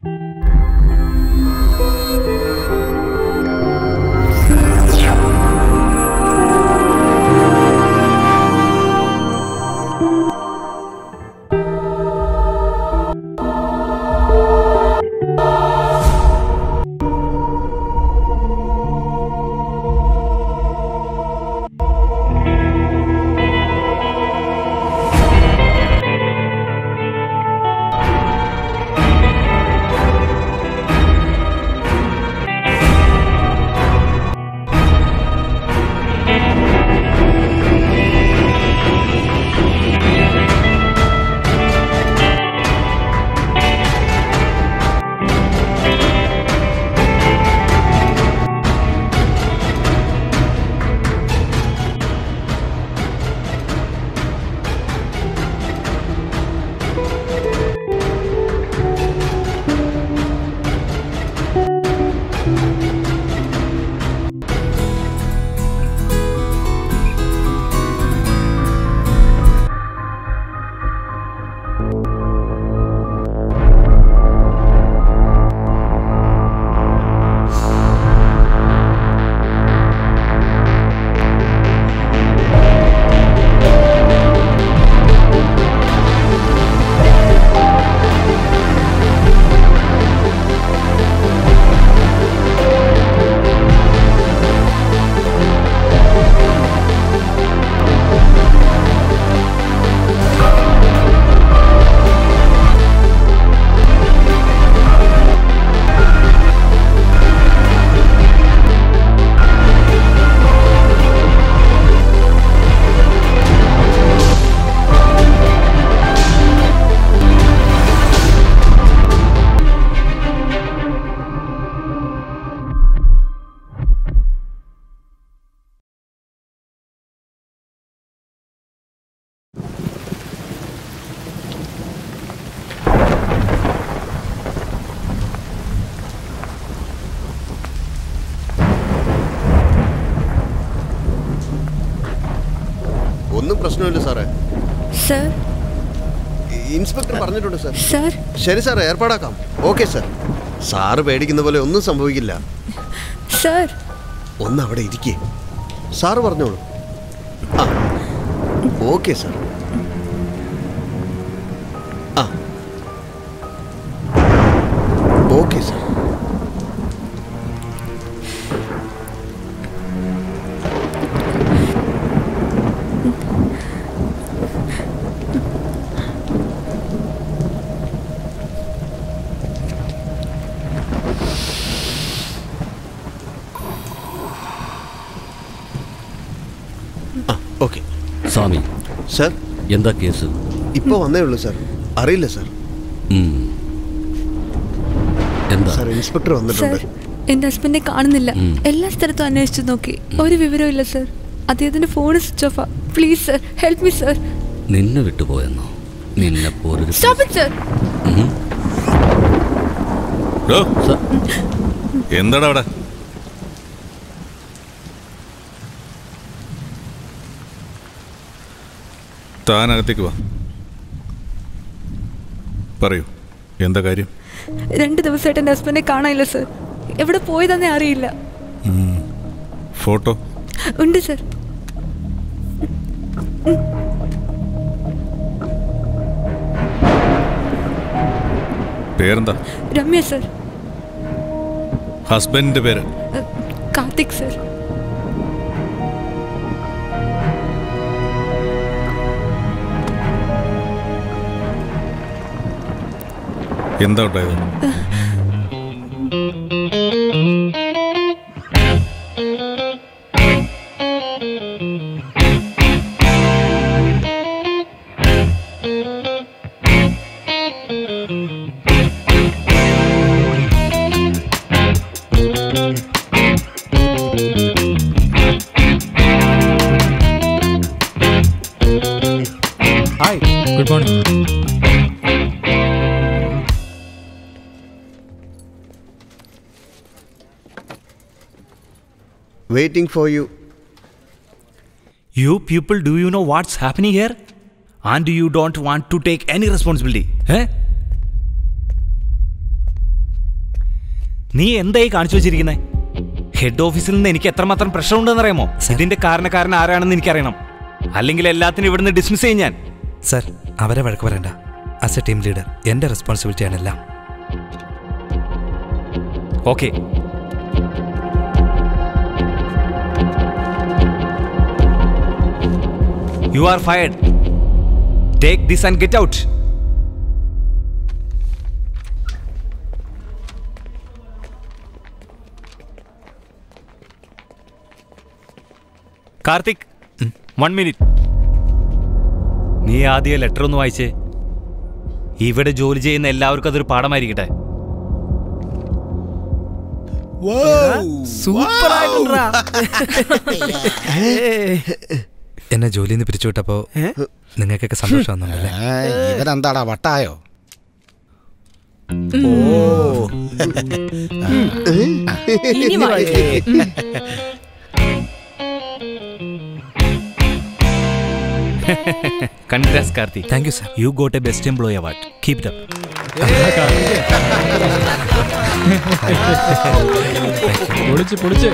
ഒന്നും പ്രശ്നമില്ല സാറേ സർ ഇൻസ്പെക്ടർ പറഞ്ഞിട്ടുണ്ട് സാർ സർ ശരി സാർ ഏർപ്പാടാക്കാം ഓക്കെ സാർ സാറ് പേടിക്കുന്ന പോലെ ഒന്നും സംഭവിക്കില്ല സർ ഒന്ന് അവിടെ ഇരിക്കേ സാറ് പറഞ്ഞോളൂ ആ ഓക്കെ സാർ ആ ഓക്കെ സാർ ആ ഓക്കെ സ്വാമി സാർ എന്താ കേസ് ഇപ്പൊ വന്നേ ഉള്ളൂ സാർ അറിയില്ല സാർ ഉം. എന്താ സാർ ഇൻസ്പെക്ടർ സർ വന്നിട്ടുണ്ട് എന്റെ ഹസ്ബൻഡിനെ കാണുന്നില്ല ഉം. എല്ലാ സ്ഥലത്തും അന്വേഷിച്ചു നോക്കി ഒരു വിവരവും ഇല്ല സർ അദ്ദേഹത്തിന്റെ ഫോൺ സ്വിച്ച് ഓഫാ please sir help me sir നിന്നെ വിട്ടുപോയെന്നോ നിന്നെ പോലൊരു സ്റ്റോപ്പ് ഇറ്റ് സർ ഉം. ഡോ, സ- എന്താടാ അവിടെ താനകത്തേക്ക് വാ പറയൂ എന്താ കാര്യം രണ്ട് ദിവസമായിട്ട് എന്റെ ഹസ്ബൻഡിനെ കാണാനില്ല സർ എവിടെ പോയതെന്നേ അറിയില്ല ഫോട്ടോ ഉണ്ട് സർ പേരെന്താ രമ്യ സർ ഹസ്ബൻഡിന്റെ പേര് കാർത്തിക് സർ എന്താ ഉണ്ടായത് hi good morning waiting for you You people, do you know what's happening here? And you don't want to take any responsibility. Eh? നീ എന്തായി കാണിച്ചു വെച്ചിരിക്കുന്നത് ഹെഡ് ഓഫീസിൽ നിന്ന് എനിക്ക് എത്രമാത്രം പ്രഷർ ഉണ്ടെന്ന് അറിയാമോ ഇതിന്റെ കാരണക്കാരൻ ആരാണെന്ന് എനിക്കറിയണം അല്ലെങ്കിൽ എല്ലാത്തിനും ഇവിടുന്ന് ഡിസ്മിസ് ചെയ്യും ഞാൻ സർ അവരെ വഴക്ക് പറയണ്ട ആസ് എ ടീം ലീഡർ എൻ്റെ റെസ്പോൺസിബിലിറ്റിയാണ് എല്ലാം okay you are fired take this and get out Karthik one minute നീ ആദ്യം ലെറ്റർ ഒന്ന് വായിച്ചേ ഇവിടെ ജോലി ചെയ്യുന്ന എല്ലാവർക്കും അതൊരു പാഠമായിരിക്കട്ടെ സൂപ്പർ ആയിട്ടുണ്ടാ എന്നെ ജോലിയിൽ നിന്ന് പിരിച്ചുവിട്ടപ്പോൾ നിങ്ങൾക്കൊക്കെ സന്തോഷമാണെന്നുണ്ടല്ലേ ഇവരെന്താടാ വട്ടായോ ഇനി വായിക്ക്. Congrats Karthi thank you sir you got a best employee award keep it up പൊളിച്ച് പൊളിച്ച്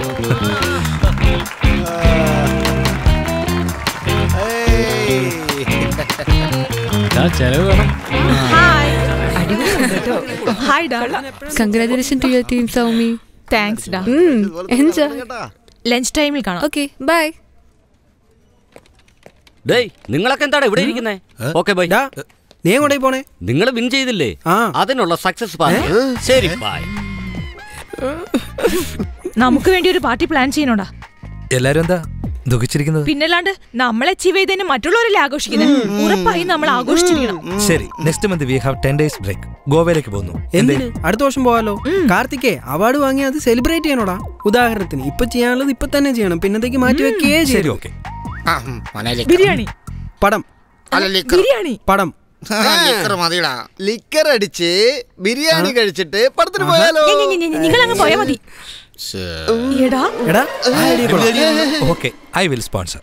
ദാ ചെലവ് വേണം ഹായ് ഡാ congratulation to your team Soumi thanks ഡാ എൻജോയ് ലഞ്ച് ടൈമിൽ കാണാം ഓക്കെ ബൈ ഡേയ് നിങ്ങളൊക്കെ എന്താണ് ഇവിടെ ഇരിക്കുന്നേ ഓക്കെ ബൈ നീ എങ്ങോട്ടേ പോണേ നിങ്ങൾ വിൻ ചെയ്തില്ലേ ആ. അതിനുള്ള സക്സസ് പാർട്ടി ശരി ബൈ നമുക്ക് വേണ്ടി ഒരു പാർട്ടി പ്ലാൻ ചെയ്യണോടാ എല്ലാവരും എന്താ ദുഃഖിച്ചിരിക്കുന്നത് പിന്നല്ലാണ്ട് നമ്മൾ അച്ചീവ് ചെയ്തതിന് മറ്റുള്ളവരല്ലേ ആഘോഷിക്കുന്നത് ഉറപ്പായി നമ്മൾ ആഘോഷിച്ചിരിക്കണം ശരി next month we have ten days break ഗോവയിലേക്ക് പോകുന്നു എന്തിന് അടുത്ത വർഷം പോവാലോ കാർത്തികേ അവാർഡ് വാങ്ങി അത് സെലിബ്രേറ്റ് ചെയ്യണോടാ ഉദാഹരണത്തിന് ഇപ്പൊ ചെയ്യാനുള്ളത് ഇപ്പൊ തന്നെ ചെയ്യണം പിന്നത്തേക്ക് മാറ്റി വെക്കേ ശരി ശരി ഓക്കെ ബിരിയാണി പടം ബിരിയാണി പടം ലിക്കർ അടിച്ച് ബിരിയാണി കഴിച്ചിട്ട് പടത്തിന് പോയാലോ നിങ്ങൾ അങ്ങ് പോയാ മതി എടാ എടാ ആ idea കൊള്ളാം. Okay I will sponsor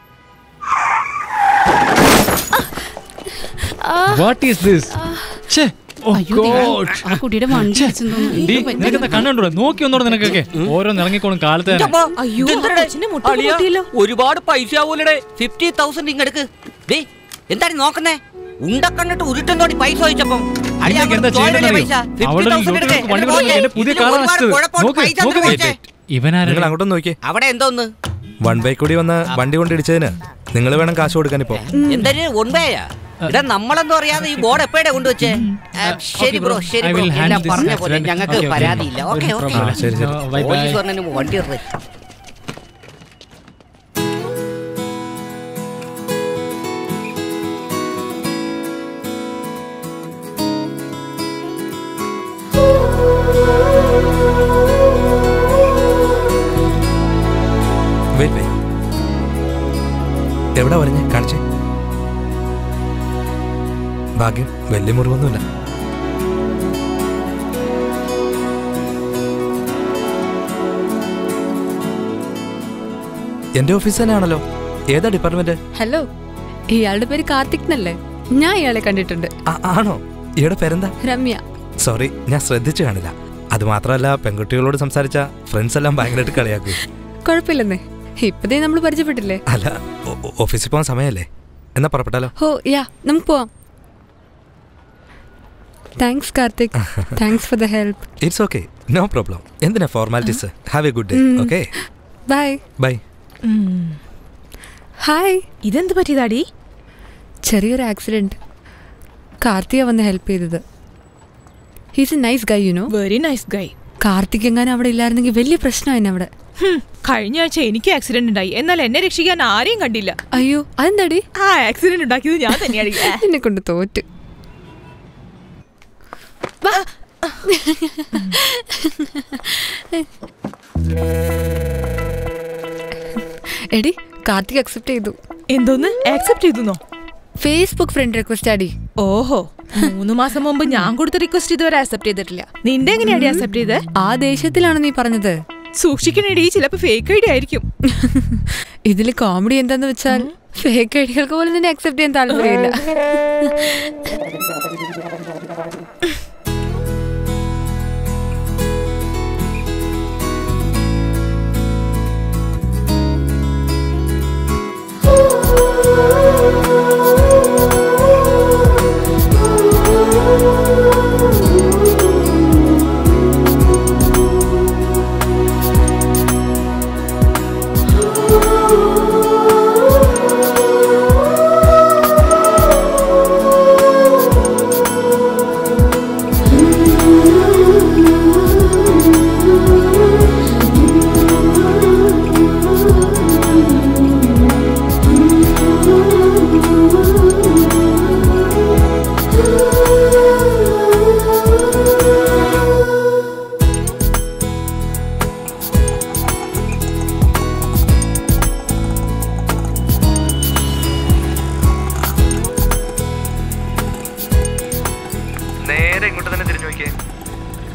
what is this ഛേ ഓ ഗോഡ് ആ കുട്ടിയുടെ വണ്ടി അടിച്ചെന്ന് തോന്നുന്നു. ഡി ഇത് പറ്റി- നിനക്കെന്താ കണ്ണുണ്ടോ നോക്കി ഒന്നോടെ നിനക്കൊക്കെ ഓരോന്ന് ഇറങ്ങിക്കോളും കാലത്ത് തന്നെ അയ്യോ കൊച്ചിന് മുട്ട പൊട്ടിയല്ലോ ഒരുപാട് പൈസ ആവൂലേ ഫിഫ്റ്റി തൗസൻഡ് ഇങ്ങെടുക്ക് ഡേ എന്താണ് നോക്കുന്നേ ഉണ്ടക്കണ്ടിട്ട് ഉരുട്ടം തോടി പൈസ ചോദിച്ചപ്പം അളിയാ, നിനക്ക് എന്താ അങ്ങോട്ട് ചോദിക്കണേ ചെയ്യേണ്ടതെന്നറിയോ? പൈസ. 50,000 അവിടെ ഒരു എടുക്ക്. ലോട്ടറി വണ്ടി എന്നിട്ട് കൊണ്ടുവന്ന് എന്റെ പുതിയ ഇതിന് കാറാണ് ഒരുപാട് നശിച്ചത്. കുഴപ്പമുണ്ട്. നോക്ക്, പൈസ നോക്ക് അങ്ങോട്ട് നീ. പോയിച്ചേ. ഇവനാരാ നിങ്ങൾ അങ്ങോട്ടൊന്ന് നോക്കിയേ അവിടെ എന്തോന്ന് വൺ ബൈ കൂടി വന്ന് വണ്ടി കൊണ്ട് ഇടിച്ചതിന് നിങ്ങൾ വേണം കാശ് കൊടുക്കാൻ ഇപ്പോ എന്തൊരു ഒൻപയാ ഇടാ നമ്മളെന്തോ അറിയാതെ ഈ ബോർഡ് എപ്പോഴാ കൊണ്ടുവച്ചേ ആ, ശരി ബ്രോ ശരി I ബ്രോ will എല്ലാം handle this പറഞ്ഞ പോലെ accident. ഞങ്ങൾക്ക് Okay, okay. പരാതിയില്ല ഓക്കെ ഒരു ഓക്കെ problem. ആ, ശരി, ശരി. No, bye, bye. പോലീസ് പറഞ്ഞതിന് മുമ്പ് വണ്ടി ഇറങ്ങ്. വെയിറ്റ് വെയിറ്റ് എവിടെ പറഞ്ഞേ കാണിച്ചേ ഭാഗ്യം വലിയ മുറിവൊന്നുമില്ല എന്റെ ഓഫീസ് തന്നെയാണല്ലോ ഏതാ ഡിപ്പാർട്ട്മെന്റ് ഹലോ ഇയാളുടെ പേര് കാർത്തിക് എന്നല്ലേ ഞാൻ ഇയാളെ കണ്ടിട്ടുണ്ട് ആ- ആണോ ഈയുടെ പേരെന്താ രമ്യ സോറി ഞാൻ ശ്രദ്ധിച്ചു കാണില്ല അത് മാത്രമല്ല പെൺകുട്ടികളോട് സംസാരിച്ച ഫ്രണ്ട്സ് എല്ലാം ഭയങ്കരമായിട്ട് കളിയാക്കും കുഴപ്പമില്ലെന്നേ ഇപ്പതേ നമ്മൾ പരിചയപ്പെട്ടില്ലേ അല്ല ഓ- ഓ- ഓഫീസിൽ പോകാൻ സമയമല്ലേ എന്നാ പുറപ്പെട്ടാലോ ഹോ യാ നമുക്ക് പോവാം thanks Karthik thanks for the help it's okay no problem എന്തിനാ formalities have a good day okay bye bye hi ഇതെന്ത് പറ്റിയതാടി ചെറിയൊരു ആക്സിഡന്റ് കാർത്തിക വന്ന് ഹെൽപ്പ് ചെയ്തത് he's a nice guy you know very nice guy Karthik എങ്ങാനും അവിടെ ഇല്ലായിരുന്നെങ്കിൽ വലിയ പ്രശ്നമായിരുന്നു അവിടെ കഴിഞ്ഞ ആഴ്ച എനിക്ക് ആക്സിഡന്റ് ഉണ്ടായി എന്നാൽ എന്നെ രക്ഷിക്കാൻ ആരെയും കണ്ടില്ല അയ്യോ അതെന്താടി ആ ആക്സിഡന്റ് ഉണ്ടാക്കിയത് ഞാൻ തന്നെയാണ് എന്നെ കൊണ്ട് തോറ്റ് വാ. എടി കാർത്തിക് അക്സെപ്റ്റ് ചെയ്തു എന്തോന്ന് ആക്സെപ്റ്റ് ചെയ്തുന്നോ ഫേസ്ബുക്ക് ഫ്രണ്ട് റിക്വസ്റ്റ് ആടി ഓഹോ മൂന്ന് മാസം മുമ്പ് ഞാൻ കൊടുത്ത റിക്വസ്റ്റ് ഇതുവരെ ആക്സെപ്റ്റ് ചെയ്തിട്ടില്ല നിന്റെ എങ്ങനെയാടി ആക്സെപ്റ്റ് ചെയ്തേ ആ ദേഷ്യത്തിലാണ് നീ പറഞ്ഞത് സൂക്ഷിക്കണേടി ചിലപ്പോ ഫേക്ക് ഐഡി ആയിരിക്കും ഇതിൽ കോമഡി എന്താന്ന് വെച്ചാൽ ഫേക്ക് ഐഡികൾക്ക് പോലും നിന്നെ അക്സെപ്റ്റ് ചെയ്യാൻ താല്പര്യമില്ല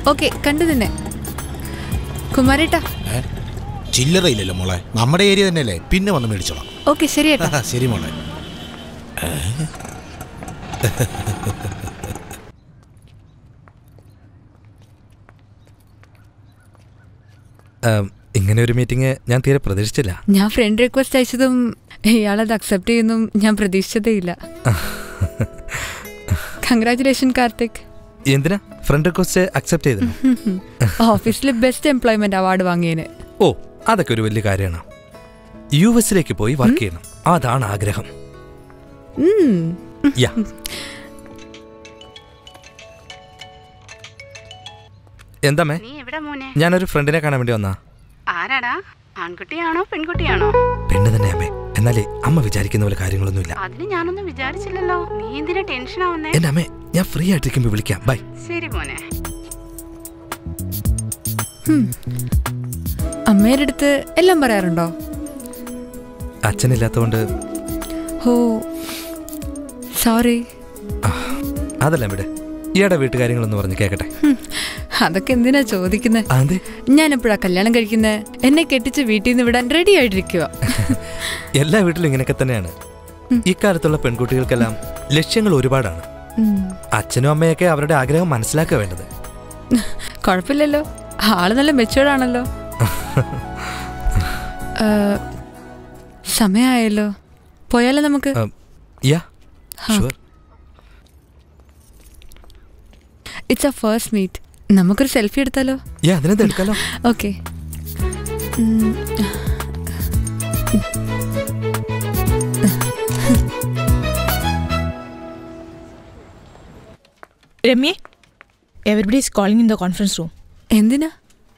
ഓക്കെ കണ്ടു നിന്നെ കുമാരേട്ടാ ചില്ലറ ഇല്ലല്ലോ മോളെ നമ്മുടെ ഏരിയ തന്നെയല്ലേ പിന്നെ വന്ന് മേടിച്ചോളാം ഓക്കെ ശരി ഏട്ടാ ശരി മോളെ ആം, ഇങ്ങനെ ഒരു മീറ്റിംഗ് ഞാൻ തീരെ പ്രതീക്ഷിച്ചില്ല ഞാൻ ഫ്രണ്ട് റിക്വസ്റ്റ് അയച്ചതും ഇയാളത് അക്സെപ്റ്റ് ചെയ്യുന്നും ഞാൻ പ്രതീക്ഷിച്ചതേ ഇല്ല കൺഗ്രാറ്റുലേഷൻ കാർത്തിക് എന്തിനാ ഫ്രണ്ട് റിക്വസ്റ്റ് അക്സെപ്റ്റ് ചെയ്തു ഓഫീസിൽ ബെസ്റ്റ് എംപ്ലോയ്മെന്റ് അവാർഡ് വാങ്ങിയതിന് ഓ അതൊക്കെ ഒരു വലിയ കാര്യമാണ് യു എസിലേക്ക് പോയി വർക്ക് ചെയ്യണം അതാണ് ആഗ്രഹം ഉം. യാ എന്താ മേ നീ എവിടെ മോനെ ഞാനൊരു ഫ്രണ്ടിനെ കാണാൻ വേണ്ടി വന്നാ ആരാടാ ആൺകുട്ടിയാണോ പെൺകുട്ടിയാണോ പെണ്ണ് തന്നെ അമ്മേ എന്നാലേ അമ്മ വിചാരിക്കുന്ന പോലെ കാര്യങ്ങളൊന്നുമില്ല അതിന് ഞാനൊന്നും വിചാരിച്ചില്ലല്ലോ നീ എന്തിനാ ടെൻഷൻ ആവുന്നേ എന്റെ അമ്മേ ഞാൻ ഫ്രീ ആയിട്ടിരിക്കുമ്പോ വിളിക്കാം ബൈ ശരി മോനെ അമ്മയുടെ അടുത്ത് എല്ലാം പറയാറുണ്ടോ അച്ഛനില്ലാത്തതുകൊണ്ട് ഓ സോറി അതല്ല ഇവിടെ ഈയുടെ വീട്ടുകാര്യങ്ങളൊന്ന് പറഞ്ഞ് കേക്കട്ടെ അതൊക്കെ എന്തിനാ ചോദിക്കുന്നത് അതെ ഞാൻ എപ്പോഴാ കല്യാണം കഴിക്കുന്നത് എന്നെ കെട്ടിച്ച് വീട്ടിൽ നിന്ന് വിടാൻ റെഡി ആയിട്ടിരിക്കുക എല്ലാ വീട്ടിലും ഇങ്ങനെയൊക്കെ തന്നെയാണ് ഇക്കാലത്തുള്ള പെൺകുട്ടികൾക്കെല്ലാം ലക്ഷ്യങ്ങൾ ഒരുപാടാണ് അച്ഛനും അമ്മയൊക്കെ അവരുടെ ആഗ്രഹം മനസ്സിലാക്കുക വേണ്ടത് കുഴപ്പമില്ലല്ലോ ആള് നല്ല മെച്ചുവേർഡ് ആണല്ലോ ഏ, സമയായല്ലോ പോയാലോ നമുക്ക് yeah sure it's a first meet നമുക്കൊരു സെൽഫി എടുത്താലോ യാ അതിനെന്ത് എടുക്കാലോ ഓക്കെ രമ്യെ everybody is calling in the conference room എന്തിനാ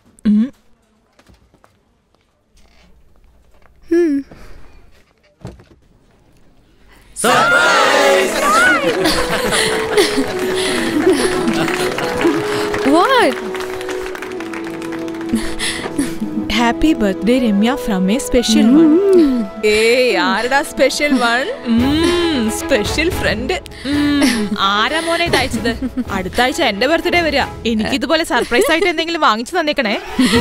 What? Happy birthday Ramya from a special one ഏയ് ആരടാ സ്പെഷ്യൽ വൺ സ്പെഷ്യൽ ഫ്രണ്ട് ആരാ മോനെ ഇത് അയച്ചത് അടുത്ത ആഴ്ച എന്റെ ബർത്ത്ഡേ വരിക എനിക്ക് ഇതുപോലെ സർപ്രൈസ് ആയിട്ട് എന്തെങ്കിലും വാങ്ങിച്ചു തന്നേക്കണേ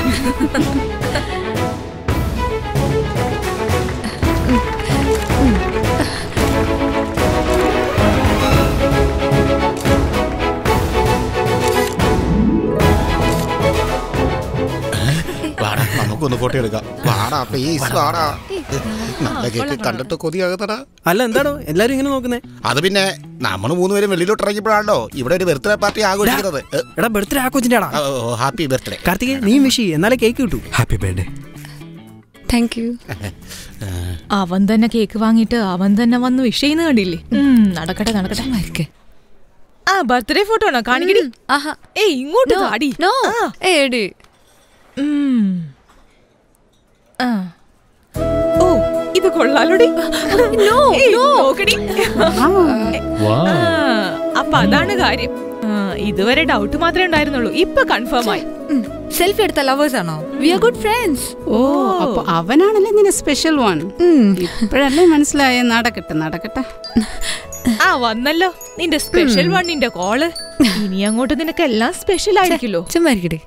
വാടാ നമുക്കൊന്ന് ഫോട്ടോ എടുക്കാം വാടാ പ്ലീസ് വാടാ നല്ല കേക്ക് കണ്ടിട്ട് കൊതിയാകുന്നടാ അല്ല എന്താടോ എല്ലാരും ഇങ്ങനെ നോക്കുന്നേ അത് പിന്നെ നമ്മൾ മൂന്നുപേരും വെളിയിലോട്ട് ഇറങ്ങിയപ്പോഴാണല്ലോ ഇവിടെ ഒരു ബർത്ത്ഡേ പാർട്ടി ആഘോഷിക്കുന്നത് എടാ ബർത്ത്ഡേ ആ കൊച്ചിന്റെ ആടാ ഹാപ്പി ബർത്ത്ഡേ കാർത്തികേ നീ വിഷ് ചെയ്യ് എന്നാലേ കേക്ക് കിട്ടൂ ഹാപ്പി ബർത്ത്ഡേ താങ്ക് യു അവൻ തന്നെ കേക്ക് വാങ്ങിയിട്ട് അവൻ തന്നെ വന്ന് വിഷ് ചെയ്യുന്ന കണ്ടില്ലേ ഉം, നടക്കട്ടെ നടക്കട്ടെ ആ ബർത്ത്ഡേ ഫോട്ടോ ആണോ കാണിക്കടി ഏയ് ഇങ്ങോട്ട് No, താടി no. ഏടി ആ ഓ ഇത് കൊള്ളാലോടി No, ഏയ്, no. നോക്കടി ആ, അപ്പൊ അതാണ് കാര്യം ആ, ഇതുവരെ ഡൗട്ട് മാത്രമേ ഉണ്ടായിരുന്നുള്ളൂ ഇപ്പൊ കൺഫേം ആയി സെൽഫി എടുത്ത ലവേഴ്സ് ആണോ വി ആർ ഗുഡ് ഫ്രണ്ട്സ് ഓ അപ്പൊ അവനാണല്ലേ നിന്റെ സ്പെഷ്യൽ വൺ ഇപ്പോഴല്ലേ മനസ്സിലായ നടക്കട്ടെ നടക്കട്ടെ ആ വന്നല്ലോ നിന്റെ സ്പെഷ്യൽ വണ്ണിന്റെ കോള് ഇനി അങ്ങോട്ട് നിനക്ക് എല്ലാം സ്പെഷ്യൽ ആയിരിക്കുമല്ലോ ചുമ്മാരിക്കടേ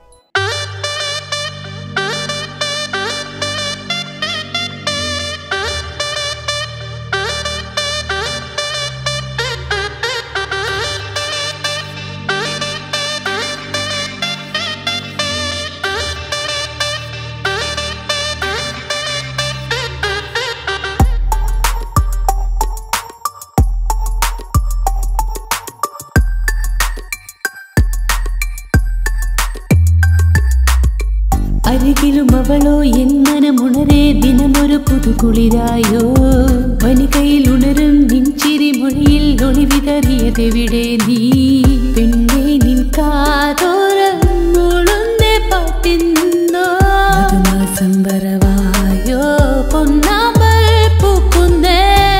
അരികിലും അവളോ എൻ മനമുണരേ ദിനമൊരു പുതുകുളിരായോ വനികയിൽ ഉണരും നിൻചിരി മൊഴിയിൽ ഒളി വിതറിയതെവിടെ നീ പെണ്ണെ നിൻ കാതോരമുളുന്നേ പാട്ടിന്നോ മധുമാസം വരവായോ പൊന്നാമ്പൽ പൂക്കുന്നേ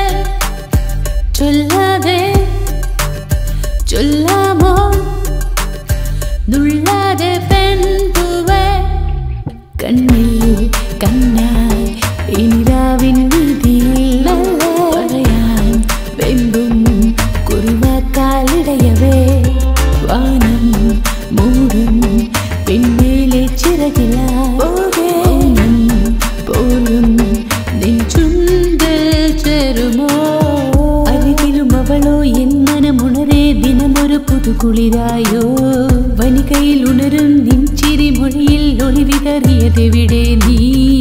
ചൊല്ലാതെ ചൊല്ലാമോ നുള്ളാതെ പെൺപൂവേ കണ്ണിൽ കണ്ണായി ഇനിരാവിൻ വീതിയിൽ പറയാൻ വെമ്പും കുറുവാക്കാലിടയവേ വാനം മൂടും കുളിരായോ വനികയിൽ ഉണരും നിൻചിരി മൊഴിയിൽ ഒളിവിതറിയതെവിടെ നീ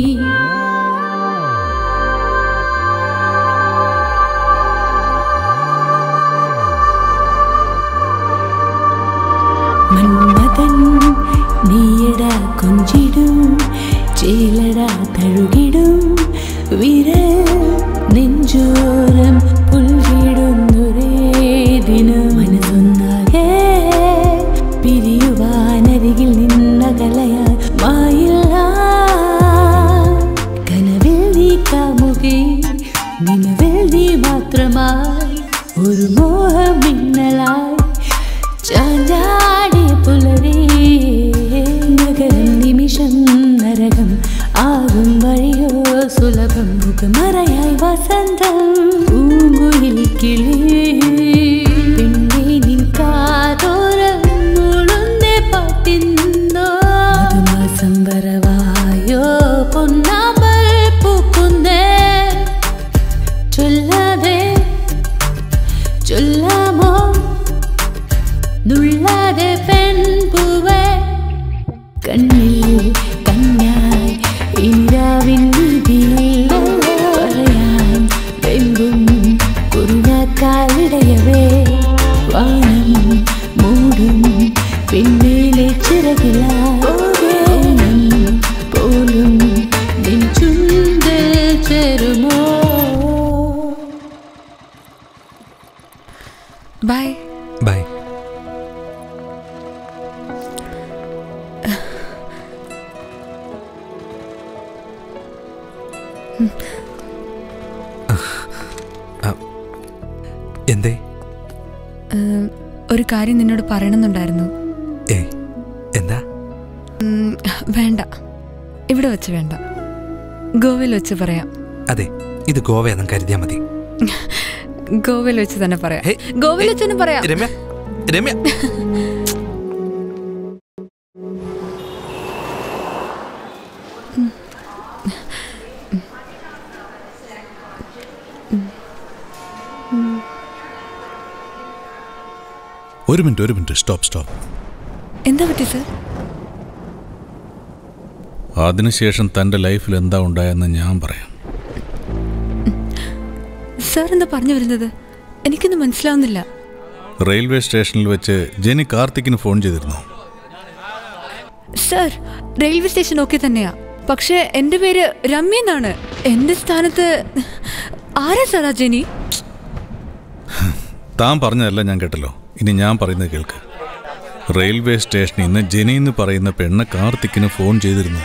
മന്മഥൻ നീയട കൊഞ്ചിടും ചേലട തഴുകിടും വിരൽ നെഞ്ചോരം പുൽവിടുന്നൊരേ ദിനം മനസ്സൊന്നാകെ പിരിയുവാനരികിൽ നിന്നകലയാൽ മായില്ല കനവിൽ നീ കാമുകി നിലവിൽ നീ മാത്രമായി ഒരു മോഹമിന്നലായി ചാഞ്ചാടിയ പുലരേ നഗരം നിമിഷം നരകം ആകും വഴിയോ സുലഭം മുഖമറയായി വസന്തം പൂങ്കുയിൽ കിളി പിന്നെ നിൻ കാതോരം മുളുന്നേ പാട്ടിന്നോ മധുമാസം വരവായോ പൊന്നാമ്പൽ പൂക്കുന്നേ ചൊല്ലാതെ ചൊല്ലാമോ നുള്ളാതെ പെൺപൂവേ കണ്ണിൽ കണ്ണായി ഇനിരാവിൻ വീതിയിൽ പറയാൻ വെമ്പും കുറുനാക്കാലിടയവേ വാനം മൂടും പിന്നിലെ ചിറകിലാം പോലും നിൻ ചുണ്ടിൽ ചേരുമോ ബൈ ബൈ എന്തേ ഏം, ഒരു കാര്യം നിന്നോട് പറയണമെന്നുണ്ടായിരുന്നു ഏയ് എന്താ ഉം, വേണ്ട ഇവിടെ വെച്ച് വേണ്ട ഗോവയിൽ വെച്ച് പറയാം അതെ ഇത് ഗോവയെന്നും കരുതിയാ മതി ഗോവയിൽ വെച്ച് തന്നെ പറയാം ഗോവയിൽ വെച്ച് തന്നെ പറയാം രമ്യ രമ്യ ഒരു മിനിറ്റ് ഒരു മിനിറ്റ് സ്റ്റോപ്പ് സ്റ്റോപ്പ് എന്താ പറ്റി സർ അതിനുശേഷം തൻ്റെ ലൈഫിൽ എന്താ ഉണ്ടായെന്ന് ഞാൻ പറയാം സർ എന്താ പറഞ്ഞു വരുന്നത് എനിക്കൊന്നും മനസ്സിലാവുന്നില്ല റെയിൽവേ സ്റ്റേഷനിൽ വെച്ച് ജെനി കാർത്തിക്കിന് ഫോൺ ചെയ്തിരുന്നു സർ റെയിൽവേ സ്റ്റേഷൻ ഓക്കെ തന്നെയാ പക്ഷേ എൻ്റെ പേര് രമ്യ എന്നാണ് എൻ്റെ സ്ഥാനത്ത് ആരാ സാർ ആ ജെനി താൻ പറഞ്ഞതല്ല ഞാൻ കേട്ടല്ലോ ഇനി ഞാൻ പറയുന്നത് കേൾക്ക് റെയിൽവേ സ്റ്റേഷനിൽ നിന്ന് ജെനി എന്ന് പറയുന്ന പെണ്ണ് കാർത്തിക്കിന് ഫോൺ ചെയ്തിരുന്നു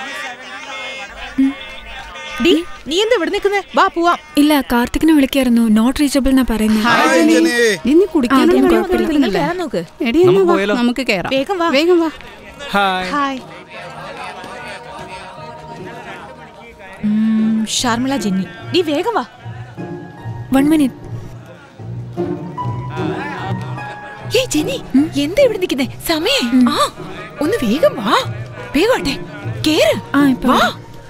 ഡി നീ എന്താ ഇവിടെ നിൽക്കുന്നേ വാ പോവാം ഇല്ല കാർത്തികിനെ വിളിക്കായിരുന്നു നോട്ട് റീച്ചബിൾ എന്നാ പറയുന്നത് ഇനി കുടിക്കാനുള്ള ആ, വെള്ളം കുഴപ്പമില്ല. കുടിക്കുന്നില്ല. വരാൻ നോക്ക്. എടി, എന്നാ നമുക്ക് വാ, പോയാലോ? നമുക്ക് കേറാം വേഗം വാ. വേഗം വാ ഹായ് ഹായ് ഉം, ഷർമിള ജെന്നി ഡി വേഗം വാ വൺ മിനിറ്റ് ഏയ് ജെന്നി എന്താ ഇവിടെ നിൽക്കുന്നേ സമയേ ആ ഒന്ന് വേഗം വാ വേഗം ആട്ടെ കേറ് ആ ഇപ്പൊ വാ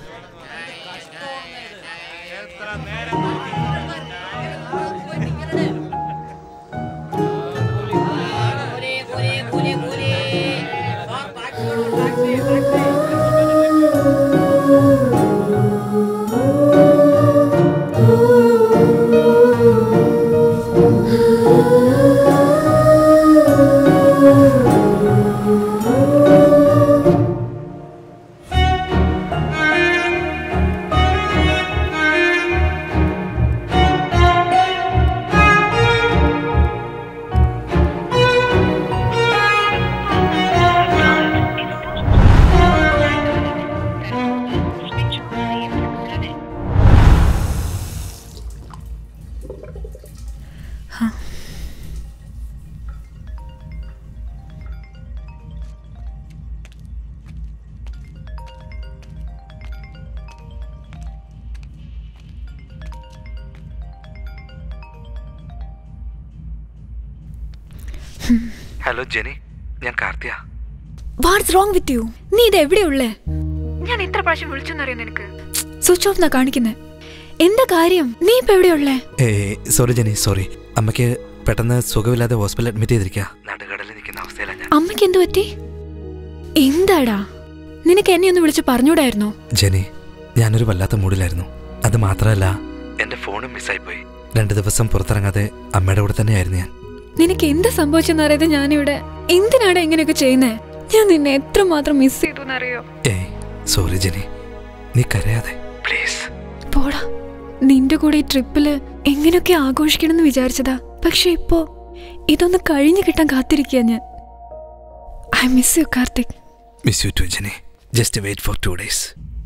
ഹലോ ജെനി ഞാൻ കാർത്തിയ വാട്ട്സ് റോങ് വിത്ത് യു നീ ഇത് എവിടെയുള്ളേ ഞാൻ എത്ര പ്രാവശ്യം വിളിച്ചെന്നറിയാം നിനക്ക് സ്വിച്ച് ഓഫ് എന്നാ കാണിക്കുന്നേ എന്താ കാര്യം നീ ഇപ്പൊ എവിടെയുള്ളേ ഏ സോറി ജെനി സോറി അമ്മയ്ക്ക് പെട്ടെന്ന് സുഖമില്ലാതെ ഹോസ്പിറ്റലിൽ അഡ്മിറ്റ് ചെയ്തിരിക്കുക നടുകടലിൽ നിൽക്കുന്ന അവസ്ഥയിലാണ് ഞാൻ അമ്മയ്ക്ക് എന്തു പറ്റി എന്താടാ നിനക്ക് എന്നെ ഒന്ന് വിളിച്ച് പറഞ്ഞൂടായിരുന്നോ ജെനി ഞാനൊരു വല്ലാത്ത മൂഡിലായിരുന്നു അത് മാത്രമല്ല എന്റെ ഫോണും മിസ്സായിപ്പോയി രണ്ട് ദിവസം പുറത്തിറങ്ങാതെ അമ്മയുടെ കൂടെ തന്നെയായിരുന്നു ഞാൻ നിനക്ക് എന്ത് സംഭവിച്ചെന്ന് അറിയാതെ ഞാനിവിടെ എന്തിനാടാ ഇങ്ങനെയൊക്കെ ചെയ്യുന്നേ ഞാൻ നിന്നെ എത്രമാത്രം മിസ് ചെയ്തു എന്നറിയോ ഏയ് സോറി ജെനി നീ കരയാതെ പ്ലീസ് പോടാ നിന്റെ കൂടെ ഈ ട്രിപ്പില് എങ്ങനെയൊക്കെ ആഘോഷിക്കണമെന്ന് വിചാരിച്ചതാ പക്ഷെ ഇപ്പോ ഇതൊന്ന് കഴിഞ്ഞു കിട്ടാൻ കാത്തിരിക്കുക ഞാൻ I miss you Karthik miss you too Jenny just wait for two days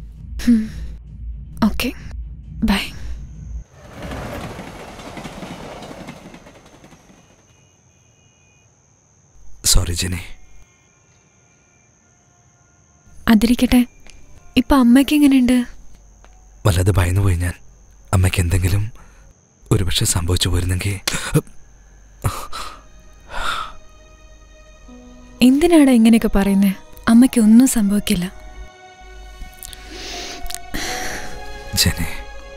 okay bye sorry Jenny അതിരിക്കട്ടെ ഇപ്പൊ അമ്മയ്ക്ക് എങ്ങനെയുണ്ട് വല്ലാതെ ഭയന്നു പോയി ഞാൻ അമ്മയ്ക്ക് എന്തെങ്കിലും ഒരുപക്ഷെ സംഭവിച്ചു പോയിരുന്നെങ്കിൽ എന്തിനാടാ ഇങ്ങനെയൊക്കെ പറയുന്നേ അമ്മയ്ക്ക് ഒന്നും സംഭവിക്കില്ല ജെനി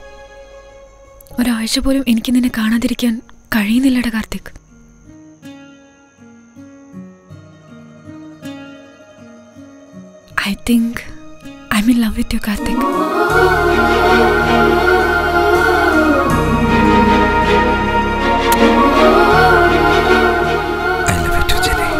ഒരാഴ്ച പോലും എനിക്ക് നിന്നെ കാണാതിരിക്കാൻ കഴിയുന്നില്ലടാ Karthik I think I mean love with you Karthik I love you too Jenny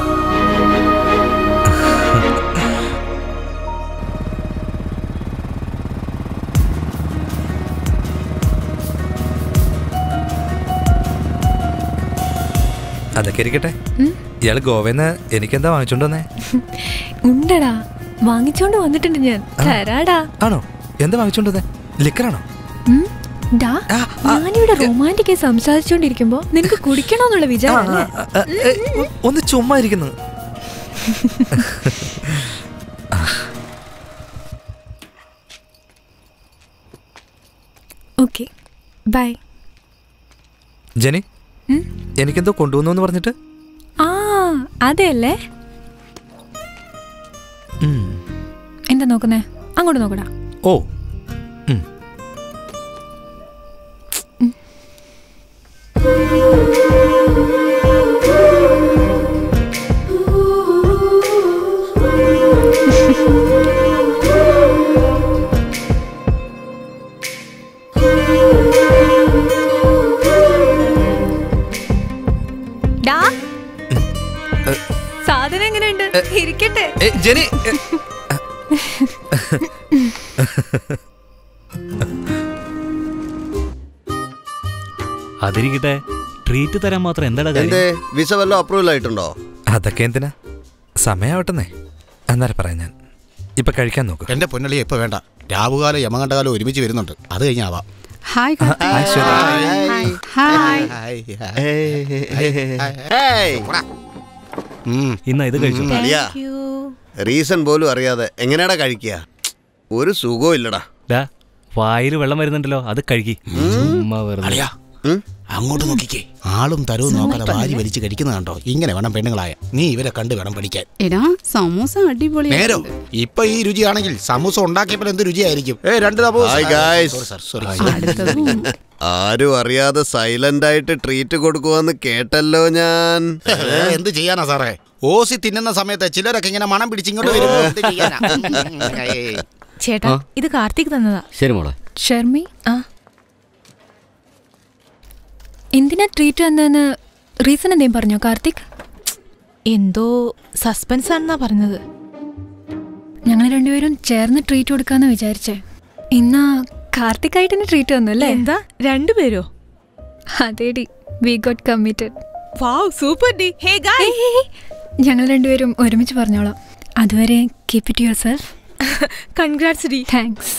അതൊക്കെ ഇരിക്കട്ടെ ഉം. ഇയാള് ഗോവന്ന് എനിക്കെന്താ വാങ്ങിച്ചോണ്ട് വന്നേ ഉണ്ടടാ വാങ്ങിച്ചോണ്ട് വന്നിട്ടുണ്ട് ഞാൻ തരാടാ ആണോ എന്താ വാങ്ങിച്ചോണ്ട് വന്നേ ലിക്കറാണോ ഉം? ഡാ ഞാനിവിടെ റൊമാൻറ്റിക് സംസാരിച്ചോണ്ടിരിക്കുമ്പോ നിനക്ക് കുടിക്കണോന്നുള്ള വിചാരം അല്ലേ? ഒന്ന് ചുമ്മാ ഇരിക്കുന്നു ഓക്കെ ബൈ ജെനി ഉം? എനിക്കെന്തോ കൊണ്ടുവന്നു എന്ന് പറഞ്ഞിട്ട് ആ അതെയല്ലേ ഉം. എന്താ നോക്കുന്നേ അങ്ങോട്ട് നോക്കടാ ഓ ഉം. ഡാ സാധനം എങ്ങനെയുണ്ട് ഇരിക്കട്ടെ ഏ, ജെനി ഏ, അതിരിക്കട്ടെ ട്രീറ്റ് തരാൻ മാത്രം എന്താടാ കാര്യം എന്തേ വിസ വല്ലതും അപ്രൂവൽ ആയിട്ടുണ്ടോ അതൊക്കെ എന്തിനാ സമയാവട്ടെന്നേ അന്നേരം പറയാം ഞാൻ ഇപ്പൊ കഴിക്കാൻ നോക്ക് എന്റെ പൊന്നളിയെ ഇപ്പൊ വേണ്ട രാവുകാലം യമകണ്ഠകാലം ഒരുമിച്ച് വരുന്നുണ്ട് അത് കഴിഞ്ഞാവാം ഹായ് ഹായ് ശ്വേത. ഹായ് ഇന്ന ഇത് കഴിച്ചു അളിയാ റീസൺ പോലും അറിയാതെ എങ്ങനെയാടാ കഴിക്കുക ഒരു സുഖവും ഇല്ലടാ ഡാ വായിൽ വെള്ളം വരുന്നുണ്ടല്ലോ അത് കഴുകി ചുമ്മാ വെറുതെ അളിയാ അങ്ങോട്ട് നോക്കിക്കേ ആളും തരവും നോക്കാതെ വാരി വലിച്ച് കഴിക്കുന്ന കണ്ടോ ഇങ്ങനെ വേണം പെണ്ണുങ്ങളായ നീ ഇവരെ കണ്ട് വേണം പഠിക്കാൻ എടാ സമൂസ അടിപൊളി നേരോ ഇപ്പൊ ഈ രുചിയാണെങ്കിൽ സമൂസ ഉണ്ടാക്കിയപ്പോൾ എന്ത് രുചിയായിരിക്കും ഏ രണ്ട് തപോസ്. Hi, guys. Sorry, sir, sorry. ആരും അറിയാതെ സൈലന്റ് ആയിട്ട് ട്രീറ്റ് കൊടുക്കുവാന്ന് കേട്ടല്ലോ ഞാൻ ഏ, എന്ത് ചെയ്യാനാ സാറേ ഓസി തിന്നുന്ന സമയത്ത് ചിലരൊക്കെ ഇങ്ങനെ മണം പിടിച്ചിങ്ങോട്ട് വരുമ്പോ എന്ത് ചെയ്യാനാ? ഏയ്. ചേട്ടാ ഇത് കാർത്തിക് തന്നതാ ശരി മോളെ ഷർമി ആ എന്തിനാ ട്രീറ്റ് വന്നതെന്ന് റീസൺ എന്തേലും പറഞ്ഞോ കാർത്തിക് എന്തോ സസ്പെൻസ് ആണെന്നാ പറഞ്ഞത് ഞങ്ങൾ രണ്ടുപേരും ചേർന്ന് ട്രീറ്റ് കൊടുക്കാന്ന് വിചാരിച്ചേ ഇന്നാ കാർത്തിക് ആയിട്ട് തന്നെ ട്രീറ്റ് വന്നു അല്ലേ എന്താ രണ്ടുപേരോ അതേടി we got committed wow super ഡി ഹേ ഗായ് ഞങ്ങൾ രണ്ടുപേരും ഒരുമിച്ച് പറഞ്ഞോളാം അതുവരെ keep it your self congrats ഡി താങ്ക്സ്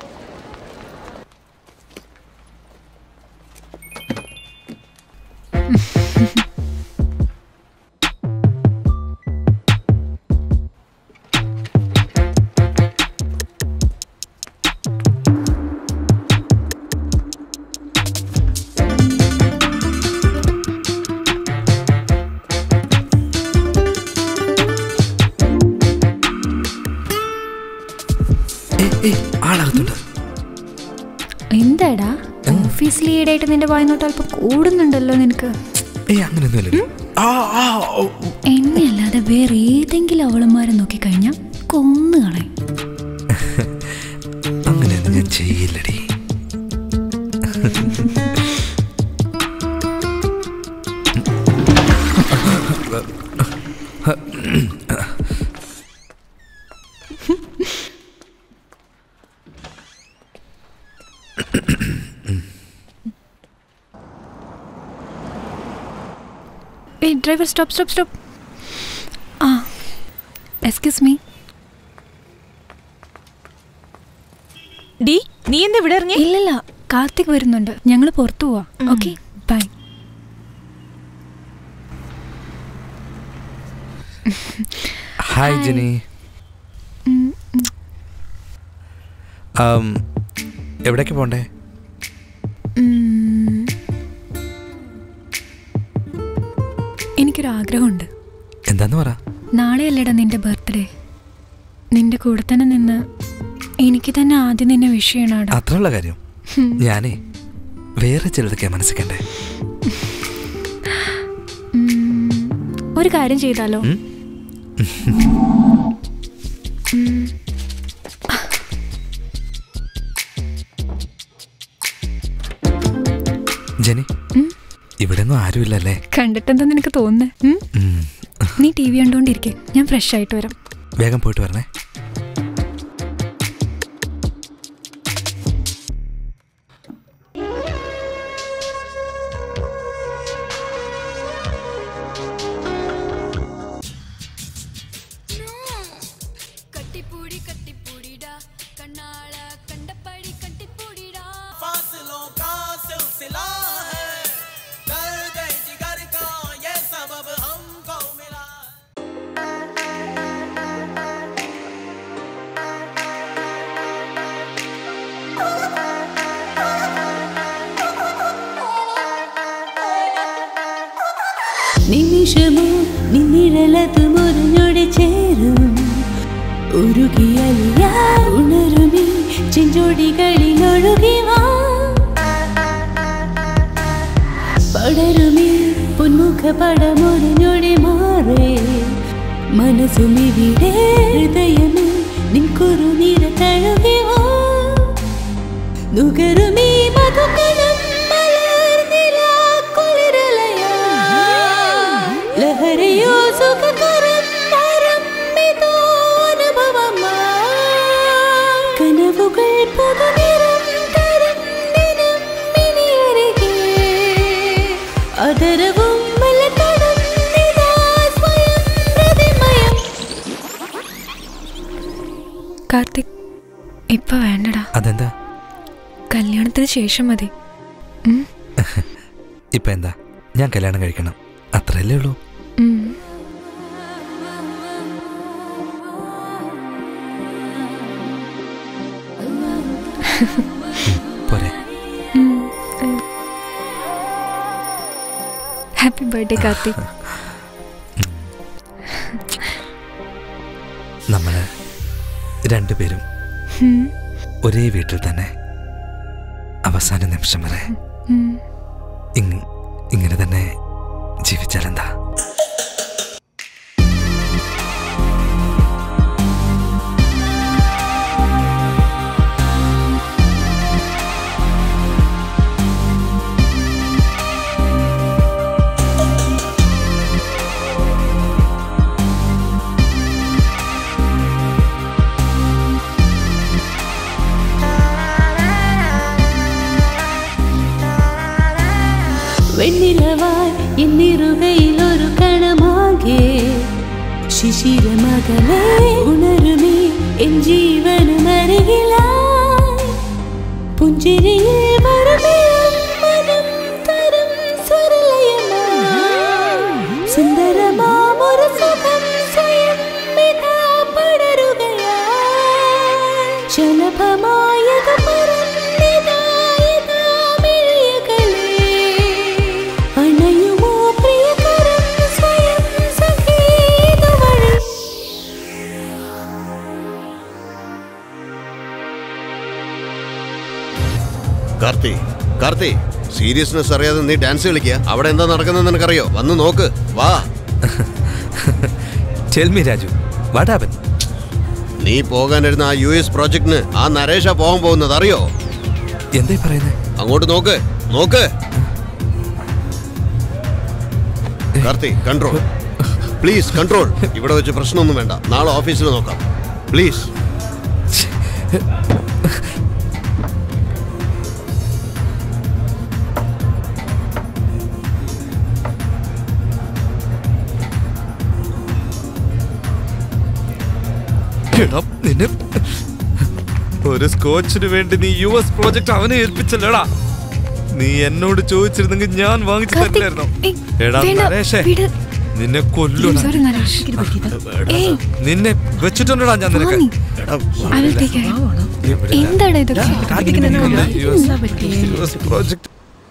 ആളകത്തുണ്ട് എന്താടാ ഓഫീസിൽ ഈടായിട്ട് നിന്റെ വായനോട്ട് അല്പം കൂടുന്നുണ്ടല്ലോ നിനക്ക് ഏയ് അങ്ങനെയൊന്നുമില്ല എന്നെ അല്ലാതെ വേറെ ഏതെങ്കിലും അവളന്മാരെ നോക്കിക്കഴിഞ്ഞാൽ കൊന്നു കളയും അങ്ങനെയൊന്നും ഞാൻ ചെയ്യില്ലടി ഏയ് ഡ്രൈവർ സ്റ്റോപ്പ് സ്റ്റോപ്പ് സ്റ്റോപ്പ് ആ എക്സ്ക്യൂസ് മീ ഡി നീ എന്താ ഇവിടെ ഇറങ്ങി ഇല്ലല്ല കാർത്തിക് വരുന്നുണ്ട് ഞങ്ങൾ പുറത്തു പോവാ ഓക്കെ ബൈ ഹായ് ജെനി ആം, എവിടേക്ക് പോണ്ടേ എനിക്കൊരു ആഗ്രഹമുണ്ട് എന്താന്ന് പറ നാളെയല്ലേടാ നിന്റെ ബർത്ത്ഡേ നിന്റെ കൂടെ തന്നെ നിന്ന് എനിക്ക് തന്നെ ആദ്യം നിന്നെ വിഷ് ചെയ്യണാടാ അത്രയുള്ള കാര്യം ഹും. ഞാനേ വേറെ ചിലതൊക്കെ മനസ്സിക്കണ്ടേ ഒരു കാര്യം ചെയ്താലോ ഉം? ഉം. ജെനി ഉം? ഇവിടെ ഒന്നും ആരുമില്ലല്ലേ കണ്ടിട്ടെന്താ നിനക്ക് തോന്നുന്നേ ഉം? ഉം. നീ ടി വി കണ്ടോണ്ടിരിക്കെ ഞാൻ ഫ്രഷ് ആയിട്ട് വരാം വേഗം പോയിട്ട് വരണേ கட்டிப்பூடி கட்டிப்பூடிடா கண்ணால கண்டபடி கட்டிப்பூடிடா फासलों का सिलसिला है दर्द जिगर का ये सबब हमको मिला നിമിഷമോ നിന്നിഴലതു മുറിഞ്ഞൊടി ചേരും ഉരുകിയലിയാ ഉണരുമീ ചെഞ്ചൊടികളിൽ ഒഴുകി വാ പടരുമീ പൊന്മുഖ പടമൊരിഞ്ഞൊടി മാറേ മനസ്സുമിവിടെ ഹൃദയമേ നിൻ കുറുനിര തഴുകി വാ നുകരുമീ മധുകണം മലർന്നിലാ കുളിരലയാ ലഹരിയോ സുഖകരം ഹരം ഇതോ അനുഭവമാ കനവുകൾ പുതുനിറം തരും ദിനം ഇനിയരികെ അതരവും മലതടം നിതാ സ്വയം പ്രതിമയം കാർത്തിക് ഇപ്പൊ വേണ്ടടാ അതെന്താ കല്യാണത്തിന് ശേഷം മതി ഉം? ഇപ്പൊ എന്താ ഞാൻ കല്യാണം കഴിക്കണം അത്രയല്ലേ ഉള്ളൂ ഉം. പോരെ ഹാപ്പി ബർത്ത്ഡേ കാർത്തിക് നമ്മള് രണ്ടുപേരും ഉം. ഒരേ വീട്ടിൽ തന്നെ അവസാന നിമിഷം വരെ ഉം. ഇങ്- ഇങ്ങനെ തന്നെ ജീവിച്ചാലെന്താ വെണ്ണിലവായി എന്നിറുകയിൽ ഒരു കണമാകെ ശിശിരമകലേ ഉണരുമേ എൻ ജീവനുമരികിലായി പുഞ്ചിരിയിൽ വരുമേ മനം തരും സ്വരലയമായി സുന്ദരമാമൊരു സുഖം സ്വയം ഇതാ പടരുകയായി ശലഭമായത് പറന്നിതാ ഇതാ മിഴിയകലേ അണയുമോ പ്രിയകരം സ്വയം സഖീതു വഴി കാർത്തി കാർത്തി സീരിയസ്നെസ് അറിയാതെ നീ ഡാൻസ് കളിക്കുക അവിടെ എന്താ നടക്കുന്നത് നിനക്കറിയോ വന്ന് നോക്ക് വാ ചെൽമി രാജു വാട്ട് ഹാപ്പൻ നീ പോകാനിരുന്ന ആ യു എസ് പ്രോജക്റ്റിന് ആ നരേഷ പോകാൻ പോകുന്നത് അറിയോ എന്തായി പറയുന്നത് അങ്ങോട്ട് നോക്ക് നോക്ക് കാർത്തി കൺട്രോൾ പ്ലീസ് കൺട്രോൾ ഇവിടെ വെച്ച് പ്രശ്നമൊന്നും വേണ്ട നാളെ ഓഫീസിൽ നോക്കാം പ്ലീസ് എടാ, നിന്നെ ഒരു സ്കോച്ചിന് വേണ്ടി നീ യു എസ് പ്രോജക്ട് അവനെ ഏൽപ്പിച്ചല്ലടാ നീ എന്നോട് ചോദിച്ചിരുന്നെങ്കിൽ ഞാൻ വാങ്ങിച്ചു തരില്ലായിരുന്നോ എടാ വേണ്ട, നരേഷേ വിട്. നിന്നെ കൊല്ലൂടാ സോറി നരേഷ് ഏയ് നിന്നെ വെച്ചിട്ടുണ്ടടാ ഞാൻ നിനക്ക് വാങ്ങി. I will take care. എന്താണ് ഇതൊക്കെ എന്താ പറ്റിയേ? യു എസ് പ്രോജക്ട്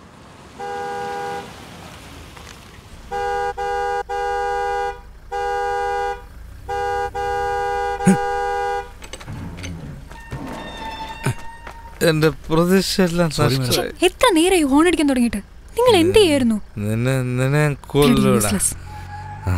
എന്റെ പ്രതീക്ഷ എല്ലാം നഷ്ടമായി എത്ര നേരമായി ഹോൺ അടിക്കാൻ തുടങ്ങിയിട്ട് നിങ്ങൾ എന്ത് ചെയ്യായിരുന്നു നിന്നെ നിന്നെ ഞാൻ കൊല്ലൂടാ useless. ആ.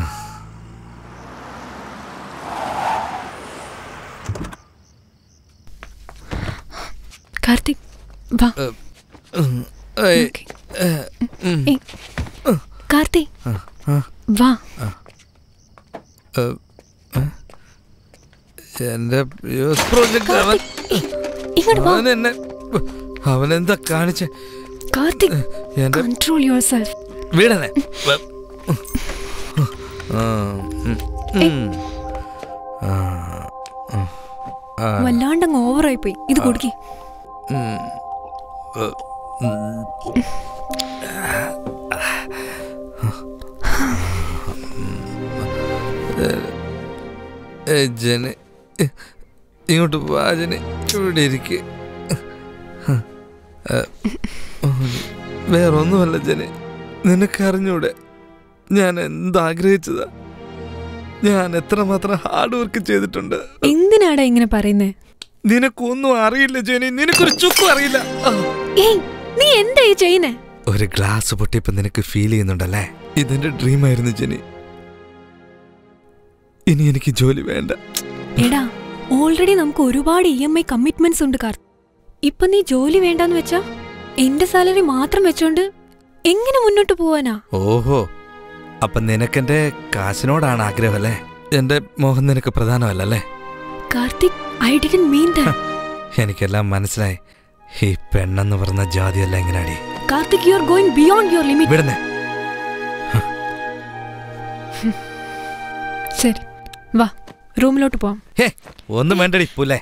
കാർത്തിക് വാ ഏയ്, Okay. ഏ, ഉം. ഏയ്, കാർത്തി ആ, ആ, വാ ആ. ഏ, ഏ. എന്റെ യു എസ് പ്രോജക്ട് അവൻ ഇങ്ങോട്ട് വാ അവൻ എന്നെ അവൻ എന്താ കാണിച്ച കാർത്തിക് എന്റെ കൺട്രോൾ യുവർ സെൽഫ് വീടനെ ആ, ഉം, ഉം. ആ, ഉം. ആ, വല്ലാണ്ടങ്ങ് ഓവറായി പോയി ഇത് കൊടുക്കി ഉം. ഏ, ഉം. ഏ, ഏ, ജന ഇങ്ങോട്ട് വാ ജന ഇവിടെ ഇരിക്ക് ഏ, വേറൊന്നുമല്ല ജന നിനക്കറിഞ്ഞൂടെ ഞാൻ എന്താഗ്രഹിച്ചതാ ഞാൻ എത്രമാത്രം ഹാർഡ് വർക്ക് ചെയ്തിട്ടുണ്ട് എന്തിനാടാ ഇങ്ങനെ പറയുന്നേ നിനക്കൊന്നും അറിയില്ല ജനി നിനക്കൊരു ചുക്കും അറിയില്ല ആ. ഏയ് നീ എന്താ ഈ ചെയ്യുന്നേ ഒരു ഗ്ലാസ് പൊട്ടിയപ്പോ നിനക്ക് ഫീൽ ചെയ്യുന്നുണ്ടല്ലേ ഇതെന്റെ ഡ്രീം ആയിരുന്നു ജനി ഇനി എനിക്ക് ജോലി വേണ്ട എടാ ഓൾറെഡി നമുക്ക് ഒരുപാട് ഇ എം ഐ കമ്മിറ്റ്മെന്റ്സ് ഉണ്ട് കാർ ഇപ്പൊ നീ ജോലി വേണ്ടാന്ന് വെച്ചാ എന്റെ സാലറി മാത്രം വെച്ചോണ്ട് എങ്ങനെ മുന്നോട്ട് പോവാനാ ഓഹോ അപ്പൊ നിനക്കെന്റെ കാശിനോടാണ് ആഗ്രഹം അല്ലേ എന്റെ മോഹം നിനക്ക് പ്രധാനമല്ലല്ലേ Karthik I didn't mean that എനിക്കെല്ലാം മനസ്സിലായി ഈ പെണ്ണെന്ന് പറഞ്ഞ ജാതിയല്ല എങ്ങനെയാടി Karthik you are going beyond your limit വിടുന്നേ ശരി വാ റൂമിലോട്ട് പോവാം ഹേ ഒന്നും വേണ്ടടി പുല്ലേ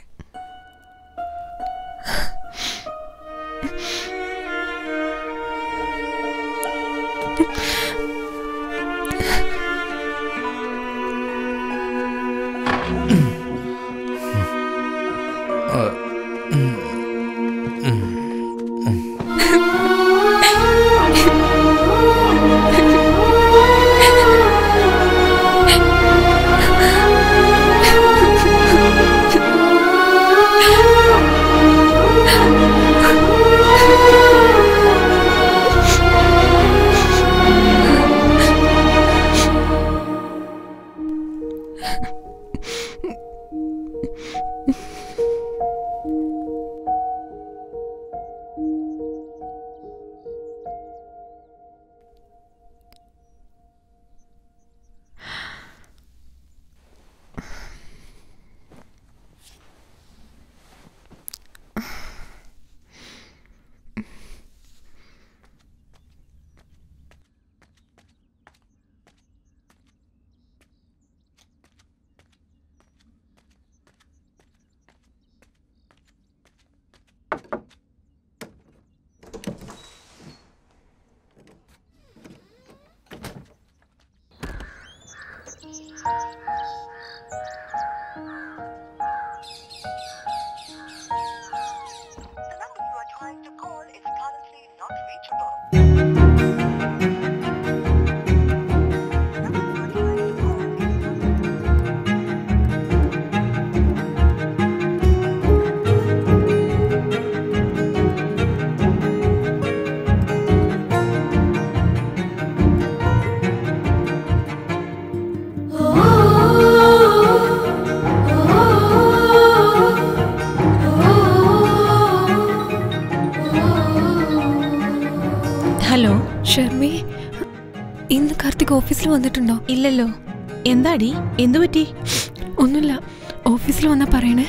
ഹലോ ഷർമി ഇന്ന് കാർത്തിക് ഓഫീസിൽ വന്നിട്ടുണ്ടോ ഇല്ലല്ലോ എന്താടി എന്തു പറ്റി ഒന്നുമില്ല ഓഫീസിൽ വന്നാ പറയണേ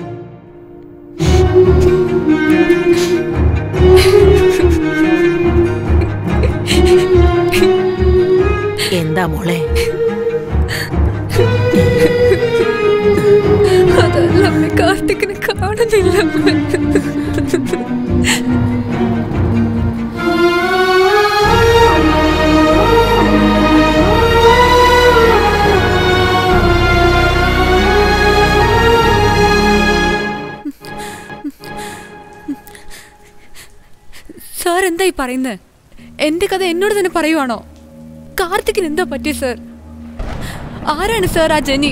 എന്താ മോളെ അതല്ല അമ്മേ, കാർത്തിക്കിനെ കാണുന്നില്ല അമ്മേ. സാർ എന്തായി പറയുന്നത് എന്റെ കഥ എന്നോട് തന്നെ പറയുവാണോ കാർത്തിക്കിന് എന്താ പറ്റി സർ ആരാണ് സാർ ആ ജനി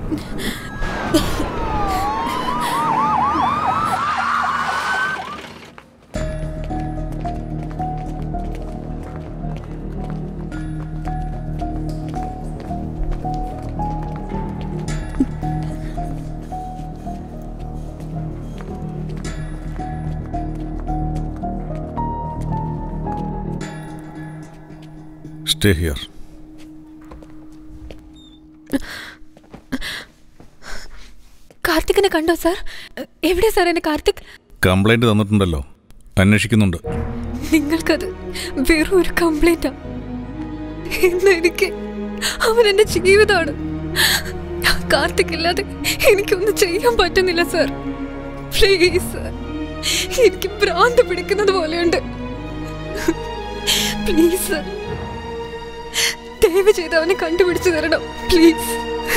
സ്റ്റേ ഹിയർ കാർത്തിക്കിനെ കണ്ടോ സാർ എവിടെയാ സാർ എന്നെ കാർത്തിക് കംപ്ലൈന്റ് തന്നിട്ടുണ്ടല്ലോ അന്വേഷിക്കുന്നുണ്ട് നിങ്ങൾക്കത് വെറും ഒരു കംപ്ലൈന്റാ ഇന്ന് എനിക്ക് അവൻ എന്റെ ജീവിതമാണ് കാർത്തിക് ഇല്ലാതെ എനിക്കൊന്നും ചെയ്യാൻ പറ്റുന്നില്ല സാർ പ്ലീസ് സാർ എനിക്ക് ഭ്രാന്ത് പിടിക്കുന്നത് പോലെയുണ്ട് പ്ലീസ് സാർ ദയവ് ചെയ്ത് അവനെ കണ്ടുപിടിച്ചു തരണം പ്ലീസ്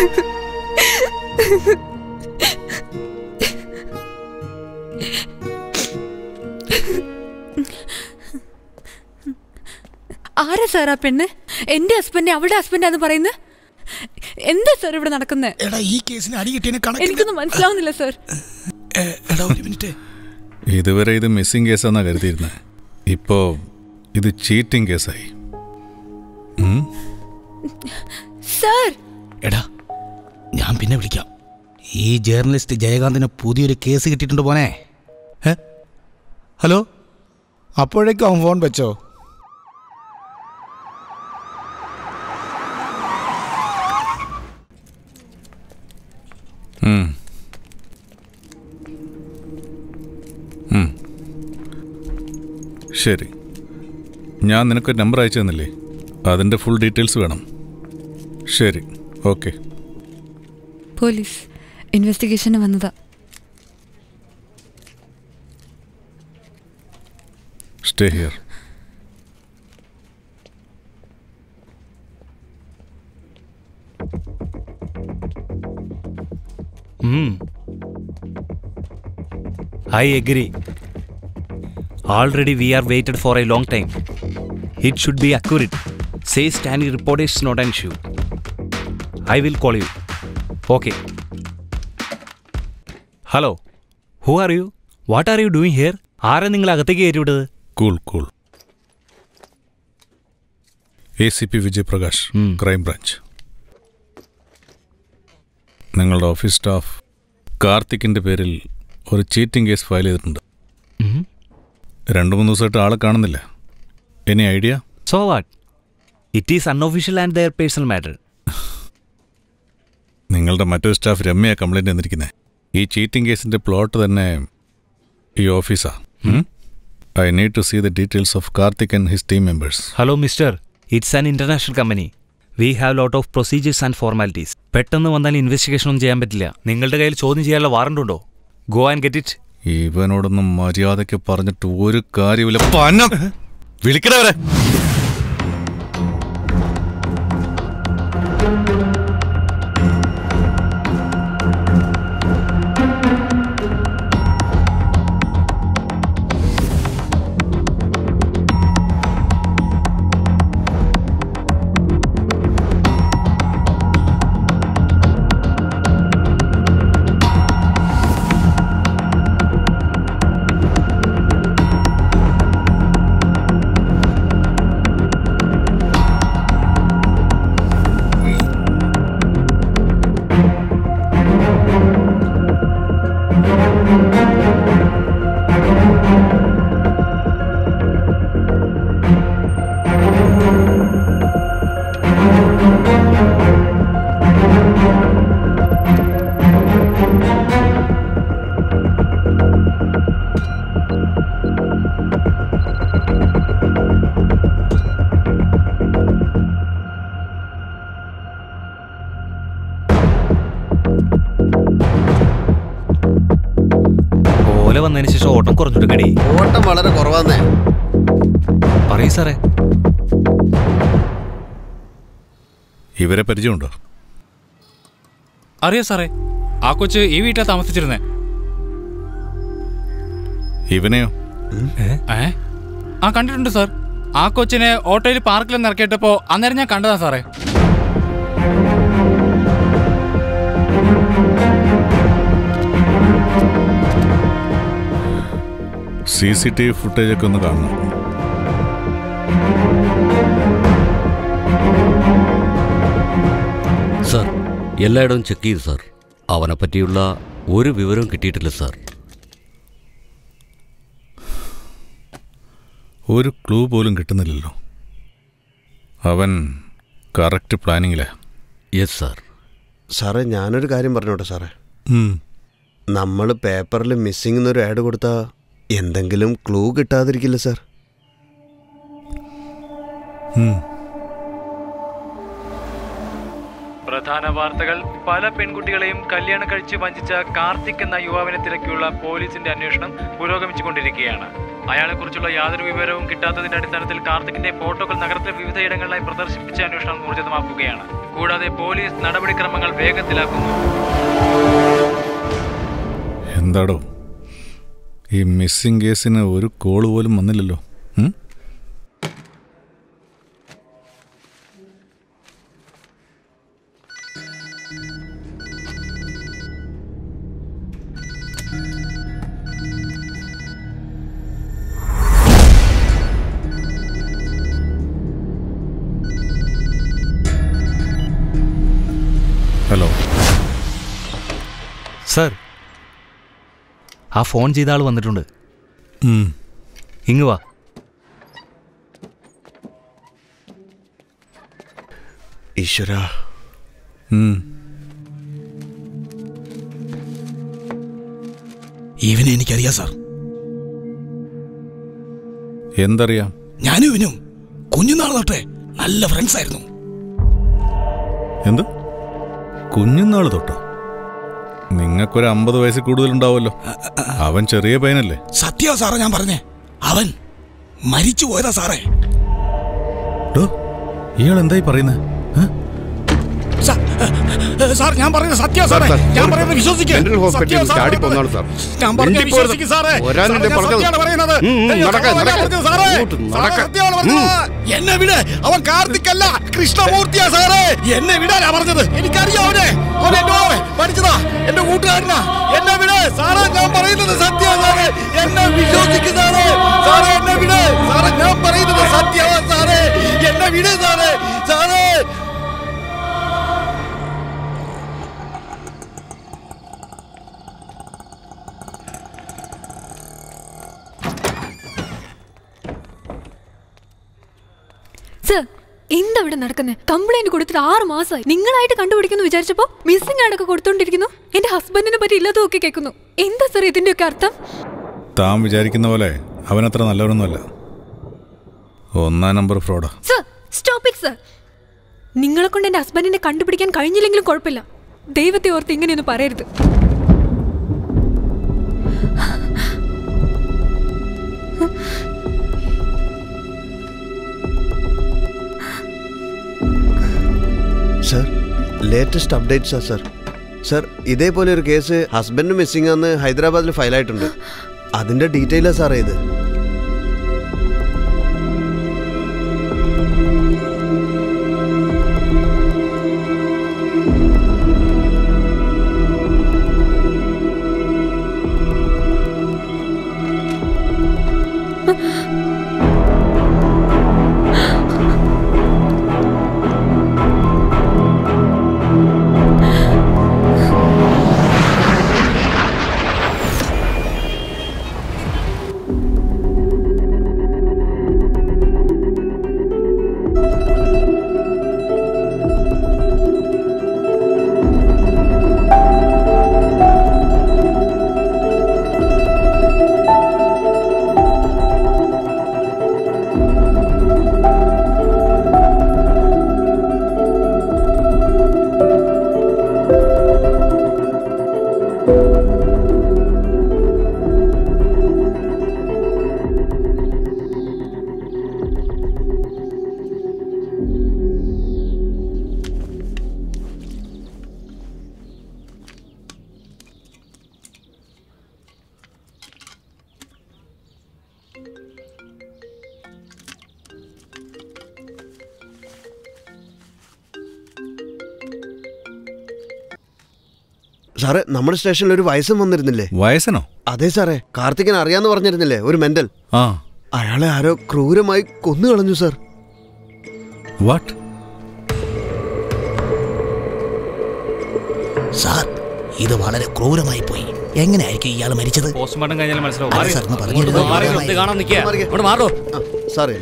ആരാ സാർ ആ പെണ്ണ് എന്റെ ഹസ്ബൻഡ് അവളുടെ ഹസ്ബൻഡാന്ന് പറയുന്നത് എന്താ സാർ ഇവിടെ നടക്കുന്നത് എടാ ഈ കേസിന് അടി കിട്ടിയതിന് കണക്ക് എനിക്കൊന്നും മനസ്സിലാവുന്നില്ല സാർ എടാ ഒരു മിനിറ്റ് ഇതുവരെ ഇത് മിസ്സിംഗ് കേസാന്നാ കരുതിയിരുന്നത് ഇപ്പോ ഇത് ചീറ്റിംഗ് കേസായി ഉം? സാർ എടാ ഞാൻ പിന്നെ വിളിക്കാം ഈ ജേർണലിസ്റ്റ് ജയകാന്തിന് പുതിയൊരു കേസ് കിട്ടിയിട്ടുണ്ട് പോനെ ഏ? ഹലോ അപ്പോഴേക്കും അവൻ ഫോൺ വെച്ചോ ഉം. ഉം. ശരി ഞാൻ നിനക്ക് നമ്പർ അയച്ചു തന്നില്ലേ അതിൻ്റെ ഫുൾ ഡീറ്റെയിൽസ് വേണം ശരി ഓക്കെ പോലീസ് ഇൻവെസ്റ്റിഗേഷന് വന്നതാ stay here Hmm. I agree. Already we are waited for a long time. It should be accurate. Say standing report is not an issue. I will call you. Okay. Hello who are you what are you doing here ആരാ നിങ്ങൾ അകത്തേക്ക് കയറ്റിവിട്ടത് cool cool A C P Vijayaprakash crime branch നിങ്ങളുടെ office staff കാർത്തിക്കിൻ്റെ പേരിൽ ഒരു cheating case file ചെയ്തിട്ടുണ്ട് രണ്ട് മൂന്ന് ദിവസമായിട്ട് ആളെ കാണുന്നില്ല any idea so what it is unofficial and their personal matter നിങ്ങളുടെ മറ്റൊരു സ്റ്റാഫ് രമ്യ കംപ്ലൈൻറ്റ് തന്നിരിക്കുന്നത് ഈ ചീറ്റിംഗ് കേസിൻ്റെ പ്ലോട്ട് തന്നെ ഈ ഓഫീസാ I need to see the details of Karthik and his team members hello mister it's an international company we have lot of procedures and formalities പെട്ടെന്ന് വന്നാൽ ഇൻവെസ്റ്റിഗേഷൻ ഒന്നും ചെയ്യാൻ പറ്റില്ല നിങ്ങളുടെ കയ്യിൽ ചോദ്യം ചെയ്യാനുള്ള വാറണ്ട് ഉണ്ടോ ഗോ ആൻഡ് ഗെറ്റ് ഇറ്റ് ഇവനോടൊന്നും മര്യാദയ്ക്ക് പറഞ്ഞിട്ട് ഒരു കാര്യമില്ല പനം വിളിക്കണവരെ വന്നതിന് ശേഷം ഓട്ടം കുറഞ്ഞിട്ടുണ്ടടി ഓട്ടം വളരെ കുറവാന്നേ പറയൂ സാറേ ഇവരെ പരിചയമുണ്ടോ അറിയാം സാറേ ആ കൊച്ച് ഈ വീട്ടിൽ താമസിച്ചിരുന്നേ ഇവനെയോ ഏ ആ കണ്ടിട്ടുണ്ട് സാർ ആ കൊച്ചിനെ ഓട്ടോയിൽ പാർക്കിൽ നിന്ന് ഇറക്കിയിട്ടപ്പോ അന്നേരം ഞാൻ കണ്ടതാ സാറേ സി സി ടി വി ഫുട്ടേജൊക്കെ ഒന്ന് കാണണം സാർ എല്ലായിടവും ചെക്ക് ചെയ്തു സാർ അവനെ പറ്റിയുള്ള ഒരു വിവരവും കിട്ടിയിട്ടില്ല സാർ ഒരു ക്ലൂ പോലും കിട്ടുന്നില്ലല്ലോ അവൻ കറക്റ്റ് പ്ലാനിങ്ങിലാ യെസ് സാർ സാറേ ഞാനൊരു കാര്യം പറഞ്ഞോട്ടെ സാറേ ഉം. നമ്മൾ പേപ്പറിൽ മിസ്സിംഗ് എന്നൊരു ആഡ് കൊടുത്താൽ എന്തെങ്കിലും ക്ലൂ കിട്ടാതിരിക്കില്ല സാർ ഉം. പ്രധാന വാർത്തകൾ പല പെൺകുട്ടികളെയും കല്യാണം കഴിച്ച് വഞ്ചിച്ച കാർത്തിക് എന്ന യുവാവിനെ തിരക്കിയുള്ള പോലീസിന്റെ അന്വേഷണം പുരോഗമിച്ചുകൊണ്ടിരിക്കുകയാണ് അയാളെക്കുറിച്ചുള്ള യാതൊരു വിവരവും കിട്ടാത്തതിന്റെ അടിസ്ഥാനത്തിൽ കാർത്തിക്കിന്റെ ഫോട്ടോകൾ നഗരത്തിലെ വിവിധയിടങ്ങളിലായി പ്രദർശിപ്പിച്ച അന്വേഷണം ഊർജിതമാക്കുകയാണ് കൂടാതെ പോലീസ് നടപടിക്രമങ്ങൾ വേഗത്തിലാക്കുന്നു എന്താടോ ഈ മിസ്സിംഗ് കേസിന് ഒരു കോള് പോലും വന്നില്ലല്ലോ ഉം? ഹലോ സാർ ആ ഫോൺ ചെയ്ത ആൾ വന്നിട്ടുണ്ട് ഉം. ഇങ്ങ് വാ ഈശ്വര ഉം. ഇവനെ എനിക്കറിയാം സാർ എന്തറിയാം ഞാനും ഇവനും കുഞ്ഞുനാൾ തൊട്ടേ നല്ല ഫ്രണ്ട്സ് ആയിരുന്നു എന്ത് കുഞ്ഞുനാൾ തൊട്ടോ നിങ്ങൾക്കൊരു അമ്പത് വയസ്സിൽ കൂടുതലുണ്ടാവുമല്ലോ അവൻ ചെറിയ പയ്യനല്ലേ സത്യ സാറേ ഞാൻ പറഞ്ഞേ അവൻ മരിച്ചു പോയതാ സാറേ ഡോ ഇയാൾ എന്തായി പറയുന്നത് സ- സാർ ഞാൻ പറയുന്നത് സത്യ സാറേ ഞാൻ പറയുന്നത് വിശ്വസിക്ക് മെന്റൽ ഹോസ്പിറ്റലിൽ സത്യം സാർ ചാടി പറയുന്നത്. പോന്നാണ് സാർ ഞാൻ പറഞ്ഞ മിണ്ടി പോരുത്. വിശ്വസിക്ക് സാറേ ഒരാളിന്റെ സാറേ, ഞാൻ പറഞ്ഞത്. സത്യമാണ് പറയുന്നത് ഉം, ഉം, അയ്യോ, നടക്കാൻ, സത്യമാണ് നടക്കാൻ. പറഞ്ഞത് സാറേ അങ്ങോട്ട് സാറേ, നടക്കാൻ. സത്യമാണ് പറഞ്ഞത്. എന്നെ വിട് അവൻ കാർത്തിക്കല്ല കൃഷ്ണമൂർത്തിയാ സാറേ എന്നെ വിടാനാ പറഞ്ഞത് എനിക്കറിയാം അവനെ അവൻ എന്റെ മോനെ പഠിച്ചതാ എന്റെ കൂട്ടുകാരനാ എന്നെ വിട് സാറേ ഞാൻ പറയുന്നത് സത്യ സാറേ എന്നെ വിശ്വസിക്ക് സാറേ സാറേ എന്നെ വിട് സാറേ ഞാൻ പറയുന്നത് സത്യമാ സാറേ എന്നെ വിട് സാറേ സാറേ സർ എന്താ ഇവിടെ നടക്കുന്നത് കംപ്ലൈന്റ് കൊടുത്തിട്ട് ആറ് മാസമായി നിങ്ങളായിട്ട് കണ്ടുപിടിക്കുന്നു വിചാരിച്ചപ്പോ മിസ്സിംഗ് ആടൊക്കെ കൊടുത്തോണ്ടിരിക്കുന്നു എന്റെ ഹസ്ബൻഡിനെ പറ്റി ഇല്ലാതൊക്കെ കേൾക്കുന്നു എന്താ സർ ഇതിന്റെയൊക്കെ അർത്ഥം താൻ വിചാരിക്കുന്ന പോലെ അവനത്ര നല്ലവനൊന്നുമല്ല ഒന്നാം നമ്പർ ഫ്രോഡാ സർ സ്റ്റോപ്പ് ഇറ്റ് സർ നിങ്ങളെ കൊണ്ട് എന്റെ ഹസ്ബൻഡിനെ കണ്ടുപിടിക്കാൻ കഴിഞ്ഞില്ലെങ്കിലും കുഴപ്പമില്ല ദൈവത്തെ ഓർത്ത് ഇങ്ങനെയൊന്നും പറയരുത് സർ ലേറ്റസ്റ്റ് അപ്ഡേറ്റ്സാ സർ സർ ഇതേപോലെ ഒരു കേസ് ഹസ്ബൻഡ് മിസ്സിംഗ് ആന്ന് ഹൈദരാബാദിൽ ഫയലായിട്ടുണ്ട് അതിന്റെ ഡീറ്റെയിലാ സാറേ ഇത് സാറേ നമ്മുടെ സ്റ്റേഷനിൽ ഒരു വയസ്സൻ വന്നിരുന്നില്ലേ വയസ്സനോ അതെ സാറേ കാർത്തികൻ അറിയാന്ന് പറഞ്ഞിരുന്നില്ലേ ഒരു മെന്റൽ ആ അയാളെ ആരോ ക്രൂരമായി കൊന്നു കളഞ്ഞു സാർ വാട്ട് സാർ ഇത് വളരെ ക്രൂരമായി പോയി എങ്ങനെയായിരിക്കും ഇയാൾ മരിച്ചത് പോസ്റ്റ്മോർട്ടം കഴിഞ്ഞാൽ മനസ്സിലാവും അതെ സാർ, ഒന്ന് പറഞ്ഞിരുന്നു. മാറി നിർത്തി കാണാൻ നിൽക്കുക ഇവിടെ മാറോ സാറേ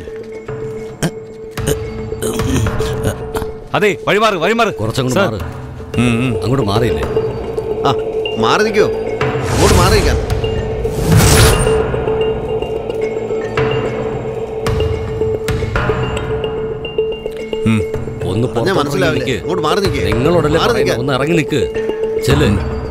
അതെ വഴിമാറ് വഴിമാറ് കുറച്ചങ്ങോട്ട് സാർ. മാറ് അങ്ങോട്ട് മാറിയില്ലേ ആ മാറി നിൽക്കോ അങ്ങോട്ട് മാറി നിൽക്കാൻ ഒന്ന് പറഞ്ഞാ പുറത്തോട്ട് മനസ്സിലാവില്ലേ? നിൽക്ക്. അങ്ങോട്ട് മാറി നിൽക്ക്. നിങ്ങളോടല്ലേ മാറി പറയുന്നത്? നിൽക്കാൻ. ഒന്ന് ഇറങ്ങി നിൽക്ക് ചെല്ല്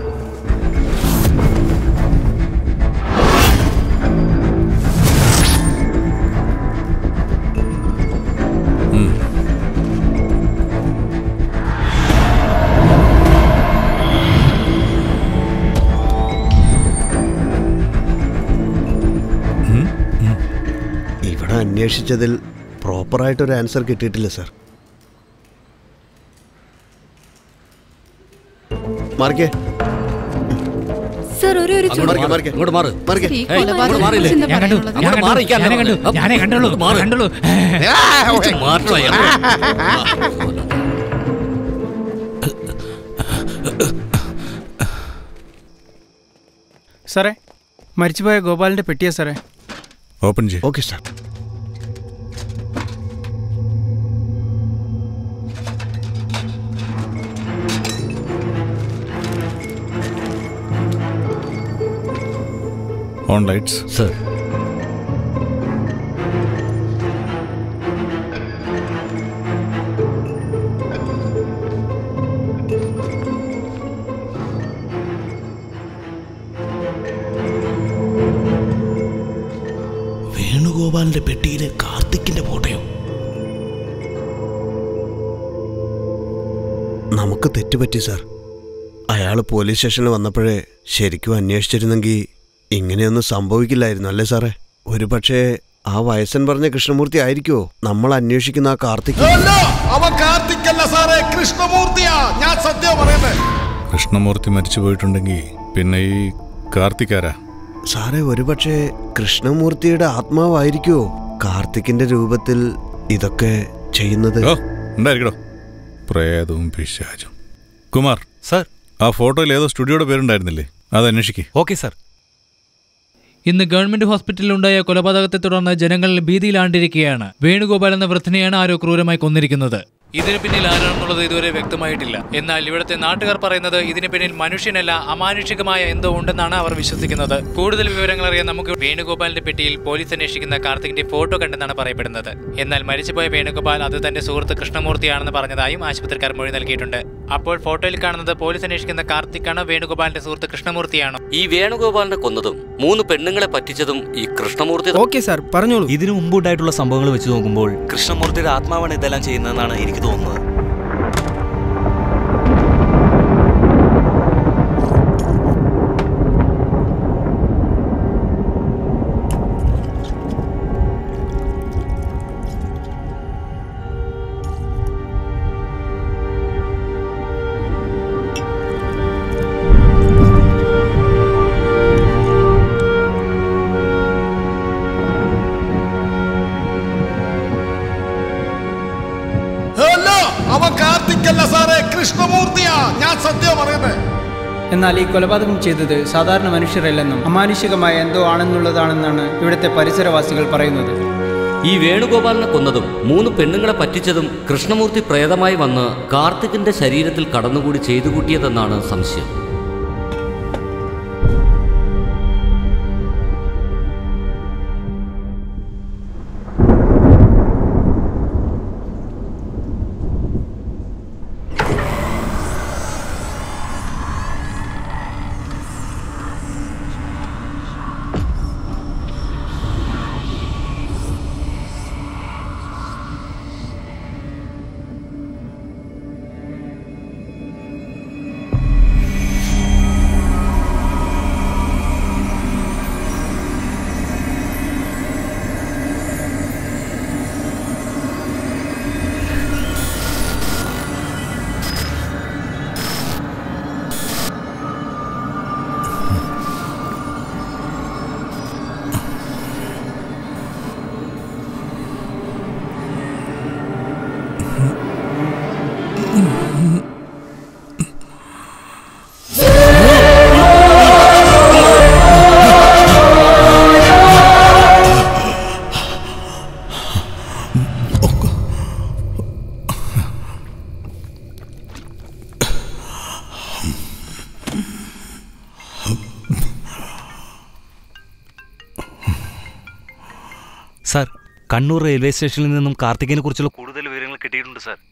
ഇവിടെ അന്വേഷിച്ചതിൽ പ്രോപ്പറായിട്ടൊരു ആൻസർ കിട്ടിയിട്ടില്ല സാർ മാറിക്കേ സർ ഒരു ഒരു അങ്ങോട്ട് ചോദ്യം മാറ്. ഇങ്ങോട്ട് മാറ് മാറിക്കേ. ഈ ഏയ്, കൊലപാതകം ഇങ്ങോട്ട് മാറിയില്ലേ? കുറിച്ച് എന്താ ഞാൻ കണ്ടു. പറയാനുള്ളത്? ഞാൻ അങ്ങോട്ട് കണ്ടു. മാറിയിരിക്കാൻ ഞാനേ കണ്ടു. പറഞ്ഞത്. ഞാനേ കണ്ടുള്ളൂ. മാറ്. കണ്ടുള്ളൂ. മാറ്റണം അയാളെ. സാറേ മരിച്ചുപോയ ഗോപാലിന്റെ പെട്ടിയാ സാറേ ഓപ്പൺ ചെയ്യും okay sir on lights sir വേണുഗോപാലിന്റെ പെട്ടിയിലെ കാർത്തിക്കിന്റെ ഫോട്ടോയോ നമുക്ക് തെറ്റുപറ്റി സാർ അയാൾ പോലീസ് സ്റ്റേഷനിൽ വന്നപ്പോഴേ ശരിക്കും അന്വേഷിച്ചിരുന്നെങ്കിൽ ഇങ്ങനെയൊന്നും സംഭവിക്കില്ലായിരുന്നു അല്ലേ സാറേ ഒരു പക്ഷേ ആ വയസ്സൻ പറഞ്ഞ കൃഷ്ണമൂർത്തി ആയിരിക്കുമോ നമ്മൾ അന്വേഷിക്കുന്ന ആ കാർത്തിക് അല്ല അവൻ കാർത്തിക്കല്ല സാറേ കൃഷ്ണമൂർത്തിയാ ഞാൻ സത്യം പറയുന്നത് കൃഷ്ണമൂർത്തി മരിച്ചു പോയിട്ടുണ്ടെങ്കിൽ പിന്നെ ഈ കാർത്തിക്കാരാ സാറേ ഒരുപക്ഷെ കൃഷ്ണമൂർത്തിയുടെ ആത്മാവായിരിക്കുമോ കാർത്തിക്കിന്റെ രൂപത്തിൽ ഇതൊക്കെ ചെയ്യുന്നത് ഓ ഉണ്ടായിരിക്കടോ പ്രേതവും പിശാചും കുമാർ സാർ ആ ഫോട്ടോയിൽ ഏതോ സ്റ്റുഡിയോയുടെ പേരുണ്ടായിരുന്നില്ലേ അത് അന്വേഷിക്കേ ഓക്കെ സാർ ഇന്ന് ഗവൺമെന്റ് ഹോസ്പിറ്റലിലുണ്ടായ കൊലപാതകത്തെ തുടർന്ന് ജനങ്ങൾ ഭീതിയിലാണ്ടിരിക്കുകയാണ് വേണുഗോപാൽ എന്ന വൃദ്ധനെയാണ് ആരോ ക്രൂരമായി കൊന്നിരിക്കുന്നത് ഇതിന് പിന്നിൽ ആരാണെന്നുള്ളത് ഇതുവരെ വ്യക്തമായിട്ടില്ല എന്നാൽ ഇവിടുത്തെ നാട്ടുകാർ പറയുന്നത് ഇതിന് പിന്നിൽ മനുഷ്യനല്ല അമാനുഷികമായ എന്തോ ഉണ്ടെന്നാണ് അവർ വിശ്വസിക്കുന്നത് കൂടുതൽ വിവരങ്ങൾ അറിയാൻ നമുക്ക് വേണുഗോപാലിന്റെ പെട്ടിയിൽ പോലീസ് അന്വേഷിക്കുന്ന കാർത്തികിന്റെ ഫോട്ടോ കണ്ടെന്നാണ് പറയപ്പെടുന്നത് എന്നാൽ മരിച്ചുപോയ വേണുഗോപാൽ അത് തന്റെ സുഹൃത്ത് കൃഷ്ണമൂർത്തിയാണെന്ന് പറഞ്ഞതായും ആശുപത്രിക്കാർ മൊഴി നൽകിയിട്ടുണ്ട് അപ്പോൾ ഫോട്ടോയിൽ കാണുന്നത് പോലീസ് അന്വേഷിക്കുന്ന കാർത്തിക്കാണോ വേണുഗോപാലിന്റെ സുഹൃത്ത് കൃഷ്ണമൂർത്തിയാണോ ഈ വേണുഗോപാലിനെ കൊന്നതും മൂന്ന് പെണ്ണുങ്ങളെ പറ്റിച്ചതും ഈ കൃഷ്ണമൂർത്തി ഓക്കെ സാർ പറഞ്ഞോളൂ ഇതിനു മുമ്പുണ്ടായിട്ടുള്ള സംഭവങ്ങൾ വെച്ച് നോക്കുമ്പോൾ കൃഷ്ണമൂർത്തിയുടെ ആത്മാവാണ് ഇതെല്ലാം ചെയ്യുന്നതെന്നാണ് എനിക്ക് തോന്നുന്നത് അല്ല അവൻ കാർത്തിക്കല്ല സാറേ കൃഷ്ണമൂർത്തിയാ ഞാൻ സത്യം പറയുന്നത് എന്നാൽ ഈ കൊലപാതകം ചെയ്തത് സാധാരണ മനുഷ്യരല്ലെന്നും അമാനുഷികമായ എന്തോ ആണെന്നുള്ളതാണെന്നാണ് ഇവിടുത്തെ പരിസരവാസികൾ പറയുന്നത് ഈ വേണുഗോപാലിനെ കൊന്നതും മൂന്ന് പെണ്ണുങ്ങളെ പറ്റിച്ചതും കൃഷ്ണമൂർത്തി പ്രേതമായി വന്ന് കാർത്തികിന്റെ ശരീരത്തിൽ കടന്നുകൂടി ചെയ്തു കൂട്ടിയതെന്നാണ് സംശയം സാർ കണ്ണൂർ റെയിൽവേ സ്റ്റേഷനിൽ നിന്നും കാർത്തികിനെ കുറിച്ചുള്ള കൂടുതൽ വിവരങ്ങൾ കിട്ടിയിട്ടുണ്ട് സാർ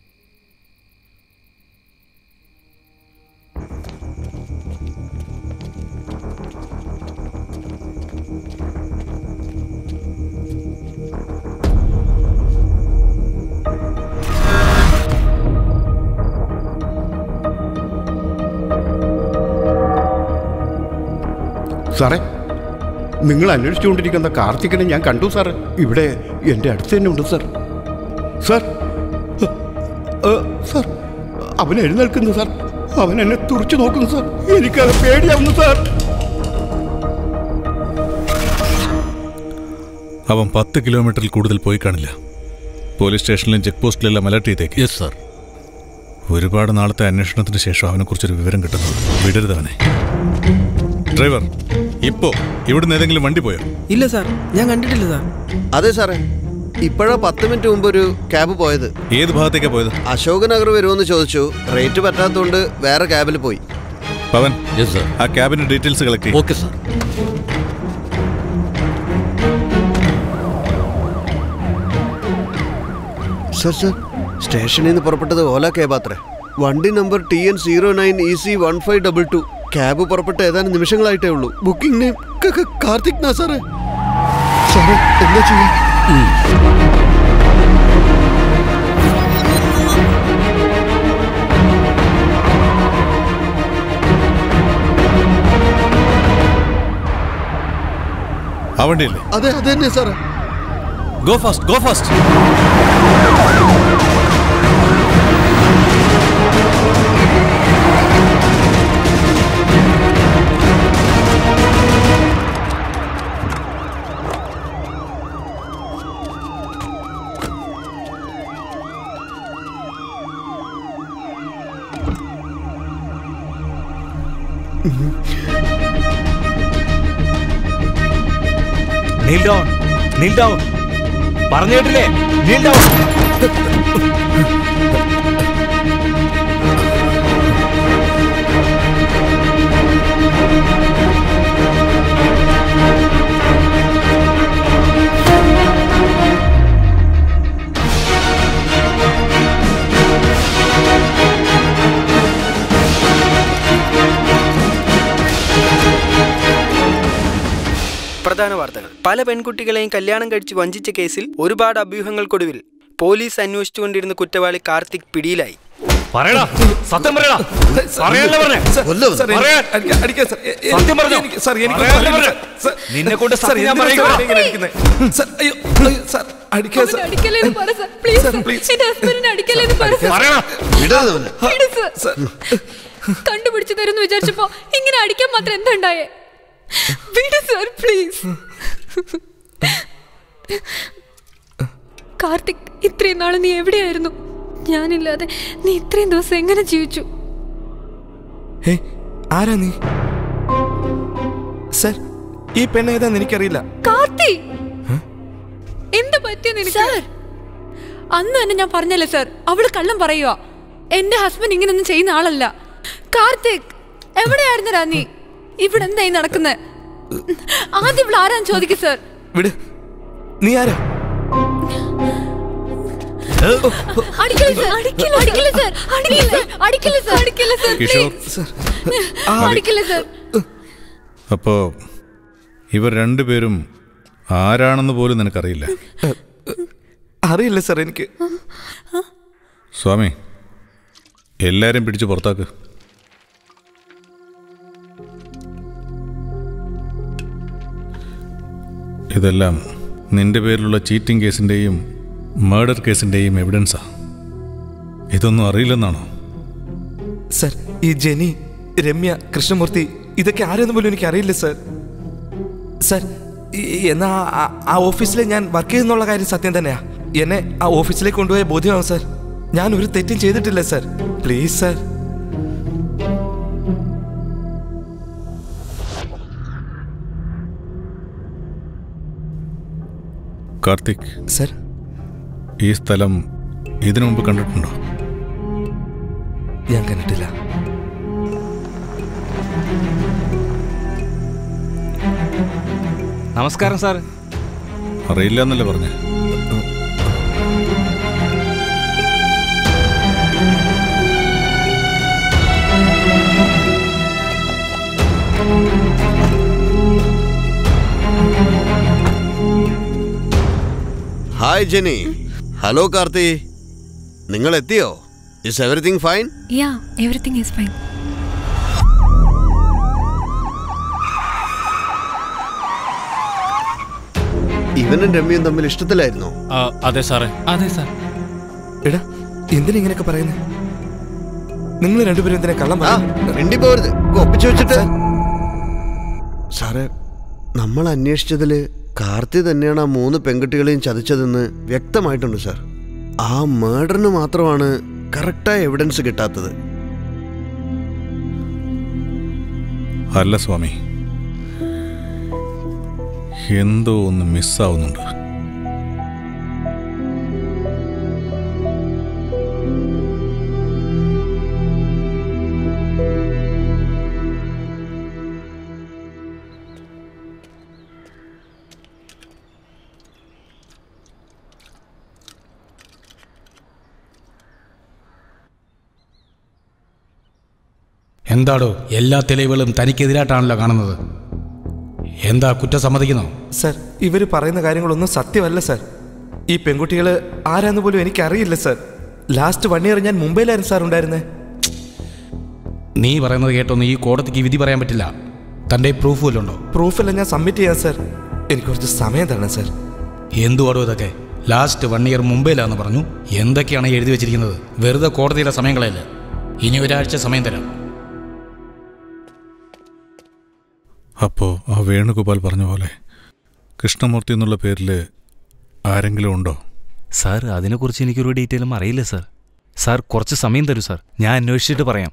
സാറേ നിങ്ങൾ അന്വേഷിച്ചുകൊണ്ടിരിക്കുന്ന കാർത്തികനെ ഞാൻ കണ്ടു സാർ ഇവിടെ എൻ്റെ അടുത്ത് തന്നെ ഉണ്ട് സാർ സാർ ഏ, സാർ അവൻ എഴുന്നേൽക്കുന്നു സാർ അവൻ എന്നെ തുറച്ചു നോക്കുന്നു സാർ എനിക്കത് പേടിയാവുന്നു സാർ അവൻ പത്ത് കിലോമീറ്ററിൽ കൂടുതൽ പോയി കാണില്ല പോലീസ് സ്റ്റേഷനിലും ചെക്ക് പോസ്റ്റിലെല്ലാം അലർട്ട് ചെയ്തേക്ക് യെസ് സാർ ഒരുപാട് നാളത്തെ അന്വേഷണത്തിന് ശേഷം അവനെക്കുറിച്ചൊരു വിവരം കിട്ടുന്നു വിടരുത് അവനെ ഡ്രൈവർ ഇപ്പോ ഇവിടുന്ന് ഏതെങ്കിലും വണ്ടി പോയോ ഇല്ല സാർ ഞാൻ കണ്ടിട്ടില്ല സാർ അതെ സാറേ ഇപ്പോഴാ പത്ത് മിനിറ്റ് മുമ്പ് ഒരു ക്യാബ് പോയത് ഏത് ഭാഗത്തേക്കാ പോയത് അശോക് നഗർ വരുമെന്ന് ചോദിച്ചു റേറ്റ് പറ്റാത്തതുകൊണ്ട് വേറെ ക്യാബിൽ പോയി പവൻ ആ ക്യാബിന്റെ ഡീറ്റെയിൽസ് കളക്ട് ചെയ്യും ഓക്കെ സാർ സർ സർ സ്റ്റേഷനിൽ നിന്ന് പുറപ്പെട്ടത് ഓല ക്യാബ് അത്രേ വണ്ടി number T N zero nine E C one five double two cab പുറപ്പെട്ട ഏതാനും നിമിഷങ്ങളായിട്ടേ ഉള്ളൂ ബുക്കിംഗ് നെയിം കാർത്തിക് നാ സാറേ സാറേ എന്താ ചെയ്യാ ആ വണ്ടിയല്ലേ അതെ അതെ തന്നെ സാറേ go fast go fast kneel down kneel down പറഞ്ഞു കേട്ടില്ലേ നീൽ ഡൗൺ പ്രധാന വാർത്തകൾ പല പെൺകുട്ടികളെയും കല്യാണം കഴിച്ച് വഞ്ചിച്ച കേസിൽ ഒരുപാട് അഭ്യൂഹങ്ങൾക്കൊടുവിൽ പോലീസ് അന്വേഷിച്ചുകൊണ്ടിരുന്ന കുറ്റവാളി കാർത്തിക് പിടിയിലായി പറയടാ സത്യം പറയടാ പറയല്ലേ പറഞ്ഞേ സാർ, എനിക്ക് പറയാൻ. അടിക്ക- അടിക്ക, സാർ. എ- എ- സത്യം പറഞ്ഞോ? എനിക്ക് സാർ, എനിക്ക് പറയാനല്ലേ അറിയില്ല. പറഞ്ഞേ? സാർ, നിന്നെ കൊണ്ട് സാർ, സത്യം ഞാൻ എന്തിനാ പറയില്ല. സാർ ഇങ്ങനെ ഇരിക്കുന്നെ? സാർ, അയ്യോ, അയ്യോ, സാർ, അടിക്ക, അവനെ സാർ. അടിക്കല്ലേന്ന് പറ sir please sir, sir. Please. എന്റെ ഹസ്ബൻഡിനെ അടിക്കല്ലേന്ന് പറ സർ വിടരുത് അവനെ. വിട് സർ. കണ്ടുപിടിച്ചു തരുമെന്ന് വിചാരിച്ചപ്പോ ഇങ്ങനെ അടിക്കാൻ മാത്രം എന്തുണ്ടായേ വിട് സർ പ്ലീസ് കാർത്തിക് ഇത്രയും നാള് നീ എവിടെയായിരുന്നു ഞാനില്ലാതെ നീ ഇത്രയും ദിവസം എങ്ങനെ ജീവിച്ചു ഹേ, ആരാ നീ സർ ഈ പെണ്ണ് ഏതാന്ന് എനിക്കറിയില്ല കാർത്തി എന്ത് പറ്റിയ നിനക്ക് സർ അന്ന് തന്നെ ഞാൻ പറഞ്ഞല്ലേ സർ അവള് കള്ളം പറയുക എന്റെ ഹസ്ബൻഡ് ഇങ്ങനൊന്നും ചെയ്യുന്ന ആളല്ല കാർത്തിക് എവിടെയായിരുന്നടാ നീ ഇവിടെ എന്തായി നടക്കുന്നത് ആദ്യം ഇവിടെ ആരാന്ന് ചോദിക്കും സർ വിട് നീ ആരാ അടിക്കല്ലേ സർ അടിക്കല്ലേ അടിക്കല്ലേ സർ അടിക്കല്ലേ സർ അടിക്കല്ലേ സർ അടിക്കല്ലേ സർ കിഷോർ അടിക്കല്ലേ സർ അപ്പോ ഇവർ രണ്ടുപേരും ആരാണെന്ന് പോലും നിനക്കറിയില്ല അറിയില്ല സർ എനിക്ക് സ്വാമി എല്ലാരും പിടിച്ച് പുറത്താക്ക് ഇതെല്ലാം നിന്റെ പേരിലുള്ള ചീറ്റിംഗ് കേസിന്റെയും മർഡർ കേസിന്റെയും എവിഡൻസാ ഇതൊന്നും അറിയില്ലെന്നാണോ സർ ഈ ജെനി രമ്യ കൃഷ്ണമൂർത്തി ഇതൊക്കെ ആരെന്ന് പോലും എനിക്ക് അറിയില്ല സർ സർ ഈ- എന്നാ ആ- ആ ഓഫീസിൽ ഞാൻ വർക്ക് ചെയ്യുന്നുള്ള കാര്യം സത്യം തന്നെയാ എന്നെ ആ ഓഫീസിലേക്ക് കൊണ്ടുപോയ ബോധ്യമാവും സർ ഞാൻ ഒരു തെറ്റും ചെയ്തിട്ടില്ല sir please sir Karthik sir ഈ സ്ഥലം ഇതിനു മുമ്പ് കണ്ടിട്ടുണ്ടോ ഞാൻ കണ്ടിട്ടില്ല നമസ്കാരം സാർ അറിയില്ല എന്നല്ലേ പറഞ്ഞേ ഹായ് ജെനി ഹലോ കാർത്തി നിങ്ങൾ എത്തിയോ is everything fine yeah everything is fine ഇവനും രമ്യയും തമ്മിൽ ഇഷ്ടത്തിലായിരുന്നോ അതെ സാറേ അതെ സാർ എടാ എന്തിനാ ഇങ്ങനെയൊക്കെ പറയുന്നത് നിങ്ങൾ രണ്ടുപേരും എന്തിനാ കള്ളം മിണ്ടി പോരുത് ഒപ്പിച്ചു വെച്ചിട്ട് സാറേ നമ്മൾ അന്വേഷിച്ചതില് കാർത്തി തന്നെയാണ് ആ മൂന്ന് പെൺകുട്ടികളെയും ചതിച്ചതെന്ന് വ്യക്തമായിട്ടുണ്ട് സാർ ആ മേഡറിന് മാത്രമാണ് കറക്റ്റായ എവിഡൻസ് കിട്ടാത്തത് അല്ല സ്വാമി എന്തോ ഒന്ന് മിസ്സാവുന്നുണ്ട് എന്താടോ എല്ലാ തെളിവുകളും തനിക്കെതിരായിട്ടാണല്ലോ കാണുന്നത് എന്താ കുറ്റം സമ്മതിക്കുന്നോ സർ ഇവർ പറയുന്ന കാര്യങ്ങളൊന്നും സത്യമല്ല സർ ഈ പെൺകുട്ടികൾ ആരാന്ന് പോലും എനിക്കറിയില്ല സർ ലാസ്റ്റ് വൺ ഇയർ ഞാൻ മുംബൈയിലായിരുന്നു സാർ ഉണ്ടായിരുന്നത് നീ പറയുന്നത് കേട്ടൊന്നും ഈ കോടതിക്ക് വിധി പറയാൻ പറ്റില്ല തൻ്റെ പ്രൂഫ് വല്ലതും ഉണ്ടോ പ്രൂഫെല്ലാം ഞാൻ സബ്മിറ്റ് ചെയ്യാം സർ എനിക്ക് കുറച്ച് സമയം തരണം സർ എന്തുവാടോ ഇതൊക്കെ ലാസ്റ്റ് വൺ ഇയർ മുംബൈയിലാന്ന് പറഞ്ഞു എന്തൊക്കെയാണ് എഴുതി വെച്ചിരിക്കുന്നത് വെറുതെ കോടതിയുടെ സമയം കളയല്ല ഇനി ഒരാഴ്ച സമയം തരാം അപ്പോൾ ആ വേണുഗോപാൽ പറഞ്ഞ പോലെ കൃഷ്ണമൂർത്തി എന്നുള്ള പേരിൽ ആരെങ്കിലും ഉണ്ടോ സാർ അതിനെക്കുറിച്ച് എനിക്കൊരു ഡീറ്റെയിലും അറിയില്ല സാർ സാർ കുറച്ച് സമയം തരൂ സാർ ഞാൻ അന്വേഷിച്ചിട്ട് പറയാം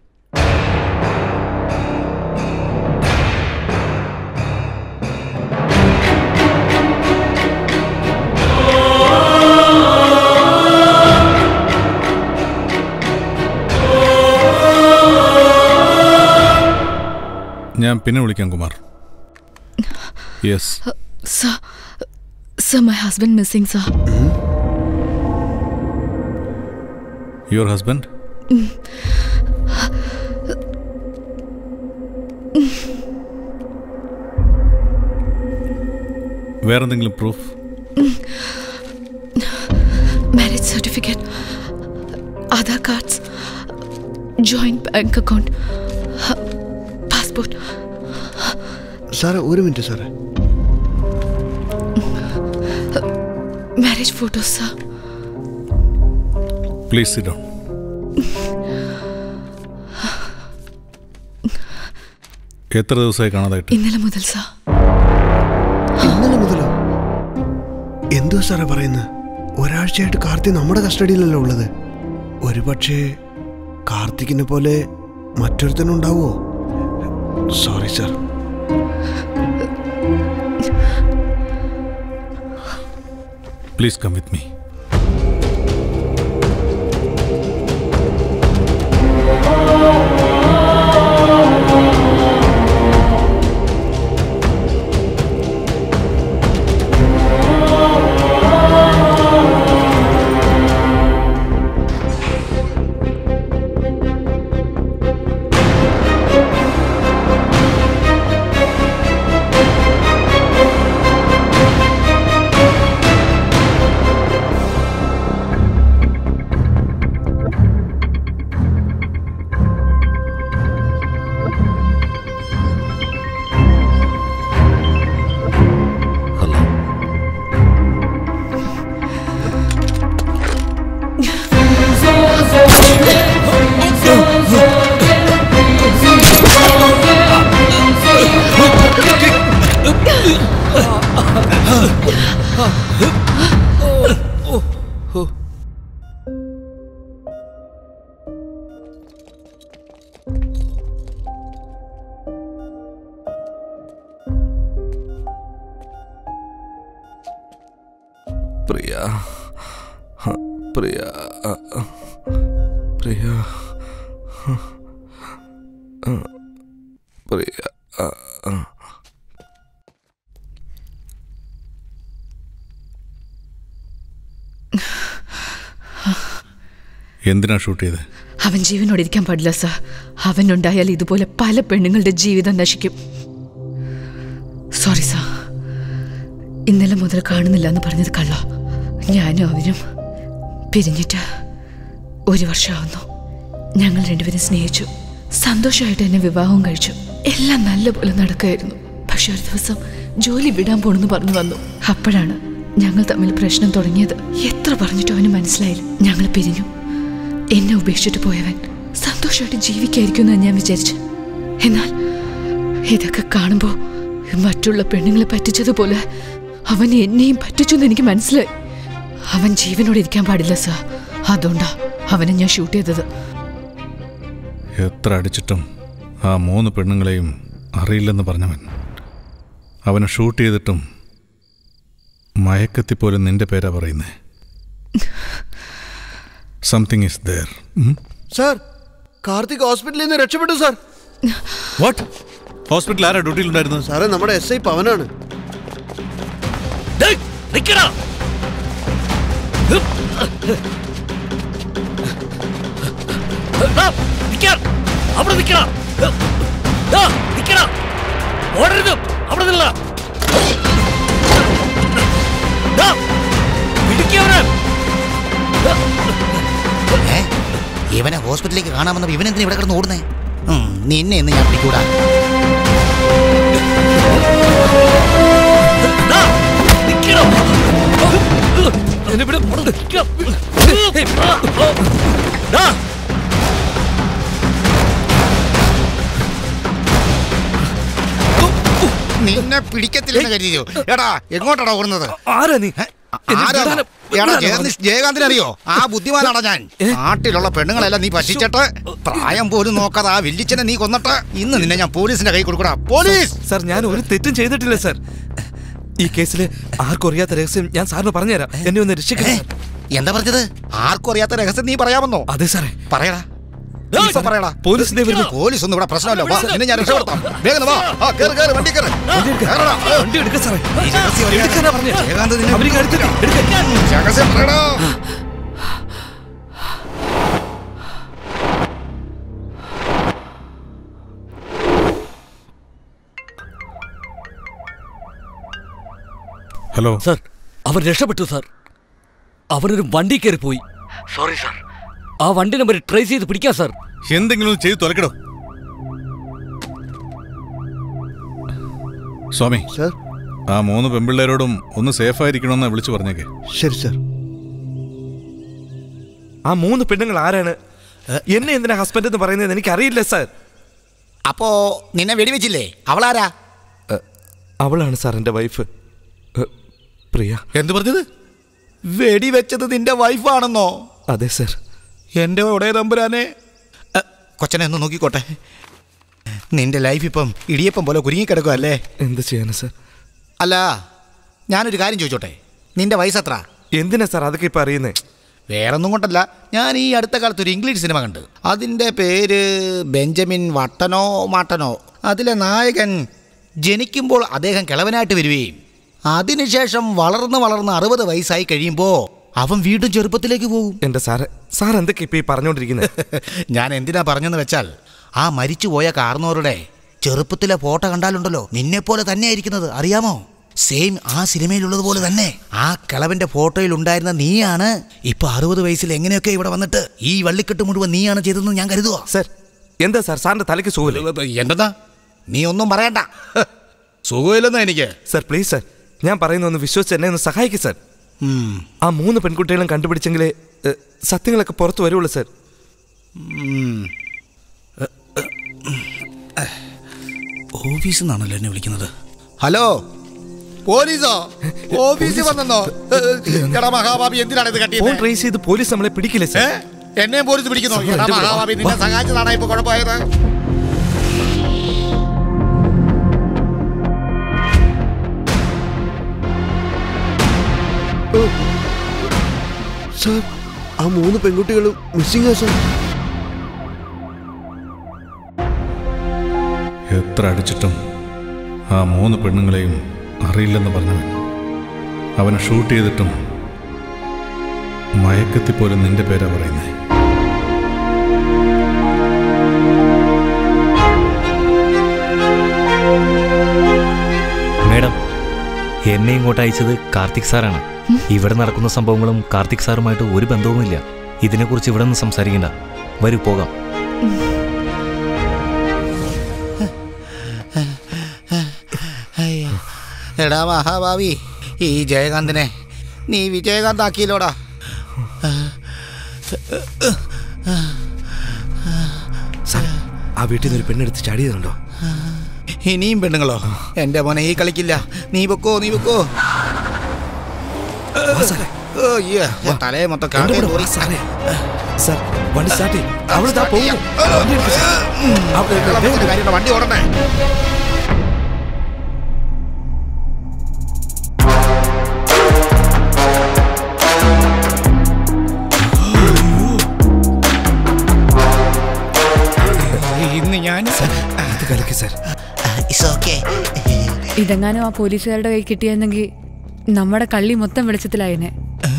ഞാൻ പിന്നെ വിളിക്കാം Kumar yes Sir, sir, my husband missing, sir. Your husband വേറെന്തെങ്കിലും proof Marriage certificate, Aadhaar cards, joint bank account, passport. സാറേ ഒരു മിനിറ്റ് സാറേ Marriage photos, sir. Please sit down എത്ര ദിവസമായി കാണാതായിട്ട് ഇന്നലെ മുതൽ സർ ഇന്നലെ മുതലോ എന്തോ സാറേ പറയുന്നത് ഒരാഴ്ചയായിട്ട് കാർത്തി നമ്മുടെ കസ്റ്റഡിയിലല്ലേ ഉള്ളത് ഒരുപക്ഷേ കാർത്തിക്കിനെ പോലെ മറ്റൊരുത്തനുണ്ടാവോ sorry sir please come with me Priya ഹ, പ്രിയ അ, അ, പ്രിയ ഹ, അ, പ്രിയ അ, അ. എന്തിനാ ഷൂട്ട് ചെയ്ത് അവൻ ജീവനോടെ ഇരിക്കാൻ പാടില്ല സാർ അവനുണ്ടായാൽ ഇതുപോലെ പല പെണ്ണുങ്ങളുടെ ജീവിതം നശിക്കും സോറി സാർ ഇന്നലെ മുതൽ കാണുന്നില്ല എന്ന് പറഞ്ഞത് കള്ള ഞാനും അവനും പിരിഞ്ഞിട്ട് ഒരു വർഷമാവുന്നു ഞങ്ങൾ രണ്ടുപേരും സ്നേഹിച്ചു സന്തോഷമായിട്ട് എന്നെ വിവാഹവും കഴിച്ചു എല്ലാം നല്ലപോലെ നടക്കുകയായിരുന്നു പക്ഷെ ഒരു ദിവസം ജോലി വിടാൻ പോണെന്ന് പറഞ്ഞു വന്നു അപ്പോഴാണ് ഞങ്ങൾ തമ്മിൽ പ്രശ്നം തുടങ്ങിയത് എത്ര പറഞ്ഞിട്ടും അവന് മനസ്സിലായില്ല ഞങ്ങൾ പിരിഞ്ഞു എന്നെ ഉപേക്ഷിച്ചിട്ട് പോയവൻ സന്തോഷമായിട്ട് ജീവിക്കായിരിക്കും എന്ന് ഞാൻ വിചാരിച്ചു എന്നാൽ ഇതൊക്കെ കാണുമ്പോൾ മറ്റുള്ള പെണ്ണുങ്ങളെ പറ്റിച്ചതുപോലെ അവൻ എന്നെയും പറ്റിച്ചു എന്ന് എനിക്ക് മനസ്സിലായി അവൻ ജീവനോടെ ഇരിക്കാൻ പാടില്ല സാർ അതുകൊണ്ടാ അവനെ ഞാൻ ഷൂട്ട് ചെയ്തത് എത്ര അടിച്ചിട്ടും ആ മൂന്ന് പെണ്ണുങ്ങളെയും അറിയില്ലെന്ന് പറഞ്ഞവൻ അവനെ ഷൂട്ട് ചെയ്തിട്ടും മയക്കത്തിപ്പോലും നിന്റെ പേരാ പറയുന്നേ something is there sir Karthik ഹോസ്പിറ്റലിൽ നിന്ന് രക്ഷപ്പെട്ടു സാർ വാട്ട് ഹോസ്പിറ്റലിൽ ആരാ ഡ്യൂട്ടിയിലുണ്ടായിരുന്നത് സാറേ നമ്മുടെ എസ് ഐ പവനാണ് അവിടെ നിൽക്കണം നിൽക്കണം ഓടരുത് അവിടെ നില്ല ഇവനെ ഹോസ്പിറ്റലിലേക്ക് കാണാൻ വന്നപ്പോ ഇവനെന്തിനാ ഇവിടെ കിടന്ന് ഓടുന്നേ ഉം, നിന്നെ ഇന്ന് ഞാൻ പിടിക്കൂടാ നിന്നെ പിടിക്കത്തില്ലെന്ന് കരുതിയോ എടാ എങ്ങോട്ടാടാ ഓടുന്നത് ആരാ നീ ആരാ? എടാ, ജയകാന്ത് ജയകാന്തിനെ അറിയോ ആ ബുദ്ധിമാനാടാ ഞാൻ നാട്ടിലുള്ള പെണ്ണുങ്ങളെല്ലാം നീ പറ്റിച്ചിട്ട് പ്രായം പോലും നോക്കാതെ ആ വില്ലിച്ചനെ നീ കൊന്നിട്ട് ഇന്ന് നിന്നെ ഞാൻ പോലീസിന്റെ കൈ കൊടുക്കടാ പോലീസ് സാർ ഞാൻ ഒരു തെറ്റും ചെയ്തിട്ടില്ല സാർ ഈ കേസിൽ ആർക്കും അറിയാത്ത രഹസ്യം ഞാൻ സാറിന് പറഞ്ഞുതരാം എന്നെ ഒന്ന് രക്ഷിക്കണേ എന്താ പറഞ്ഞത് ആർക്കും അറിയാത്ത രഹസ്യം നീ പറയാമെന്നോ അതെ സാറേ പറയടാ ഇപ്പൊ പറയടാ പോലീസിന്റെ വരുന്നു പോലീസ് ഒന്നും ഇവിടെ പ്രശ്നമല്ല വാ നിന്നെ ഞാൻ രക്ഷപ്പെടുത്താം വേഗം വാ ആ, കേറ് കേറ് വണ്ടി കേറ് കേറടാ. വണ്ടി എടുക്ക സാറേ ഈ രഹസ്യം അറിയാതെ എടുക്കാനാ പറഞ്ഞേ ജയകാന്ത് നിന്നെ അവർക്ക് അടുത്തെത്തി എടുക്ക രഹസ്യം പറയടാ ഹലോ സാർ അവൻ രക്ഷപ്പെട്ടു സാർ അവനൊരു വണ്ടി കയറി പോയി സോറി സാർ ആ വണ്ടി നമ്പർ ട്രേസ് ചെയ്ത് പിടിക്കാം സാർ എന്തെങ്കിലും ഒന്ന് ചെയ്ത് തുലക്കടോ സ്വാമി സാർ ആ മൂന്ന് പെമ്പിള്ളേരോടും ഒന്ന് സേഫായിരിക്കണമെന്ന് വിളിച്ചു പറഞ്ഞേക്കെ ശരി സാർ ആ മൂന്ന് പെണ്ണുങ്ങൾ ആരാണ് എന്നെ എന്തിനാ ഹസ്ബൻഡ് എന്ന് പറയുന്നത് എനിക്ക് അറിയില്ല സാർ അപ്പോ നിന്നെ വെടിവെച്ചില്ലേ അവളാരാ അവളാണ് സാർ എൻ്റെ വൈഫ് പ്രിയ എന്ത് പറഞ്ഞത് വെടിവെച്ചത് നിന്റെ വൈഫാണെന്നോ അതെ സാർ എന്റെ ഒടേ തമ്പുരാനെ അ, കൊച്ചനെ ഒന്ന് നോക്കിക്കോട്ടെ നിന്റെ ലൈഫ് ഇപ്പം ഇടിയപ്പം പോലെ കുരുങ്ങി കിടക്കുമല്ലേ എന്ത് ചെയ്യാനാ സാർ അല്ല ഞാനൊരു കാര്യം ചോദിച്ചോട്ടെ നിന്റെ വയസ്സെത്ര എന്തിനാ സാർ അതൊക്കെ ഇപ്പം അറിയുന്നേ വേറൊന്നും കൊണ്ടല്ല ഞാൻ ഈ അടുത്ത കാലത്ത് ഒരു ഇംഗ്ലീഷ് സിനിമ കണ്ട് അതിൻ്റെ പേര് ബെഞ്ചമിൻ വട്ടനോ മാട്ടനോ അതിലെ നായകൻ ജനിക്കുമ്പോൾ അദ്ദേഹം കിളവനായിട്ട് വരികയും അതിനുശേഷം വളർന്ന് വളർന്ന് അറുപത് വയസ്സായി കഴിയുമ്പോൾ അവൻ വീണ്ടും ചെറുപ്പത്തിലേക്ക് പോകും എൻ്റെ സാറ് സാർ എന്തൊക്കെ ഇപ്പം ഈ പറഞ്ഞുകൊണ്ടിരിക്കുന്നത് ഞാൻ എന്തിനാ പറഞ്ഞെന്ന് വെച്ചാൽ ആ മരിച്ചുപോയ കാർന്നോരുടെ ചെറുപ്പത്തിലെ ഫോട്ടോ കണ്ടാലുണ്ടല്ലോ നിന്നെപ്പോലെ തന്നെയായിരിക്കുന്നത് അറിയാമോ സെയിം ആ സിനിമയിലുള്ളത് പോലെ തന്നെ ആ കിളവന്റെ ഫോട്ടോയിൽ ഉണ്ടായിരുന്ന നീയാണ് ഇപ്പൊ അറുപത് വയസ്സിൽ എങ്ങനെയൊക്കെ ഇവിടെ വന്നിട്ട് ഈ വള്ളിക്കെട്ട് മുഴുവൻ നീയാണ് ചെയ്തതെന്ന് ഞാൻ കരുതുക സാർ എന്താ സാർ സാറിന്റെ തലയ്ക്ക് സുഖമില്ല എന്താ നീ ഒന്നും പറയണ്ട സുഖമില്ലെന്നാ എനിക്ക് സാർ പ്ലീസ് സാർ ഞാൻ പറയുന്ന ഒന്ന് വിശ്വസിച്ച് എന്നെ ഒന്ന് സഹായിക്കും സാർ ആ മൂന്ന് പെൺകുട്ടികളും കണ്ടുപിടിച്ചെങ്കിലേ ഏ, സത്യങ്ങളൊക്കെ പുറത്തു വരുള്ളൂ സാർ ഓഫീസിൽ നിന്നാണല്ലോ എന്നെ വിളിക്കുന്നത് ഹലോ പോലീസോ ഓഫീസിൽ വന്നെന്നോ എടാ മഹാബാബി എന്തിനാണ് ഇത് ഫോൺ കട്ടിയത് ട്രേസ് ചെയ്ത് പോലീസ് നമ്മളെ പിടിക്കില്ല സാർ എന്നെയും പോലീസ് പിടിക്കുന്നു സാർ, എടാ എന്റെ കൂടെ മഹാബാബി വാ. നിന്നെ വാ. സഹായിച്ചതാണ് ഇപ്പൊ കുഴപ്പമായത് സാർ ആ മൂന്ന് പെൺകുട്ടികളും മിസ്സിംഗ് സാർ എത്ര അടിച്ചിട്ടും ആ മൂന്ന് പെണ്ണുങ്ങളെയും അറിയില്ലെന്ന് പറഞ്ഞവൻ അവനെ ഷൂട്ട് ചെയ്തിട്ടും മയക്കത്തിപ്പോലും നിന്റെ പേരാ പറയുന്നേ എന്നെ ഇങ്ങോട്ട് അയച്ചത് കാർത്തിക് സാറാണ് ഇവിടെ നടക്കുന്ന സംഭവങ്ങളും കാർത്തിക് സാറുമായിട്ട് ഒരു ബന്ധവുമില്ല ഇതിനെക്കുറിച്ച് ഇവിടെ നിന്ന് സംസാരിക്കണ്ട വരൂ പോകാം അയ്യോ. എടാ മഹാഭാവി ഈ ജയകാന്തിനെ നീ വിജയകാന്ത് ആക്കിയില്ലോടാ സാർ ആ വീട്ടിൽ നിന്ന് ഒരു പെണ്ണെടുത്ത് ചാടിയതുണ്ടോ ഇനിയും പെണ്ണുങ്ങളോ എന്റെ മോനെ ഈ കളിക്കില്ല നീ പൊക്കോ നീ പൊക്കോ ഓ, അയ്യോ, തലയെ മൊത്തം എന്റെ കാക്കയും കൂടെ വാ, തൂറി. സാറേ. സാർ വണ്ടി സ്റ്റാർട്ട് ചെയ്യും അവള് ദാ പോകുന്നു വണ്ടി എടുക്ക് സാർ. അവിടെ ഇട്ട് വെള്ളം വെച്ചിട്ട് കാര്യമുണ്ടോ? വണ്ടി ഓടണേ ഇന്ന് ഞാൻ ഇത് കലക്കി സാർ ഇതെങ്ങാനും ആ പോലീസുകാരുടെ കൈ കിട്ടിയെന്നെങ്കിൽ നമ്മുടെ കള്ളി മൊത്തം വെളിച്ചത്തിലായനെ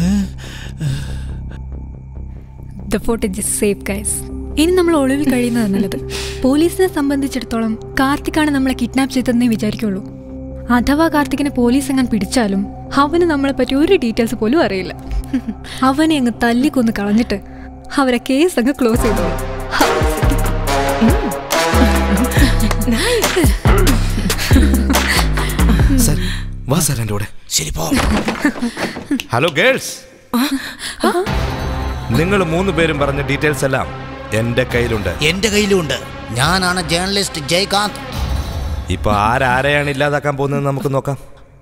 the fort is safe guys ഇനി നമ്മൾ ഒളിവിൽ കഴിയുന്നത് നല്ലത് പോലീസിനെ സംബന്ധിച്ചിടത്തോളം കാർത്തിക്കാണ് നമ്മളെ കിഡ്നാപ്പ് ചെയ്തതെന്നേ വിചാരിക്കുള്ളൂ അഥവാ കാർത്തിക്കിനെ പോലീസ് എങ്ങനെ പിടിച്ചാലും അവന് നമ്മളെ പറ്റി ഒരു ഡീറ്റെയിൽസ് പോലും അറിയില്ല അവനെ അങ്ങ് തല്ലിക്കൊന്ന് കളഞ്ഞിട്ട് അവരെ കേസ് അങ്ങ് ക്ലോസ് ചെയ്തോളൂ സാർ വാ സാർ എൻ്റെ കൂടെ ശരി പോ ഹലോ ഗേൾസ് നിങ്ങൾ മൂന്ന് പേരും പറഞ്ഞ ഡീറ്റെയിൽസ് എല്ലാം എൻ്റെ കയ്യിലുണ്ട് എന്റെ കയ്യിലുണ്ട് ഞാനാണ് ജേർണലിസ്റ്റ് ജയകാന്ത് ഇപ്പൊ ആരാരെയാണ് ഇല്ലാതാക്കാൻ പോകുന്നത് നമുക്ക് നോക്കാം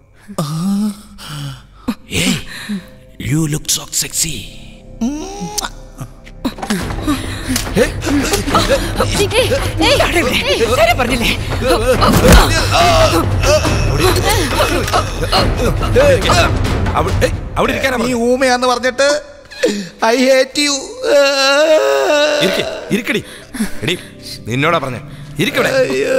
യു ലുക്ക് സോ സെക്സി പറഞ്ഞില്ലേ അവ- ഏയ്, അവിടെ ഇരിക്കാനാ നീ ഊമയാന്ന് പറഞ്ഞിട്ട് ഐ ഹേറ്റ് യു ഇരിക്കെ ഇരിക്കടി എടി നിന്നോടാ പറഞ്ഞേ ഇരിക്കവിടെ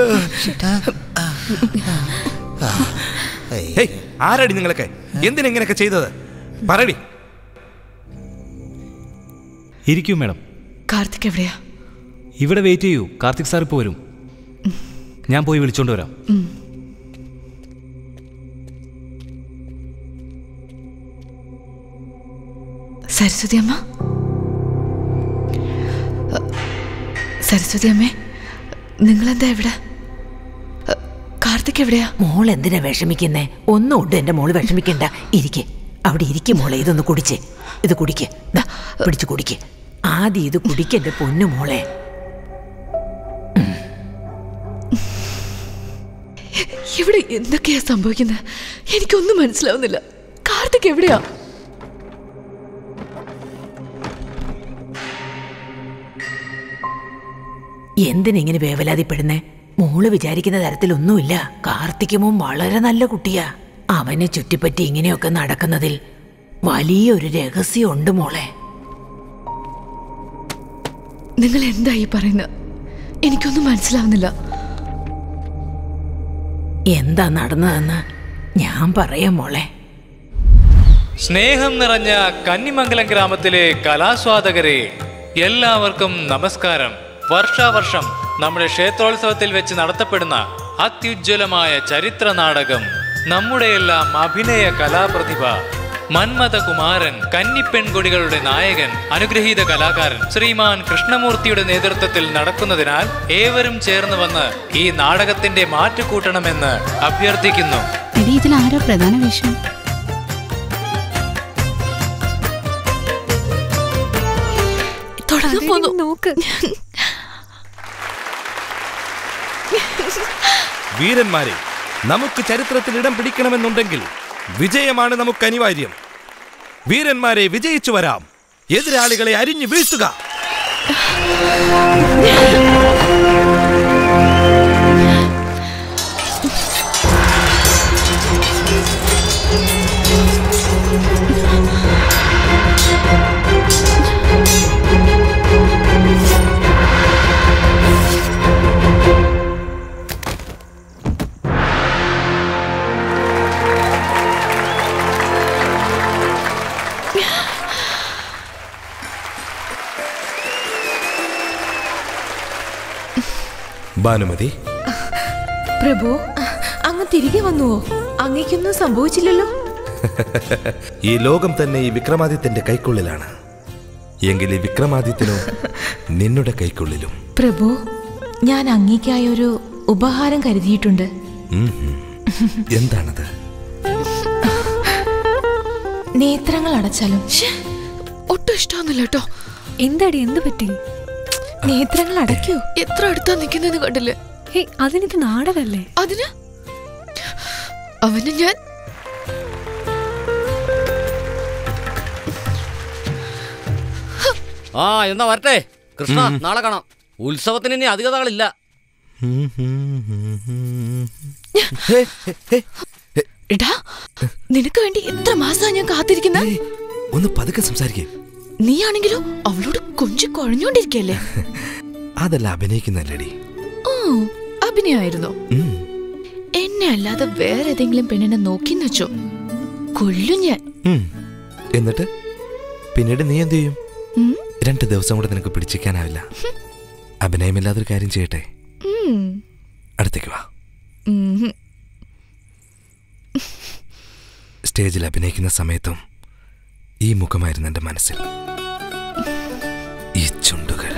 ഹേയ് ആരാടി നിങ്ങളൊക്കെ എന്തിനാ ഇങ്ങനെയൊക്കെ ചെയ്തത് പറയടി ഇരിക്കൂ മാഡം കാർത്തിക് എവിടെയാ ഇവിടെ വെയിറ്റ് ചെയ്യൂ കാർത്തിക് സാർ ഇപ്പോൾ വരും ഞാൻ പോയി വിളിച്ചോണ്ട് വരാം ഉം. സരസ്വതി അമ്മ അ, സരസ്വതി അമ്മേ നിങ്ങളെന്താ എവിടെ അ, കാർത്തിക് എവിടെയാ മോൾ എന്തിനാ വിഷമിക്കുന്നേ ഒന്നും ഉണ്ട് എന്റെ മോള് വിഷമിക്കണ്ട ഇരിക്കെ അവിടെ ഇരിക്കും മോളെ ഇതൊന്ന് കുടിച്ച് ഇത് കുടിക്ക് ദാ, പിടിച്ച് കുടിക്ക് ആദ്യം ഇത് കുടിക്ക് എന്റെ പൊന്നു മോളെ ഇവിടെ എന്തൊക്കെയാ സംഭവിക്കുന്നത് എനിക്കൊന്നും മനസ്സിലാവുന്നില്ല കാർത്തിക് എവിടെയാ എന്തിനിങ്ങനെ വേവലാതിപ്പെടുന്നേ മോള് വിചാരിക്കുന്ന തരത്തിലൊന്നുമില്ല കാർത്തികമോൻ വളരെ നല്ല കുട്ടിയാ അവനെ ചുറ്റിപ്പറ്റി ഇങ്ങനെയൊക്കെ നടക്കുന്നതിൽ വലിയൊരു രഹസ്യമുണ്ട് മോളെ നിങ്ങൾ എന്താ ഈ പറയുന്നത് എനിക്കൊന്നും മനസ്സിലാവുന്നില്ല എന്താ നടന്നതെന്ന് ഞാൻ പറയാം മോളെ സ്നേഹം നിറഞ്ഞ കന്നിമംഗലം ഗ്രാമത്തിലെ കലാസ്വാദകരെ എല്ലാവർക്കും നമസ്കാരം വർഷാവർഷം നമ്മുടെ ക്ഷേത്രോത്സവത്തിൽ വെച്ച് നടത്തപ്പെടുന്ന അത്യുജ്വലമായ ചരിത്ര നാടകം നമ്മുടെയെല്ലാം അഭിനയ കലാപ്രതിഭ മന്മഥകുമാരൻ കന്നിപ്പെൺകൊടികളുടെ നായകൻ അനുഗ്രഹീത കലാകാരൻ ശ്രീമാൻ കൃഷ്ണമൂർത്തിയുടെ നേതൃത്വത്തിൽ നടക്കുന്നതിനാൽ ഏവരും ചേർന്ന് വന്ന് ഈ നാടകത്തിന്റെ മാറ്റുകൂട്ടണമെന്ന് അഭ്യർത്ഥിക്കുന്നു എടി ഇതിൽ ആരാ പ്രധാന വേഷം തുടങ്ങാൻ പോന്നു നോക്ക് വീരന്മാരെ നമുക്ക് ചരിത്രത്തിൽ ഇടം പിടിക്കണമെന്നുണ്ടെങ്കിൽ വിജയമാണ് നമുക്ക് അനിവാര്യം വീരന്മാരെ വിജയിച്ചു വരാം എതിരാളികളെ അരിഞ്ഞു വീഴ്ത്തുക ഭാനുമതി പ്രഭു അങ്ങ് തിരികെ വന്നുവോ അങ്ങേക്കൊന്നും സംഭവിച്ചില്ലല്ലോ ഈ ലോകം തന്നെ ഈ വിക്രമാദിത്യന്റെ കൈക്കുള്ളിലാണ് എങ്കിൽ ഈ വിക്രമാദിത്യനോ നിന്നുടെ കൈക്കുള്ളിലും പ്രഭു ഞാൻ അങ്ങേക്കായി ഒരു ഉപഹാരം കരുതിയിട്ടുണ്ട് ഉം ഉം. എന്താണത് നേത്രങ്ങൾ അടച്ചാലും ഒട്ടും ഇഷ്ടമൊന്നുമില്ല കേട്ടോ എന്താടി എന്ത് പറ്റി നേത്രങ്ങൾ അടയ്ക്കൂ എത്ര അടുത്താ നിൽക്കുന്നത് കണ്ടില്ലേ ഹേയ് അതിനിത് നാടകല്ലേ അതിന് അവന് ഞാൻ ആ എന്നാ വരട്ടെ കൃഷ്ണ നാളെ കാണാം ഉത്സവത്തിന് ഇനി അധിക നാളില്ല എടാ നിനക്ക് വേണ്ടി എത്ര മാസാ ഞാൻ കാത്തിരിക്കുന്ന ഒന്ന് പതുക്കെ സംസാരിക്കേ നീ ആണെങ്കിലോ അവളോട് കൊഞ്ചു കുഴഞ്ഞോണ്ടിരിക്കല്ലേ അതല്ല അഭിനയിക്കുന്നല്ലേടി ഓ അഭിനയായിരുന്നോ എന്നെ അല്ലാതെ വേറെ ഏതെങ്കിലും പെണ്ണിനെ നോക്കിന്ന് വെച്ചോ കൊല്ലും ഞാൻ ഉം. എന്നിട്ട് പിന്നീട് നീ എന്ത് ചെയ്യും ഉം? രണ്ട് ദിവസം കൂടെ നിനക്ക് പിടിച്ചിരിക്കാനാവില്ല അഭിനയമില്ലാതൊരു കാര്യം ചെയ്യട്ടെ ഉം. അടുത്തേക്ക് വാ ഉം. സ്റ്റേജിൽ അഭിനയിക്കുന്ന സമയത്തും ഈ മുഖമായിരുന്നു എൻ്റെ മനസ്സിൽ ഈ ചുണ്ടുകൾ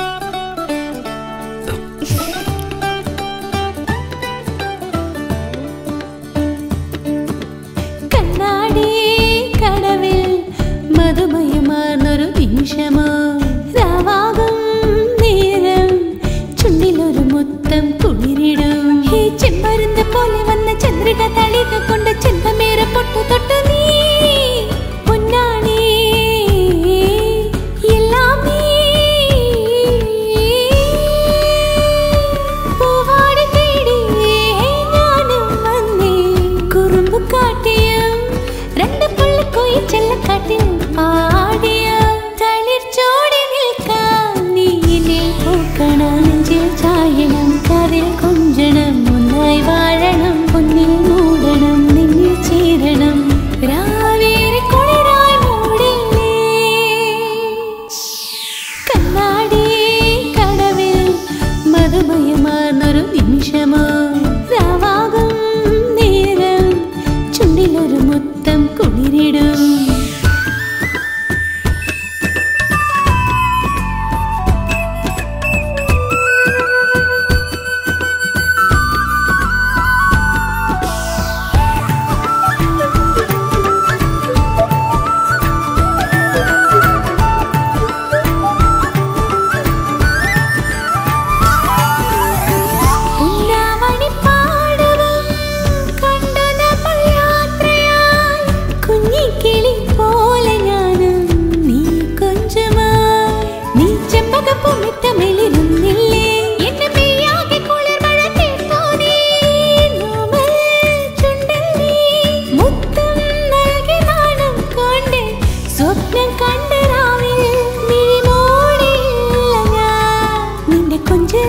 കണ്ണാടി കടവിൽ മധുമയമാർന്നൊരു നിമിഷമോ രാവാകും നേരം ചുണ്ടിലൊരു മുത്തം കുളിരിടും ഈ ചെമ്മരുന്ന് പോലെ വന്ന ചന്ദ്രിക തളിക കൊണ്ട് ചെന്തമേറെ പൊട്ടു തൊട്ടു നീ പൊന്നാണി എല്ലാം നീ പൂവാടി തേടി ഞാനും വന്നേ കുറുമ്പ് കാട്ടിയും രണ്ട് പുള്ളിക്കോയി ചെല്ലക്കാട്ടിൽ പാടിയ തളിർ ചോടി നിൽക്കാം നീലിൽ പൂക്കണം നെഞ്ചിൽ ചായണം കറിൽ കൊഞ്ചണം ഒന്നായി വാഴണം പൊന്നിൽ മൂടണം നിന്നിൽ ചേരണം രാവേറെ കുളിരായി മൂടില്ലേ കണ്ണാടി കടവിൽ മധുമയമാർന്നൊരു നിമിഷമോ രാവാകും നേരം ചുണ്ടിലൊരു മുത്തം കുളിരിടും ഉണ്ണാമണിപ്പാടവം കണ്ടു നമ്മൾ യാത്രയായി. കുഞ്ഞിക്കിളി പോലെ ഞാനും നീ കൊഞ്ചുമായി. നീ ചെമ്പകപ്പൂമിത്തമിളിരുന്നില്ലേ? എന്നെ മെയ്യാകെ കുളിർമഴ തീർത്തോ നീ? നോമൽ ചുണ്ടിൽ നീ മുത്തം നൽകി നാണം കൊണ്ട് സ്വപ്നം കണ്ട രാവിൽ മിഴിമൂടിയില്ല ഞാൻ. നിന്റെ കൊഞ്ചൽ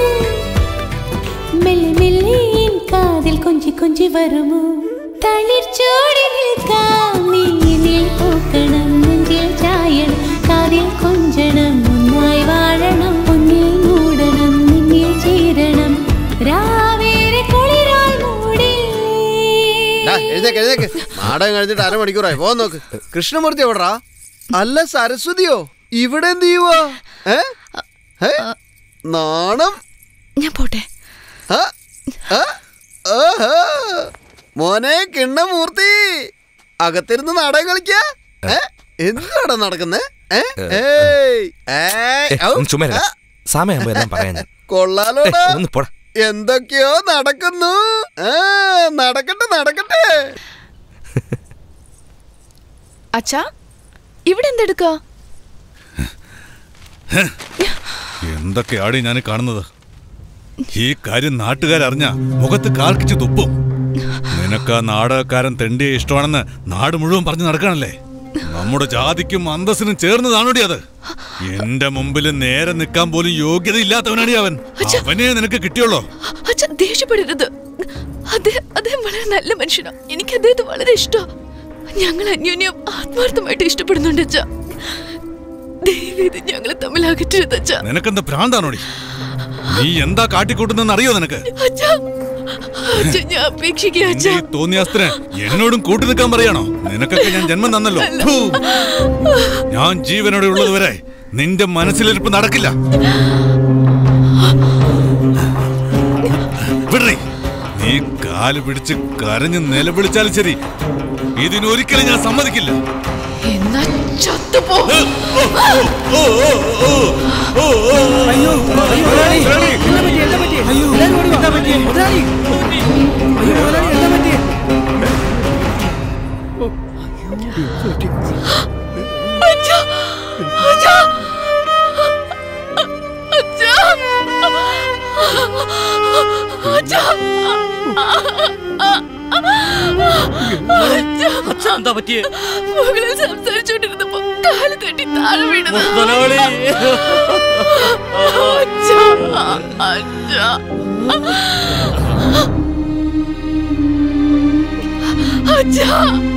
മെല്ലെ മെല്ലെ എൻ കാതിൽ കൊഞ്ചി കൊഞ്ചി വരുമോ തളിർ ചോടി നിൽക്കാം നീനിൽ പൂക്കണം നെഞ്ചിൽ ചായണം കാതിൽ കൊഞ്ചണം ഒന്നായി വാഴണം പൊന്നിൽ മൂടണം നിന്നിൽ ചേരണം രാവേറെ കുളിരാൽ മൂടി ഡാ, എഴുന്നേക്ക് എഴുന്നേക്ക് നാടകം കഴിഞ്ഞിട്ട് അരമണിക്കൂറായി പോ നോക്ക് കൃഷ്ണമൂർത്തി എവിടാ അല്ല സരസ്വതിയോ ഇവിടെ എന്ത് ചെയ്യുവാ ഏ? ഏ? നാണം ഞാൻ പോട്ടെ ആ? ആ? ആഹാ. മോനെ കിണ്ണമൂർത്തി അകത്തിരുന്ന് നാടകം കളിക്ക എന്താണ് നടക്കുന്നേ ഏ? ഏയ്. ഏയ്. ഔ. ഒന്ന് ചുമ്മാ ഇരുടാ. സമയമാകുമ്പോ എല്ലാം പറയാം ഞാൻ കൊള്ളാലോടാ ഏയ്, ഒന്ന് പോടാ എന്തൊക്കെയോ നടക്കുന്നു ആ നടക്കട്ടെ നടക്കട്ടെ അച്ഛാ ഇവിടെ എന്തെടുക്ക എന്തൊക്കെയാണ് ഞാൻ കാണുന്നത് ഈ കാര്യം നാട്ടുകാരറിഞ്ഞ മുഖത്ത് കാർക്കിച്ച് തുപ്പും നിനക്ക് ആ നാടകക്കാരൻ തെണ്ടിയെ ഇഷ്ടമാണെന്ന് നാട് മുഴുവൻ പറഞ്ഞു നടക്കണല്ലേ നമ്മുടെ ജാതിക്കും അന്തസ്സിനും ചേർന്നതാണോടി അത് എന്റെ മുമ്പിൽ നേരെ നിൽക്കാൻ പോലും യോഗ്യതയില്ലാത്തവനാടി അവൻ അവനെ നിനക്ക് കിട്ടിയുള്ളോ അച്ഛ ദേഷ്യപ്പെടരുത് അദ്ദേഹം അദ്ദേഹം വളരെ നല്ല മനുഷ്യനാ എനിക്ക് അദ്ദേഹത്തെ വളരെ ഇഷ്ടമാണ് ഞങ്ങൾ അന്യോന്യം ആത്മാർത്ഥമായിട്ട് ഇഷ്ടപ്പെടുന്നുണ്ട് അച്ഛ ദൈവം ഞങ്ങളെ തമ്മിൽ അകറ്റരുത് അച്ഛ നിനക്കെന്താ ഭ്രാന്താണോടി നീ എന്താ കാട്ടിക്കൂട്ടുന്നെന്ന് അറിയോ നിനക്ക് അച്ഛ അച്ഛൻ ഞാൻ അപേക്ഷിക്കുക നിന്റെ അച്ഛാ ഈ തോന്നിയാസ്ത്രന് എന്നോടും കൂട്ടു നിൽക്കാൻ പറയണോ നിനക്കൊക്കെ ഞാൻ ജന്മം തന്നല്ലോ ഫൂ. ഞാൻ ജീവനോടെ ഉള്ളതുവരെ നിന്റെ മനസ്സിലിരിപ്പ് നടക്കില്ല വിടറി നീ കാല് പിടിച്ച് കരഞ്ഞ് നിലവിളിച്ചാലും ശരി ഇതിനൊരിക്കലും ഞാൻ സമ്മതിക്കില്ല എന്നാ ചത്തുപോ അയ്യോ മുതലാളി എന്താ പറ്റി എന്താ പറ്റി അയ്യോ എന്താ പറ്റി മുതലാളി അയ്യോ മുതലാളി എന്താ പറ്റി അച്ഛാ അച്ഛാ അച്ഛാ അച്ഛാ അച്ഛാ എന്താ പറ്റിയേ മുകളിൽ സംസാരിച്ചുകൊണ്ടിരുന്നപ്പോ കാല് തട്ടി താഴെ വീണത് മുതലാളി. അച്ഛാ അച്ഛാ അച്ഛാ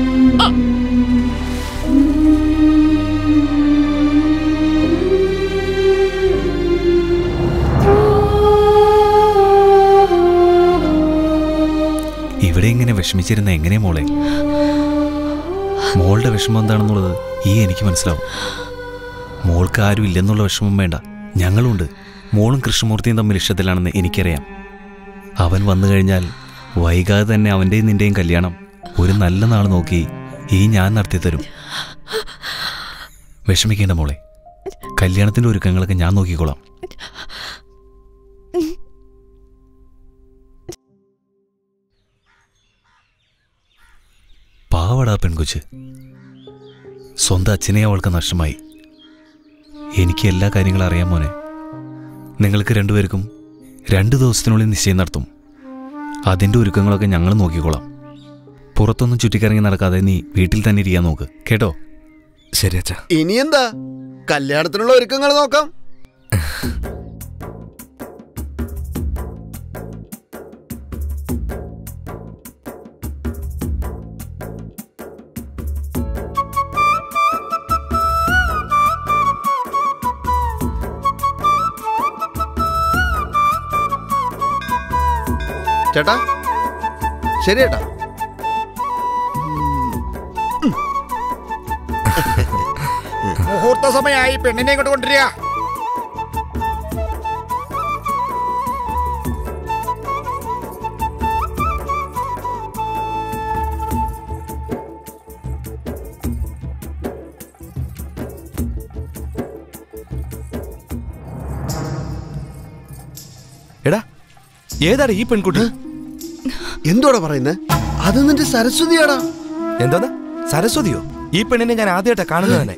ഇവിടെ ഇങ്ങനെ വിഷമിച്ചിരുന്ന എങ്ങനെ മോളെ മോളുടെ വിഷമം എന്താണെന്നുള്ളത് ഈ എനിക്ക് മനസ്സിലാവും മോൾക്ക് ആരും ഇല്ലെന്നുള്ള വിഷമം വേണ്ട ഞങ്ങളുണ്ട് മോളും കൃഷ്ണമൂർത്തിയും തമ്മിൽ ഇഷ്ടത്തിലാണെന്ന് എനിക്കറിയാം അവൻ വന്നു കഴിഞ്ഞാൽ വൈകാതെ തന്നെ അവൻ്റെയും നിന്റെയും കല്യാണം ഒരു നല്ല നാൾ നോക്കി ഈ ഞാൻ നടത്തി തരും വിഷമിക്കേണ്ട മോളെ കല്യാണത്തിന്റെ ഒരുക്കങ്ങളൊക്കെ ഞാൻ നോക്കിക്കോളാം പാവടാ പെൺകൊച്ച് സ്വന്തം അച്ഛനെ അവൾക്ക് നഷ്ടമായി എനിക്ക് എല്ലാ കാര്യങ്ങളും അറിയാം മോനെ നിങ്ങൾക്ക് രണ്ടുപേർക്കും രണ്ട് ദിവസത്തിനുള്ളിൽ നിശ്ചയം നടത്തും അതിൻ്റെ ഒരുക്കങ്ങളൊക്കെ ഞങ്ങൾ നോക്കിക്കോളാം പുറത്തൊന്നും ചുറ്റിക്കറങ്ങി നടക്കാതെ നീ വീട്ടിൽ തന്നെ ഇരിക്കാൻ നോക്ക് കേട്ടോ ശരി അച്ഛാ ഇനി എന്താ കല്യാണത്തിനുള്ള ഒരുക്കങ്ങൾ നോക്കാം ചേട്ടാ ശരി ചേട്ടാ മുഹൂർത്ത സമയമായി പെണ്ണിനെ ഇങ്ങോട്ട് കൊണ്ടുവരിക എടാ ഏതാടാ ഈ പെൺകുട്ടി എന്തുവാടാ പറയുന്നേ അത് നിന്റെ സരസ്വതിയാടാ എന്തോന്ന് സരസ്വതിയോ ഈ പെണ്ണിനെ ഞാൻ ആദ്യമായിട്ടാ കാണുന്നത് തന്നെ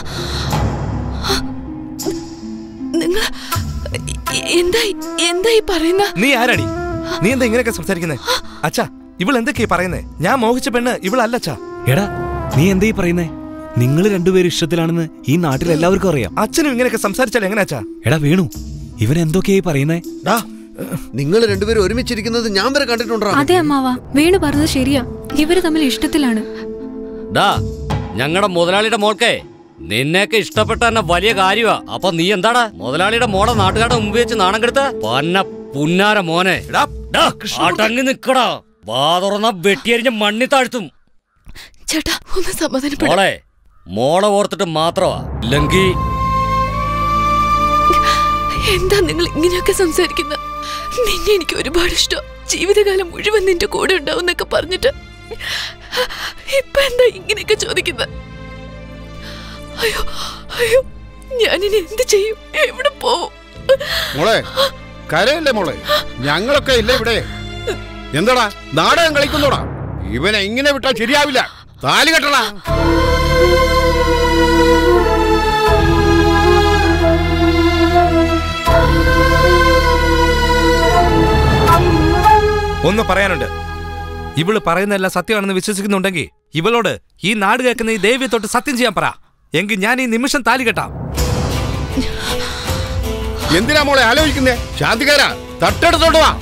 നിങ്ങൾ എന്തായി എന്തായി പറയുന്ന നീ ആരാടി നീ എന്താ ഇങ്ങനെയൊക്കെ സംസാരിക്കുന്നേ അച്ഛാ ഇവൾ എന്തൊക്കെയാ പറയുന്നേ ഞാൻ മോഹിച്ച പെണ്ണ് ഇവളല്ല അച്ഛാ എടാ നീ എന്തേ പറയുന്നേ നിങ്ങൾ രണ്ടുപേരും ഇഷ്ടത്തിലാണെന്ന് ഈ നാട്ടിൽ എല്ലാവർക്കും അറിയാം അച്ഛനും ഇങ്ങനെയൊക്കെ സംസാരിച്ചാൽ എങ്ങനെ അച്ഛാ എടാ വേണു ഇവൻ എന്തൊക്കെയായി പറയുന്നേ നിങ്ങൾ രണ്ടുപേരും ഒരുമിച്ചിരിക്കുന്നത് ഞാൻ വരെ കണ്ടിട്ടുണ്ടോ അതെ അമ്മാവ വേണു പറഞ്ഞത് ശരിയാ ഇവര് തമ്മിൽ ഇഷ്ടത്തിലാണ് ഡാ ഞങ്ങളുടെ മുതലാളിയുടെ മോൾക്കേ നിന്നെയൊക്കെ ഇഷ്ടപ്പെട്ട തന്നെ വലിയ കാര്യമാ അപ്പൊ നീ എന്താടാ മുതലാളിയുടെ മോളെ നാട്ടുകാരുടെ മുമ്പ് വെച്ച് നാണം കെടുത്ത പന്ന പുന്നാര മോനെ ഡാ, അടങ്ങി നിക്കടാ വാ തുറന്ന വെട്ടിയരിഞ്ഞ മണ്ണി താഴ്ത്തും ചേട്ടാ ഒന്ന് സമാധാനപ്പെടാം മോളെ മോളെ ഓർത്തിട്ട് മാത്രമാ ഇല്ലെങ്കി എന്താ നിങ്ങൾ ഇങ്ങനെയൊക്കെ സംസാരിക്കുന്നത് നിന്നെ എനിക്ക് ഒരുപാട് ഇഷ്ടം ജീവിതകാലം മുഴുവൻ നിന്റെ കൂടെ ഉണ്ടാവും എന്നൊക്കെ പറഞ്ഞിട്ട് ഇപ്പൊ എന്താ ഇങ്ങനെയൊക്കെ ചോദിക്കുന്നത് അയ്യോ അയ്യോ ഞാനിനി എന്ത് ചെയ്യും എവിടെ പോവും മോളെ കരയല്ലേ മോളെ ഞങ്ങളൊക്കെ ഇല്ലേ ഇവിടെ എന്താടാ നാടകം കളിക്കുന്നോടാ ഇവനെ ഇങ്ങനെ വിട്ടാൽ ശരിയാവില്ല താലി കെട്ടടാ ഒന്ന് പറയാനുണ്ട് ഇവള് പറയുന്നതെല്ലാം സത്യമാണെന്ന് വിശ്വസിക്കുന്നുണ്ടെങ്കിൽ ഇവളോട് ഈ നാട് കേൾക്കുന്ന ഈ ദേവിയെ തൊട്ട് സത്യം ചെയ്യാൻ പറ എങ്കിൽ ഞാൻ ഈ നിമിഷം താലി കെട്ടാം എന്തിനാ മോളെ ആലോചിക്കുന്നേ ശാന്തികാരാ തട്ടെടുത്തോണ്ട് വാ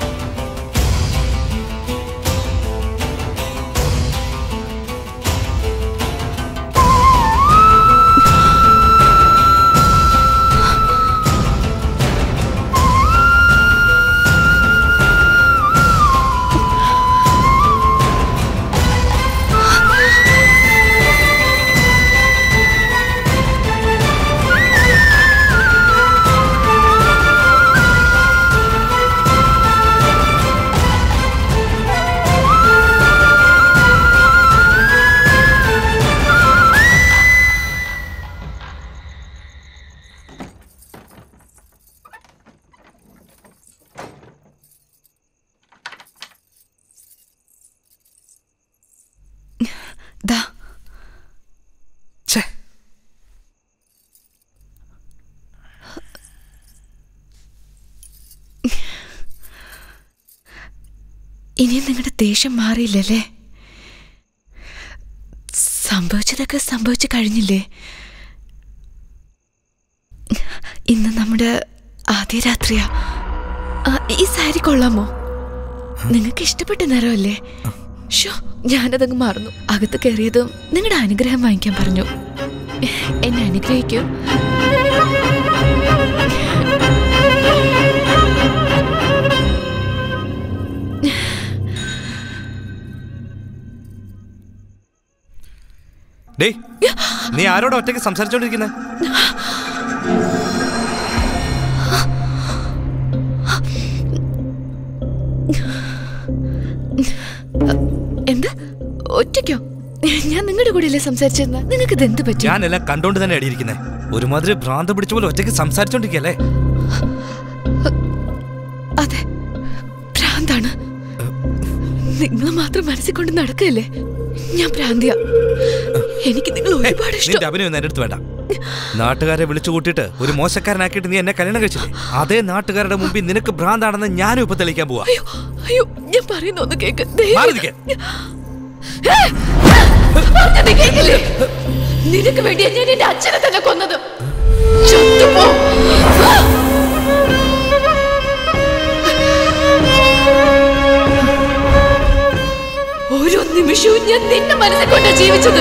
ദാ ഇനിയും നിങ്ങളുടെ ദേഷ്യം മാറിയില്ലല്ലേ സംഭവിച്ചതൊക്കെ സംഭവിച്ചു കഴിഞ്ഞില്ലേ ഇന്ന് നമ്മുടെ ആദ്യ രാത്രിയാ ആ, ഈ സാരി കൊള്ളാമോ നിങ്ങൾക്ക് ഇഷ്ടപ്പെട്ട നിറമല്ലേ ഷോ ഞാനതങ്ങ് മറന്നു അകത്ത് കയറിയതും നിങ്ങളുടെ അനുഗ്രഹം വാങ്ങിക്കാൻ പറഞ്ഞു എന്നെ അനുഗ്രഹിക്കൂ ഡേയ് നീ ആരോട് ഒറ്റയ്ക്ക് സംസാരിച്ചോണ്ടിരിക്കുന്നത് എന്താ ഒറ്റയ്ക്കോ ഞാൻ നിങ്ങളുടെ കൂടെയല്ലേ സംസാരിച്ചിരുന്ന നിങ്ങൾക്ക് ഇത് എന്ത് പറ്റി ഞാനെല്ലാം കണ്ടോണ്ട് തന്നെ അടിയിരിക്കുന്നത് ഒരുമാതിരി ഭ്രാന്ത് പിടിച്ച പോലെ ഒറ്റയ്ക്ക് സംസാരിച്ചോണ്ടിരിക്കല്ലേ അതെ ഭ്രാന്താണ് നിങ്ങൾ മാത്രം മനസ്സിൽ കൊണ്ട് നടക്കല്ലേ ഞാൻ ഭ്രാന്തിയ എനിക്ക് നിങ്ങൾ ഒരുപാട് ഇഷ്ടം നിന്റെ അഭിനയം എന്റെ അടുത്ത് വേണ്ട നാട്ടുകാരെ വിളിച്ചു കൂട്ടിയിട്ട് ഒരു മോശക്കാരനാക്കിയിട്ട് നീ എന്നെ കല്യാണം കഴിച്ചില്ലേ അതേ നാട്ടുകാരുടെ മുമ്പിൽ നിനക്ക് ഭ്രാന്താണെന്ന് ഞാനും ഇപ്പൊ തെളിയിക്കാൻ പോവാ അയ്യോ ഞാൻ പറയുന്ന ഒന്ന് കേക്ക് മാറി നിൽക്ക്. അത് കേക്കില്ലേ നിനക്ക് വേണ്ടിയാ ഞാൻ എന്റെ അച്ഛനെ തന്നെ കൊന്നത് ചത്തുപോ. ഓരോ നിമിഷവും ഞാൻ നിന്റെ മനസ്സിൽ കൊണ്ടാ ജീവിച്ചത്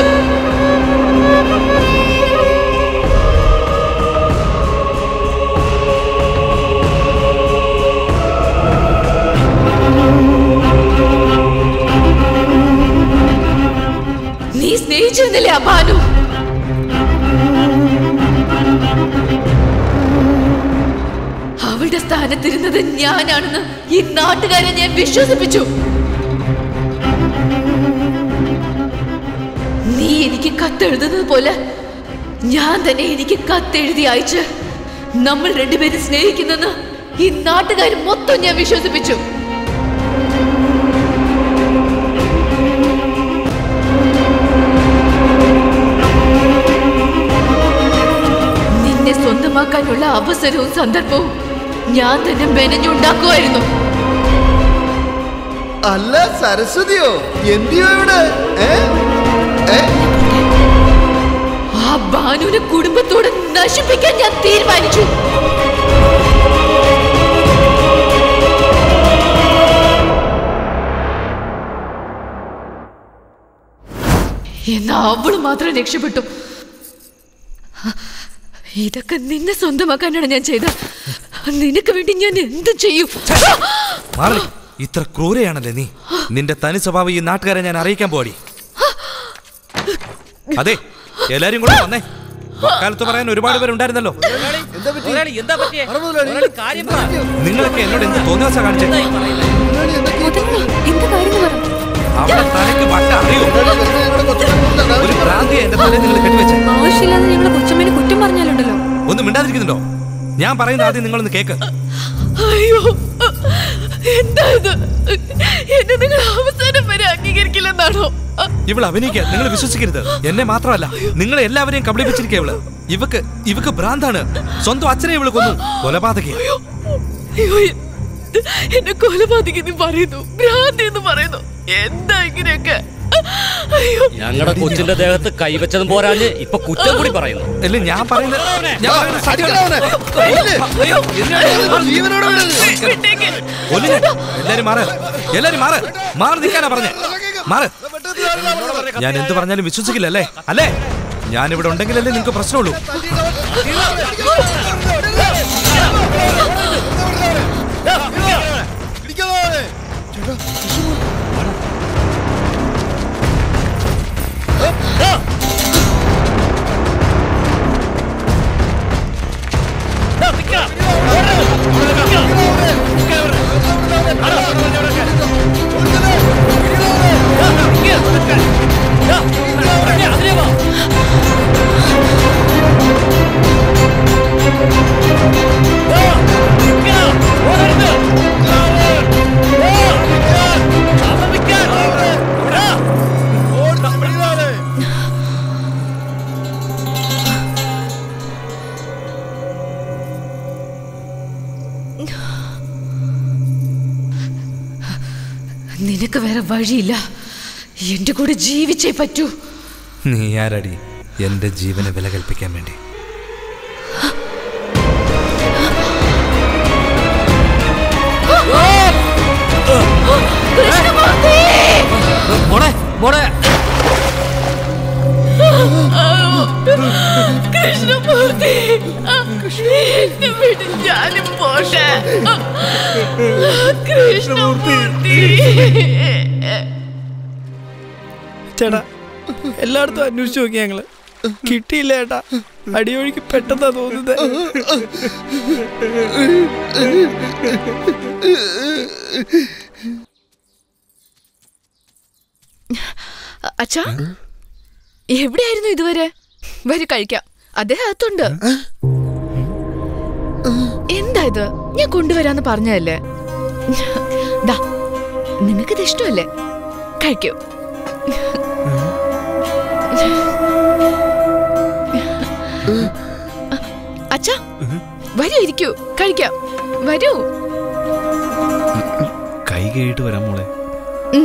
നീ സ്നേഹിച്ചു എന്നല്ലേ ആ ഭാനു അവളുടെ സ്ഥാനത്തിരുന്നത് ഞാനാണെന്ന് ഈ നാട്ടുകാരെ ഞാൻ വിശ്വസിപ്പിച്ചു നീ എനിക്ക് കത്തെഴുതുന്നത് പോലെ ഞാൻ തന്നെ എനിക്ക് കത്തെഴുതി അയച്ച് നമ്മൾ രണ്ടുപേരും സ്നേഹിക്കുന്നെന്ന് ഈ നാട്ടുകാർ മൊത്തം ഞാൻ വിശ്വസിപ്പിച്ചു നിന്നെ സ്വന്തമാക്കാനുള്ള അവസരവും സന്ദർഭവും ഞാൻ തന്നെ മെനഞ്ഞുണ്ടാക്കുമായിരുന്നു അല്ല സരസ്വതിയോ എന്തിയോ ഇവിടെ ഏ? ഏ? ആ ഭാനുവിനെ കുടുംബത്തോടെ നശിപ്പിക്കാൻ ഞാൻ തീരുമാനിച്ചു എന്നാ അവള് മാത്രം രക്ഷപ്പെട്ടു ഇതൊക്കെ നിന്നെ സ്വന്തമാക്കാനാണ് ഞാൻ ചെയ്തത് നിനക്ക് വേണ്ടി ഞാൻ എന്ത് ചെയ്യും മാറി നിൽക്ക്. ഇത്ര ക്രൂരയാണല്ലേ നീ നിന്റെ തനി സ്വഭാവം ഈ നാട്ടുകാരെ ഞാൻ അറിയിക്കാൻ പോടി അതെ എല്ലാരും കൂടെ വന്നേ വക്കാലത്ത് പറയാൻ ഒരുപാട് പേരുണ്ടായിരുന്നല്ലോ നിങ്ങളൊക്കെ എന്നോട് എന്ത് തോന്നിയാസ കാണിച്ചേ അവിടെ തലയ്ക്ക് വട്ട അറിയോ ഒരു ഭ്രാന്തിയെ എന്റെ തലയിൽ നിങ്ങൾ കെട്ടിവെച്ചേ ആവശ്യമില്ലാതെ ഞങ്ങൾ കൊച്ചമ്മേനെ കുറ്റം പറഞ്ഞാലുണ്ടല്ലോ ഒന്നും മിണ്ടാതിരിക്കുന്നുണ്ടോ ഞാൻ പറയുന്ന ആദ്യം നിങ്ങളൊന്ന് കേക്ക് അയ്യോ എന്താ ഇത് എന്നെ നിങ്ങൾ അവസാനം വരെ അംഗീകരിക്കില്ലെന്നാണോ ഇവള് അഭിനയിക്കുക നിങ്ങൾ വിശ്വസിക്കരുത് എന്നെ മാത്രമല്ല നിങ്ങളെ എല്ലാവരെയും കബളിപ്പിച്ചിരിക്കുക ഇവള് ഇവക്ക് ഇവക്ക് ഭ്രാന്താണ് സ്വന്തം അച്ഛനെ ഇവള് കൊന്നു കൊലപാതകി അയ്യോ എന്നെ കൊലപാതകെന്ന് പറയുന്നു ഭ്രാന്തി എന്ന് പറയുന്നു എന്താ ഇങ്ങനെയൊക്കെ അയ്യോ ഞങ്ങളുടെ കൊച്ചിന്റെ ദേഹത്ത് കൈവച്ചതും പോരാഞ്ഞ് ഇപ്പൊ കുറ്റം കൂടി പറയുന്നു അല്ല ഞാൻ പറയുന്നത് ഞാൻ പറയുന്നത് സത്യമാണ്. അയ്യോ, കൊല്ലിനെ. എല്ലാരും മാറ് എല്ലാരും മാറ് മാറി നിൽക്കാനാ പറഞ്ഞേ മാറ് ഞാൻ എന്ത് പറഞ്ഞാലും വിശ്വസിക്കില്ല അല്ലേ അല്ലേ ഞാൻ ഇവിടെ ഉണ്ടെങ്കിലല്ലേ നിങ്ങൾക്ക് പ്രശ്നമുള്ളൂ Yeah! വഴിയില്ല എന്റെ കൂടെ ജീവിച്ചേ പറ്റൂ നീ ആരടി എന്റെ ജീവന് വില കൽപ്പിക്കാൻ വേണ്ടി മോളെ മോളെ കൃഷ്ണമൂർത്തി എന്നെ വിട് ഞാനും പോട്ടെ കൃഷ്ണമൂർത്തി ചേട്ടാ എല്ലായിടത്തും അന്വേഷിച്ചു നോക്കി ഞങ്ങള് കിട്ടിയില്ല ചേട്ടാ അടിയൊഴുക്ക് പെട്ടെന്നാ തോന്നുന്നത് അച്ഛാ എവിടെയായിരുന്നു ഇതുവരെ വരി കഴിക്കാം അദ്ദേഹം അകത്തുണ്ട് എന്താ ഇത് ഞാൻ കൊണ്ടുവരാന്ന് പറഞ്ഞതല്ലേ ദാ നിങ്ങൾക്കിത് ഇഷ്ടമല്ലേ കഴിക്കൂ അച്ഛാ വരൂ ഇരിക്കൂ കഴിക്കാം വരൂ കൈ കേട്ട് വരാം മോളെ ഉം.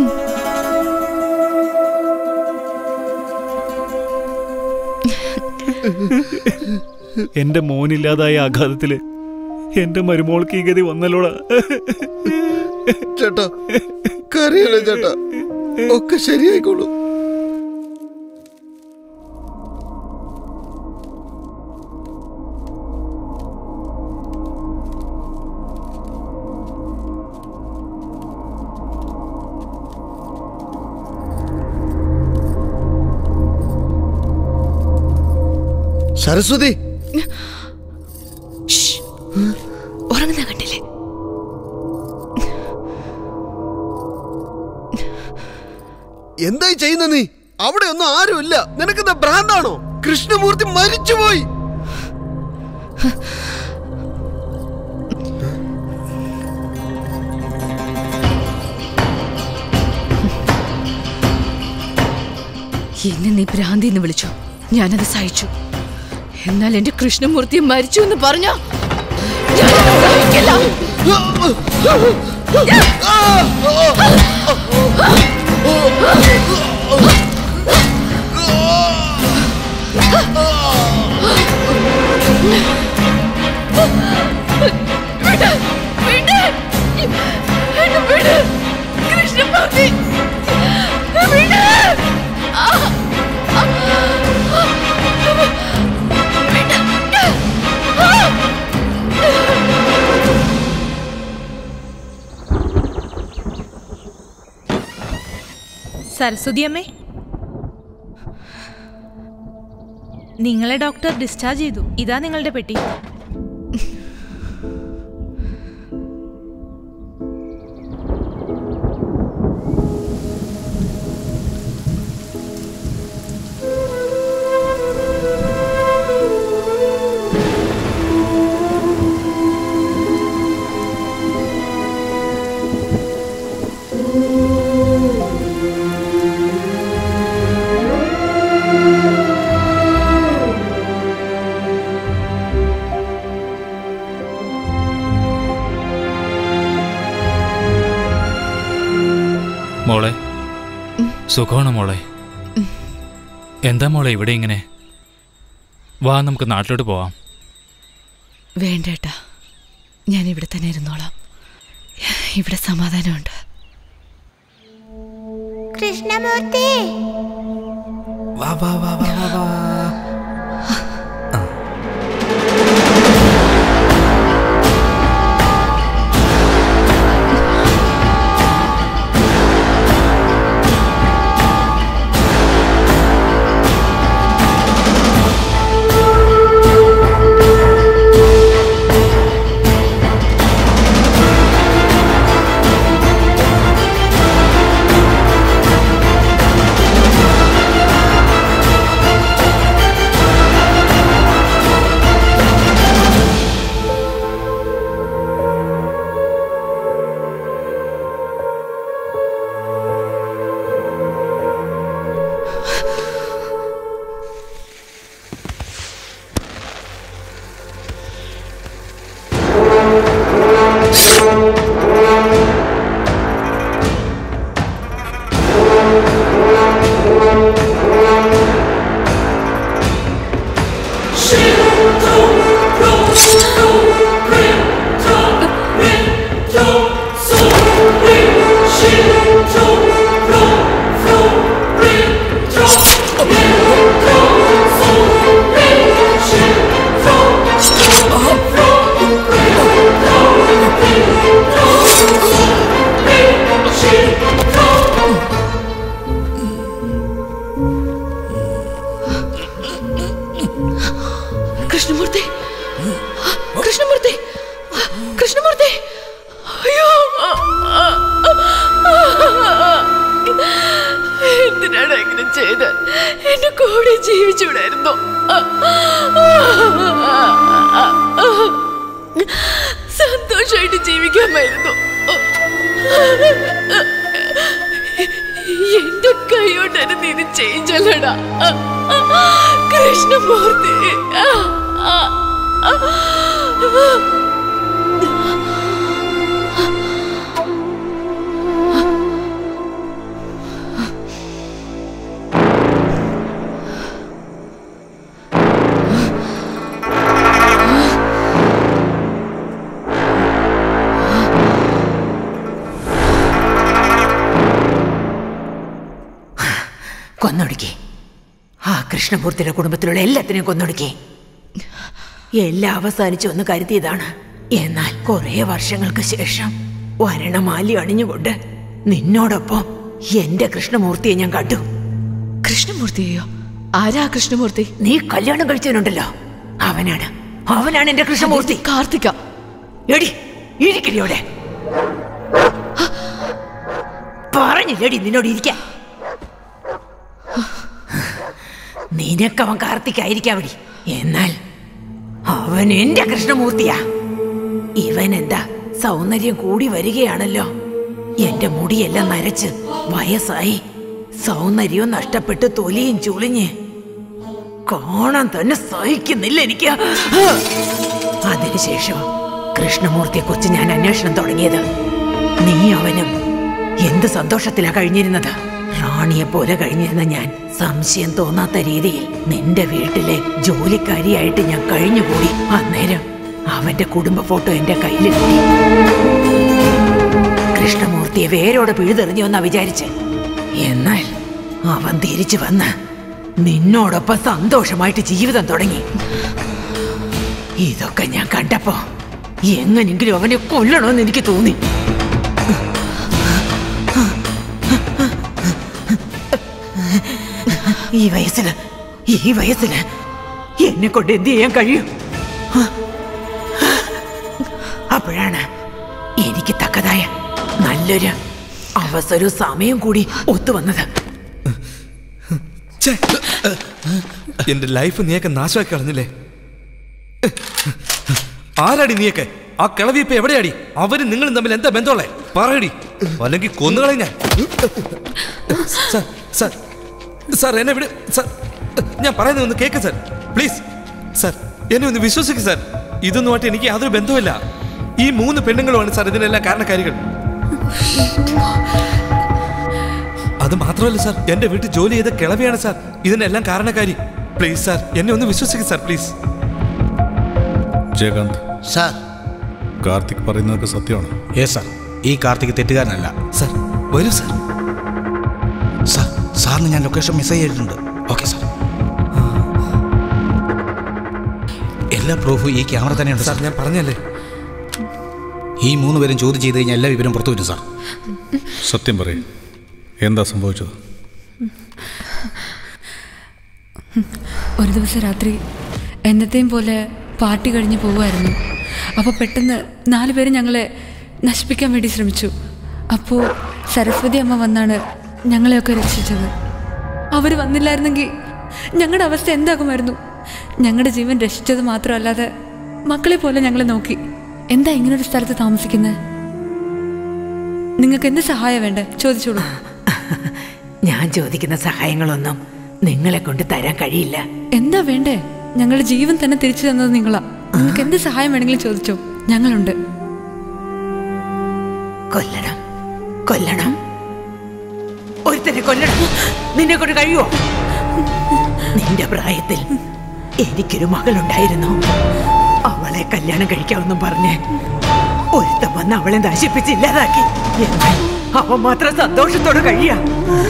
എന്റെ മോനില്ലാതായ ആഘാതത്തില് എന്റെ മരുമോൾക്ക് ഈ ഗതി വന്നല്ലോടാ ചേട്ടാ കരയല്ലേ ചേട്ടാ ഒക്കെ ശരിയായിക്കോളൂ സരസ്വതി ഉറങ്ങുന്ന കണ്ടില്ലേ എന്തായി ചെയ്യുന്ന നീ അവിടെ ഒന്നും ആരുമില്ല നിനക്കെന്താ ഭ്രാന്താണോ കൃഷ്ണമൂർത്തി മരിച്ചുപോയി എന്നെ നീ ഭ്രാന്തി എന്ന് വിളിച്ചു ഞാനത് സഹിച്ചു എന്നാൽ എന്റെ കൃഷ്ണമൂർത്തി മരിച്ചു എന്ന് പറഞ്ഞ കൃഷ്ണമൂർത്തി വിട് ആ സരസ്വതി അമ്മേ നിങ്ങളെ ഡോക്ടർ ഡിസ്ചാർജ് ചെയ്തു ഇതാ നിങ്ങളുടെ പെട്ടി മോളെ സുഖമാണോ മോളെ എന്താ മോളെ ഇവിടെ ഇങ്ങനെ വാ നമുക്ക് നാട്ടിലോട്ട് പോവാം വേണ്ടേട്ടാ ഞാൻ ഇവിടെ തന്നെ ഇരുന്നോളാം ഇവിടെ സമാധാനമുണ്ട് കൃഷ്ണമൂർത്തി വാ വാ വാ വാ വാ വാ ആ കൃഷ്ണമൂർത്തി കൃഷ്ണമൂർത്തി കൃഷ്ണമൂർത്തി അയ്യോ എന്തിനാണ് ഇങ്ങനെ ചെയ്ത് എന്റെ കൂടെ ജീവിച്ചൂടായിരുന്നു സന്തോഷമായിട്ട് ജീവിക്കാമായിരുന്നു എന്റെ കൈയോട്ട് തന്നെ നീ ഇത് ചെയ്യിച്ചല്ലടാ കൃഷ്ണമൂർത്തി കൊന്നൊടുക്കി ആ കൃഷ്ണമൂർത്തിയുടെ കുടുംബത്തിലുള്ള എല്ലാത്തിനെയും കൊന്നൊടുക്കി എല്ലാം അവസാനിച്ചു എന്ന് കരുതിയതാണ് എന്നാൽ കുറെ വർഷങ്ങൾക്ക് ശേഷം വരണമാലി അണിഞ്ഞുകൊണ്ട് നിന്നോടൊപ്പം എന്റെ കൃഷ്ണമൂർത്തിയെ ഞാൻ കണ്ടു കൃഷ്ണമൂർത്തിയോ ആരാ കൃഷ്ണമൂർത്തി നീ കല്യാണം കഴിച്ചവനുണ്ടല്ലോ അവനാണ് അവനാണ് എന്റെ കൃഷ്ണമൂർത്തി കാർത്തിക എടി ഇരിക്കടിയോടെ പറഞ്ഞില്ലടി നിന്നോട് ഇരിക്കാൻ നിനക്കവൻ കാർത്തിക്കായിരിക്കാവടി എന്നാൽ അവൻ എന്റെ കൃഷ്ണമൂർത്തിയാ ഇവൻ എന്താ സൗന്ദര്യം കൂടി വരികയാണല്ലോ എന്റെ മുടിയെല്ലാം നരച്ച് വയസ്സായി സൗന്ദര്യവും നഷ്ടപ്പെട്ട് തൊലിയും ചുളിഞ്ഞ് കാണാൻ തന്നെ സഹിക്കുന്നില്ല എനിക്ക് അതിനുശേഷം കൃഷ്ണമൂർത്തിയെ കുറിച്ച് ഞാൻ അന്വേഷണം തുടങ്ങിയത് നീ അവനും എന്ത് സന്തോഷത്തിലാ കഴിഞ്ഞിരുന്നത് റാണിയെ പോലെ കഴിഞ്ഞിരുന്ന ഞാൻ സംശയം തോന്നാത്ത രീതിയിൽ നിന്റെ വീട്ടിലെ ജോലിക്കാരിയായിട്ട് ഞാൻ കഴിഞ്ഞുകൂടി അന്നേരം അവന്റെ കുടുംബ ഫോട്ടോ എന്റെ കയ്യിൽ കിട്ടി കൃഷ്ണമൂർത്തിയെ വേരോടെ പിഴുതെറിഞ്ഞു എന്നാ വിചാരിച്ച് എന്നാൽ അവൻ തിരിച്ചു വന്ന് നിന്നോടൊപ്പം സന്തോഷമായിട്ട് ജീവിതം തുടങ്ങി ഇതൊക്കെ ഞാൻ കണ്ടപ്പോ എങ്ങനെങ്കിലും അവനെ കൊല്ലണമെന്ന് എനിക്ക് തോന്നി ഈ വയസ്സില് ഈ വയസ്സില് എന്നെ കൊണ്ട് എന്ത് ചെയ്യാൻ കഴിയും അപ്പോഴാണ് എനിക്ക് തക്കതായ നല്ലൊരു അവസരവും സമയം കൂടി ഒത്തുവന്നത് ഛേ, എന്റെ ലൈഫ് നീയൊക്കെ നാശമാക്കി കളഞ്ഞില്ലേ ആരാടി നീയൊക്കെ ആ കിളവി ഇപ്പൊ എവിടെയാടി അവര് നിങ്ങളും തമ്മിൽ എന്താ ബന്ധമുള്ളേ പറയടി അല്ലെങ്കിൽ കൊന്നുകളെ ഞാൻ സാർ സാർ സാർ എന്നെ വിട് സാർ ഞാൻ പറയുന്നത് ഒന്ന് കേക്ക് സാർ പ്ലീസ് സാർ എന്നെ ഒന്ന് വിശ്വസിക്ക് സാർ ഇതൊന്നുമായിട്ട് എനിക്ക് യാതൊരു ബന്ധവുമില്ല ഈ മൂന്ന് പെണ്ണുങ്ങളുമാണ് സാർ ഇതിനെല്ലാം കാരണക്കാരികൾ അത് മാത്രമല്ല സാർ എന്റെ വീട്ടിൽ ജോലി ചെയ്ത കിളവിയാണ് സാർ ഇതിനെല്ലാം കാരണക്കാരി പ്ലീസ് സാർ എന്നെ ഒന്ന് വിശ്വസിക്കും sir please Jayakanth sir Karthik പറയുന്നതൊക്കെ സത്യമാണ് ഏ സാർ ഈ കാർത്തിക് തെറ്റുകാരനല്ല സാർ വരൂ സാർ സാർ സാറിന് ഞാൻ ലൊക്കേഷൻ മെസ്സേജ് ചെയ്തിട്ടുണ്ട് ഓക്കെ സാർ എല്ലാ പ്രൂഫും ഈ ക്യാമറ തന്നെയുണ്ട് സാർ ഞാൻ പറഞ്ഞല്ലേ ഈ മൂന്ന് പേരും ചോദ്യം ചെയ്ത് കഴിഞ്ഞാൽ എല്ലാ വിവരം പുറത്തു വരും സാർ സത്യം പറയും എന്താ സംഭവിച്ചത് ഒരു ദിവസം രാത്രി എന്നത്തെയും പോലെ പാർട്ടി കഴിഞ്ഞ് പോവുമായിരുന്നു അപ്പോൾ പെട്ടെന്ന് നാല് പേര് ഞങ്ങളെ നശിപ്പിക്കാൻ വേണ്ടി ശ്രമിച്ചു അപ്പോൾ സരസ്വതി അമ്മ വന്നാണ് ഞങ്ങളെയൊക്കെ രക്ഷിച്ചത് അവർ വന്നില്ലായിരുന്നെങ്കിൽ ഞങ്ങളുടെ അവസ്ഥ എന്താകുമായിരുന്നു ഞങ്ങളുടെ ജീവൻ രക്ഷിച്ചത് മാത്രമല്ലാതെ മക്കളെ പോലെ ഞങ്ങളെ നോക്കി എന്താ ഇങ്ങനൊരു സ്ഥലത്ത് താമസിക്കുന്നത് നിങ്ങൾക്ക് എന്ത് സഹായം വേണ്ടേ ചോദിച്ചോളൂ ഞാൻ ചോദിക്കുന്ന സഹായങ്ങളൊന്നും നിങ്ങളെ കൊണ്ട് തരാൻ കഴിയില്ല എന്താ വേണ്ടേ ഞങ്ങളുടെ ജീവൻ തന്നെ തിരിച്ചു തന്നത് നിങ്ങളാ നിങ്ങൾക്ക് എന്ത് സഹായം വേണമെങ്കിലും ചോദിച്ചോ ഞങ്ങളുണ്ട് കൊല്ലണം കൊല്ലണം ഒരുത്തനെ കൊല്ലണം നിന്നെ കൊണ്ട് കഴിയുമോ നിന്റെ പ്രായത്തിൽ എനിക്കൊരു മകളുണ്ടായിരുന്നു അവളെ കല്യാണം കഴിക്കാമെന്നും പറഞ്ഞ് ഒരുത്തൻ വന്ന് അവളെ നശിപ്പിച്ച് ഇല്ലാതാക്കി എന്നാൽ അവൻ മാത്രം സന്തോഷത്തോടെ കഴിയാ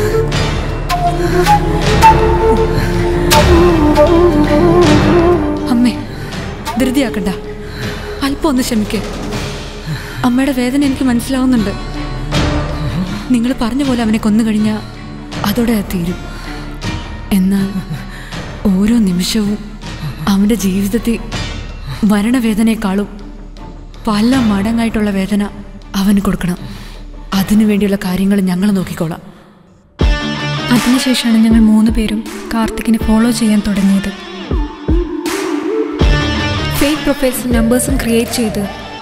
അമ്മേ ധൃതിയാക്കണ്ട അല്പം ഒന്ന് ക്ഷമിക്കേ അമ്മയുടെ വേദന എനിക്ക് മനസ്സിലാവുന്നുണ്ട് നിങ്ങൾ പറഞ്ഞ പോലെ അവനെ കൊന്നു കഴിഞ്ഞാൽ അതോടെ അത് തീരും എന്നാൽ ഓരോ നിമിഷവും അവൻ്റെ ജീവിതത്തിൽ മരണവേദനയെക്കാളും പല മടങ്ങായിട്ടുള്ള വേദന അവന് കൊടുക്കണം അതിനു വേണ്ടിയുള്ള കാര്യങ്ങൾ ഞങ്ങൾ നോക്കിക്കോളാം അതിനുശേഷമാണ് ഞങ്ങൾ മൂന്ന് പേരും കാർത്തിക്കിനെ ഫോളോ ചെയ്യാൻ തുടങ്ങിയത് ഫേക്ക് പ്രൊഫൈൽസും നമ്പേഴ്സും ക്രിയേറ്റ് ചെയ്ത്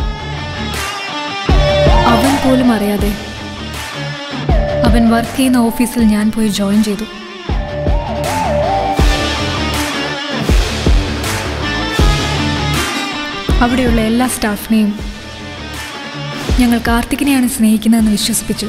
അവൻ പോലും അറിയാതെ അവൻ വർക്ക് ചെയ്യുന്ന ഓഫീസിൽ ഞാൻ പോയി ജോയിൻ ചെയ്തു അവിടെയുള്ള എല്ലാ സ്റ്റാഫിനെയും ഞങ്ങൾ കാർത്തികിനെയാണ് സ്നേഹിക്കുന്നതെന്ന് വിശ്വസിപ്പിച്ചു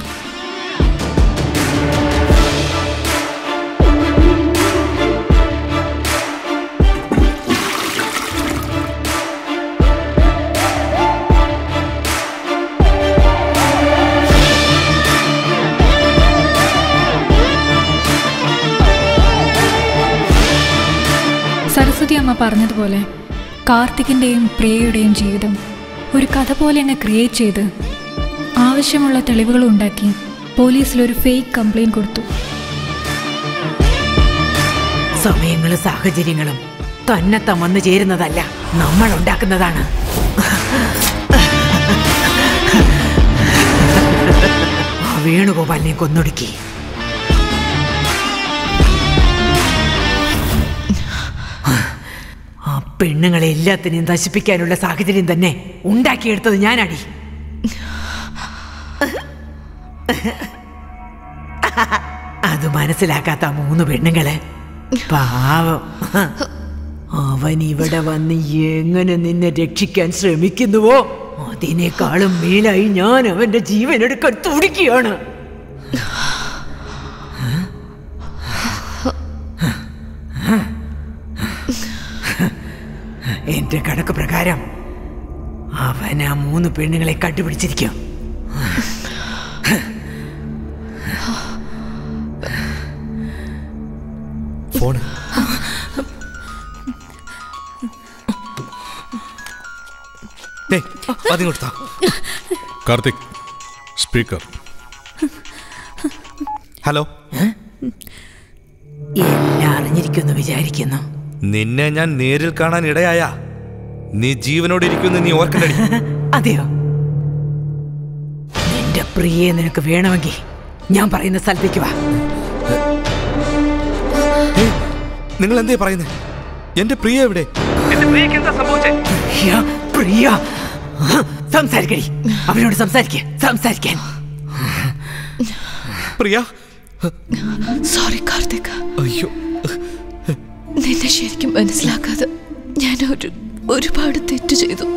സരസ്വതി അമ്മ പറഞ്ഞതുപോലെ കാർത്തികിൻ്റെയും പ്രിയയുടെയും ജീവിതം ഒരു കഥ പോലെ അങ്ങ് ക്രിയേറ്റ് ചെയ്ത് ആവശ്യമുള്ള തെളിവുകൾ ഉണ്ടാക്കി പോലീസിൽ ഒരു ഫേക്ക് കംപ്ലൈൻറ്റ് കൊടുത്തു സമയങ്ങളും സാഹചര്യങ്ങളും തന്നെത്താൻ വന്നു ചേരുന്നതല്ല നമ്മൾ ഉണ്ടാക്കുന്നതാണ് ആ വേണുഗോപാലിനെ കൊന്നൊടുക്കി ആ പെണ്ണുങ്ങളെ എല്ലാത്തിനെയും നശിപ്പിക്കാനുള്ള സാഹചര്യം തന്നെ ഉണ്ടാക്കിയെടുത്തത് ഞാനടി അത് മനസ്സിലാക്കാത്ത ആ മൂന്ന് പെണ്ണുങ്ങള് പാവം അവൻ ഇവിടെ വന്ന് എങ്ങനെ നിന്നെ രക്ഷിക്കാൻ ശ്രമിക്കുന്നുവോ അതിനേക്കാളും മേലായി ഞാൻ അവന്റെ ജീവൻ എടുക്കാൻ തുടിക്കുകയാണ് എന്റെ കണക്ക് പ്രകാരം അവൻ ആ മൂന്ന് പെണ്ണുങ്ങളെ കണ്ടുപിടിച്ചിരിക്കും ഫോണ് ഏയ് ആദ്യം കൊടുത്താ കാർത്തിക് സ്പീക്കർ ഹലോ എല്ലാം അറിഞ്ഞിരിക്കുമെന്ന് വിചാരിക്കുന്നു നിന്നെ ഞാൻ നേരിൽ കാണാൻ ഇടയായ നീ ജീവനോട് ഇരിക്കുമെന്ന് നീ ഓർക്കണ്ടടി അതെയോ നിന്റെ പ്രിയെ നിനക്ക് വേണമെങ്കിൽ ഞാൻ പറയുന്ന സ്ഥലത്തേക്ക് വാ നിങ്ങൾ എന്തേ പറയുന്നത് എന്റെ പ്രിയ എവിടെ എന്റെ പ്രിയക്ക് എന്താ സംഭവിച്ചേ പ്രിയ പ്രിയ സംസാരിക്കടി അവനോട് സംസാരിക്ക സംസാരിക്കാൻ പ്രിയ സോറി കാർത്തിക അയ്യോ നിന്നെ ശരിക്കും മനസ്സിലാക്കാതെ ഞാൻ ഒരു ഒരുപാട് തെറ്റ് ചെയ്തു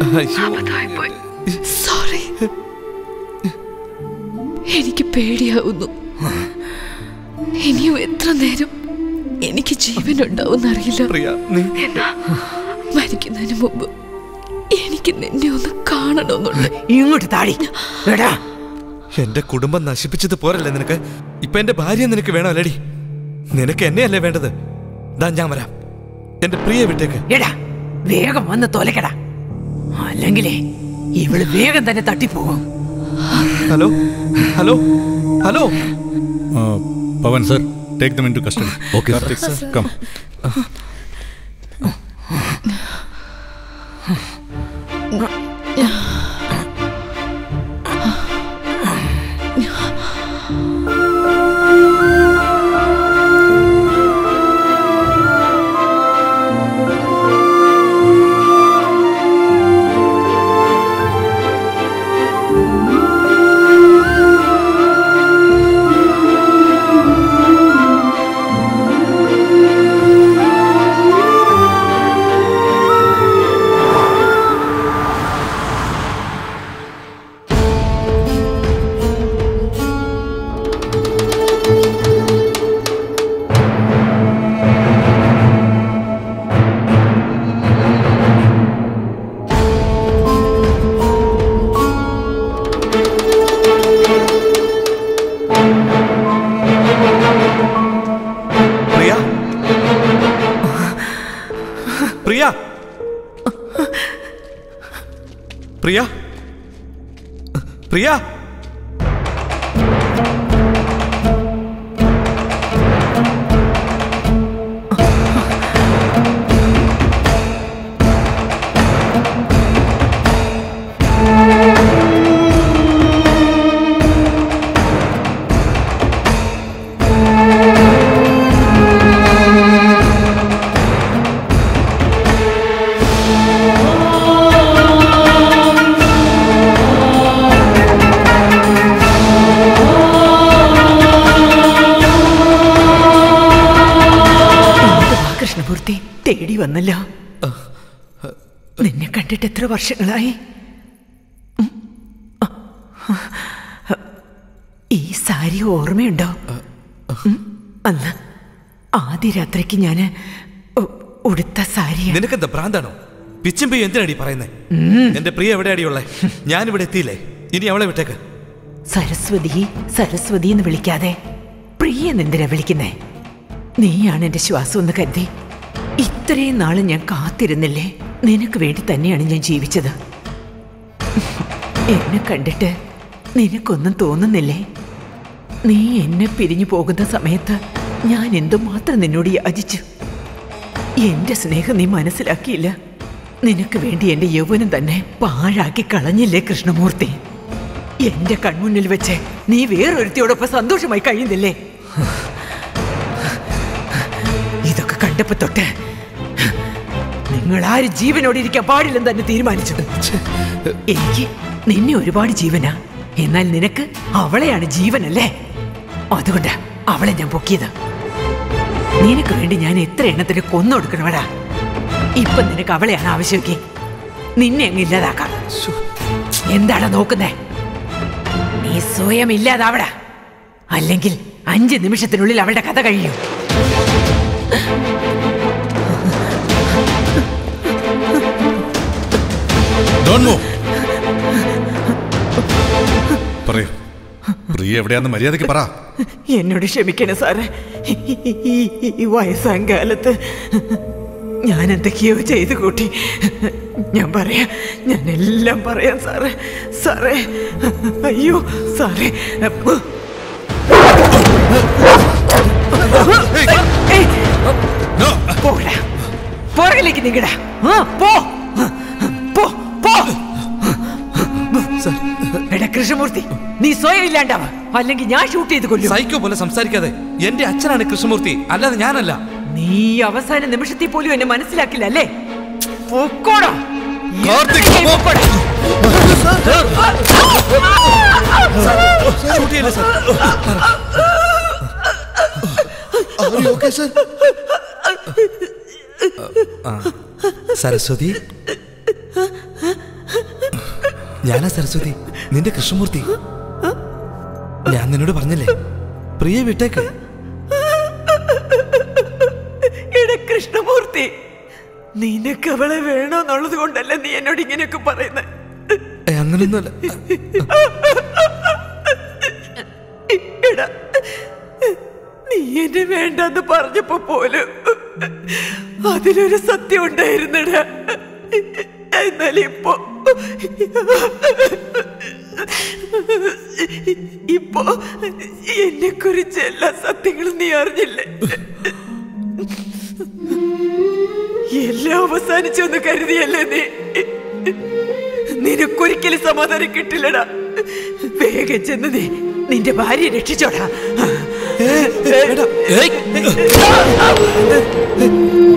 സോറി എനിക്ക് പേടിയാവുന്നു ഇനിയും എത്ര നേരം എനിക്ക് ജീവൻ ഉണ്ടാവുമെന്നറിയില്ല പ്രിയ നീ എന്നാ മരിക്കുന്നതിന് മുമ്പ് എനിക്ക് നിന്നെ ഒന്ന് കാണണമെന്നുണ്ട് ഇങ്ങോട്ട് താടി എടാ എന്റെ കുടുംബം നശിപ്പിച്ചത് പോരല്ലേ നിനക്ക് ഇപ്പൊ എന്റെ ഭാര്യ നിനക്ക് വേണോ അല്ലേടി നിനക്ക് എന്നെയല്ലേ വേണ്ടത് ദാ ഞാൻ വരാം എന്റെ പ്രിയ വിട്ടേക്ക് എടാ വേഗം വന്ന് തോലക്കടാ അല്ലെങ്കിലേ ഇവള് വേഗം തന്നെ തട്ടിപ്പോകും hello hello hello Pavan sir take them into custody Okay, sir. Karthik Sir. Sir come Priya Priya Priya Priya Krishnamoorthy തേടി വന്നല്ലോ നിന്നെ കണ്ടിട്ട് എത്ര വർഷങ്ങളായി ഉം. ഈ സാരി ഓർമ്മയുണ്ടോ ഉം. അന്ന് ആദ്യ രാത്രിക്ക് ഞാൻ ഉടുത്ത സാരിയാ നിനക്കെന്താ ഭ്രാന്താണോ പിച്ചും പെയ്യും എന്തിനാടി പറയുന്നേ ഉം. എന്റെ പ്രിയ എവിടെയാടിയുള്ളേ ഞാനിവിടെ എത്തിയില്ലേ ഇനി അവളെ വിട്ടേക്ക് സരസ്വതി സരസ്വതി എന്ന് വിളിക്കാതെ പ്രിയ എന്തിനാ വിളിക്കുന്നേ നീയാണ് എന്റെ ശ്വാസം എന്ന് കരുതി ഇത്രയും നാള് ഞാൻ കാത്തിരുന്നില്ലേ നിനക്ക് വേണ്ടി തന്നെയാണ് ഞാൻ ജീവിച്ചത് എന്നെ കണ്ടിട്ട് നിനക്കൊന്നും തോന്നുന്നില്ലേ നീ എന്നെ പിരിഞ്ഞു പോകുന്ന സമയത്ത് ഞാൻ എന്തുമാത്രം നിന്നോട് യാചിച്ചു എന്റെ സ്നേഹം നീ മനസ്സിലാക്കിയില്ല നിനക്ക് വേണ്ടി എന്റെ യൗവനം തന്നെ പാഴാക്കി കളഞ്ഞില്ലേ കൃഷ്ണമൂർത്തി എന്റെ കൺമുന്നിൽ വെച്ച് നീ വേറൊരുത്തിയോടൊപ്പം സന്തോഷമായി കഴിയുന്നില്ലേ ഇതൊക്കെ കണ്ടപ്പോ തൊട്ട് നിങ്ങൾ ആരും ജീവനോടെ ഇരിക്കാൻ പാടില്ലെന്ന് തന്നെ തീരുമാനിച്ചു എനിക്ക് നിന്നെ ഒരുപാട് ജീവനാ എന്നാൽ നിനക്ക് അവളെയാണ് ജീവനല്ലേ അതുകൊണ്ട് അവളെ ഞാൻ പൊക്കിയത് നിനക്ക് വേണ്ടി ഞാൻ എത്ര എണ്ണത്തിന് കൊന്നൊടുക്കണവടാ ഇപ്പൊ നിനക്ക് അവളെയാണ് ആവശ്യമൊക്കെ നിന്നെ അങ്ങ് ഇല്ലാതാക്കാം എന്താണ് നോക്കുന്നേ നീ സ്വയം ഇല്ലാതാവടാ അല്ലെങ്കിൽ അഞ്ച് നിമിഷത്തിനുള്ളിൽ അവളുടെ കഥ കഴിയും പറയൂ പ്രിയ എവിടെയാന്ന് മര്യാദയ്ക്ക് പറ എന്നോട് ക്ഷമിക്കണേ സാറേ ഈ- ഈ- ഈ വയസ്സാം കാലത്ത് ഞാൻ എന്തൊക്കെയോ ചെയ്തു കൂട്ടി ഞാൻ പറയാം ഞാൻ എല്ലാം പറയാം സാറേ സാറേ അയ്യോ സാറേ ഏയ്, പോടാ പുറകിലേക്ക് നിങ്ങടാ ആ, പോ പോ പോ എടാ കൃഷ്ണമൂർത്തി നീ സ്വയം ഇല്ലാണ്ടാവ അല്ലെങ്കിൽ ഞാൻ ഷൂട്ട് ചെയ്ത് കൊല്ലും സൈക്കോ പോലെ സംസാരിക്കാതെ എന്റെ അച്ഛനാണ് കൃഷ്ണമൂർത്തി അല്ലാതെ ഞാനല്ല നീ അവസാന നിമിഷത്തിൽ പോലും എന്നെ മനസ്സിലാക്കില്ല അല്ലേ പൊക്കോടാ ഷൂട്ട് ചെയ്യില്ല സാർ ആ, സരസ്വതി ഞാനാ സരസ്വതി നിന്റെ കൃഷ്ണമൂർത്തി ഞാൻ നിന്നോട് പറഞ്ഞില്ലേ പ്രിയ വിട്ടേക്ക് എടാ കൃഷ്ണമൂർത്തി നിനക്ക് അവളെ വേണോന്നുള്ളത് കൊണ്ടല്ല നീ എന്നോട് ഇങ്ങനെയൊക്കെ പറയുന്നത് ഏ, അങ്ങനെയൊന്നുമല്ല എടാ നീ എന്നെ വേണ്ടെന്ന് പറഞ്ഞപ്പോ പോലും അതിലൊരു സത്യം ഉണ്ടായിരുന്നടാ എന്നാൽ ഇപ്പോ ഇപ്പോ എന്നെ കുറിച്ച് എല്ലാ സത്യങ്ങളും നീ അറിഞ്ഞില്ലേ എല്ലാം അവസാനിച്ചു എന്ന് കരുതിയല്ലേ നീ നിനക്കൊരിക്കലും സമാധാനം കിട്ടില്ലടാ വേഗം ചെന്ന് നീ നിന്റെ ഭാര്യ രക്ഷിച്ചോടാ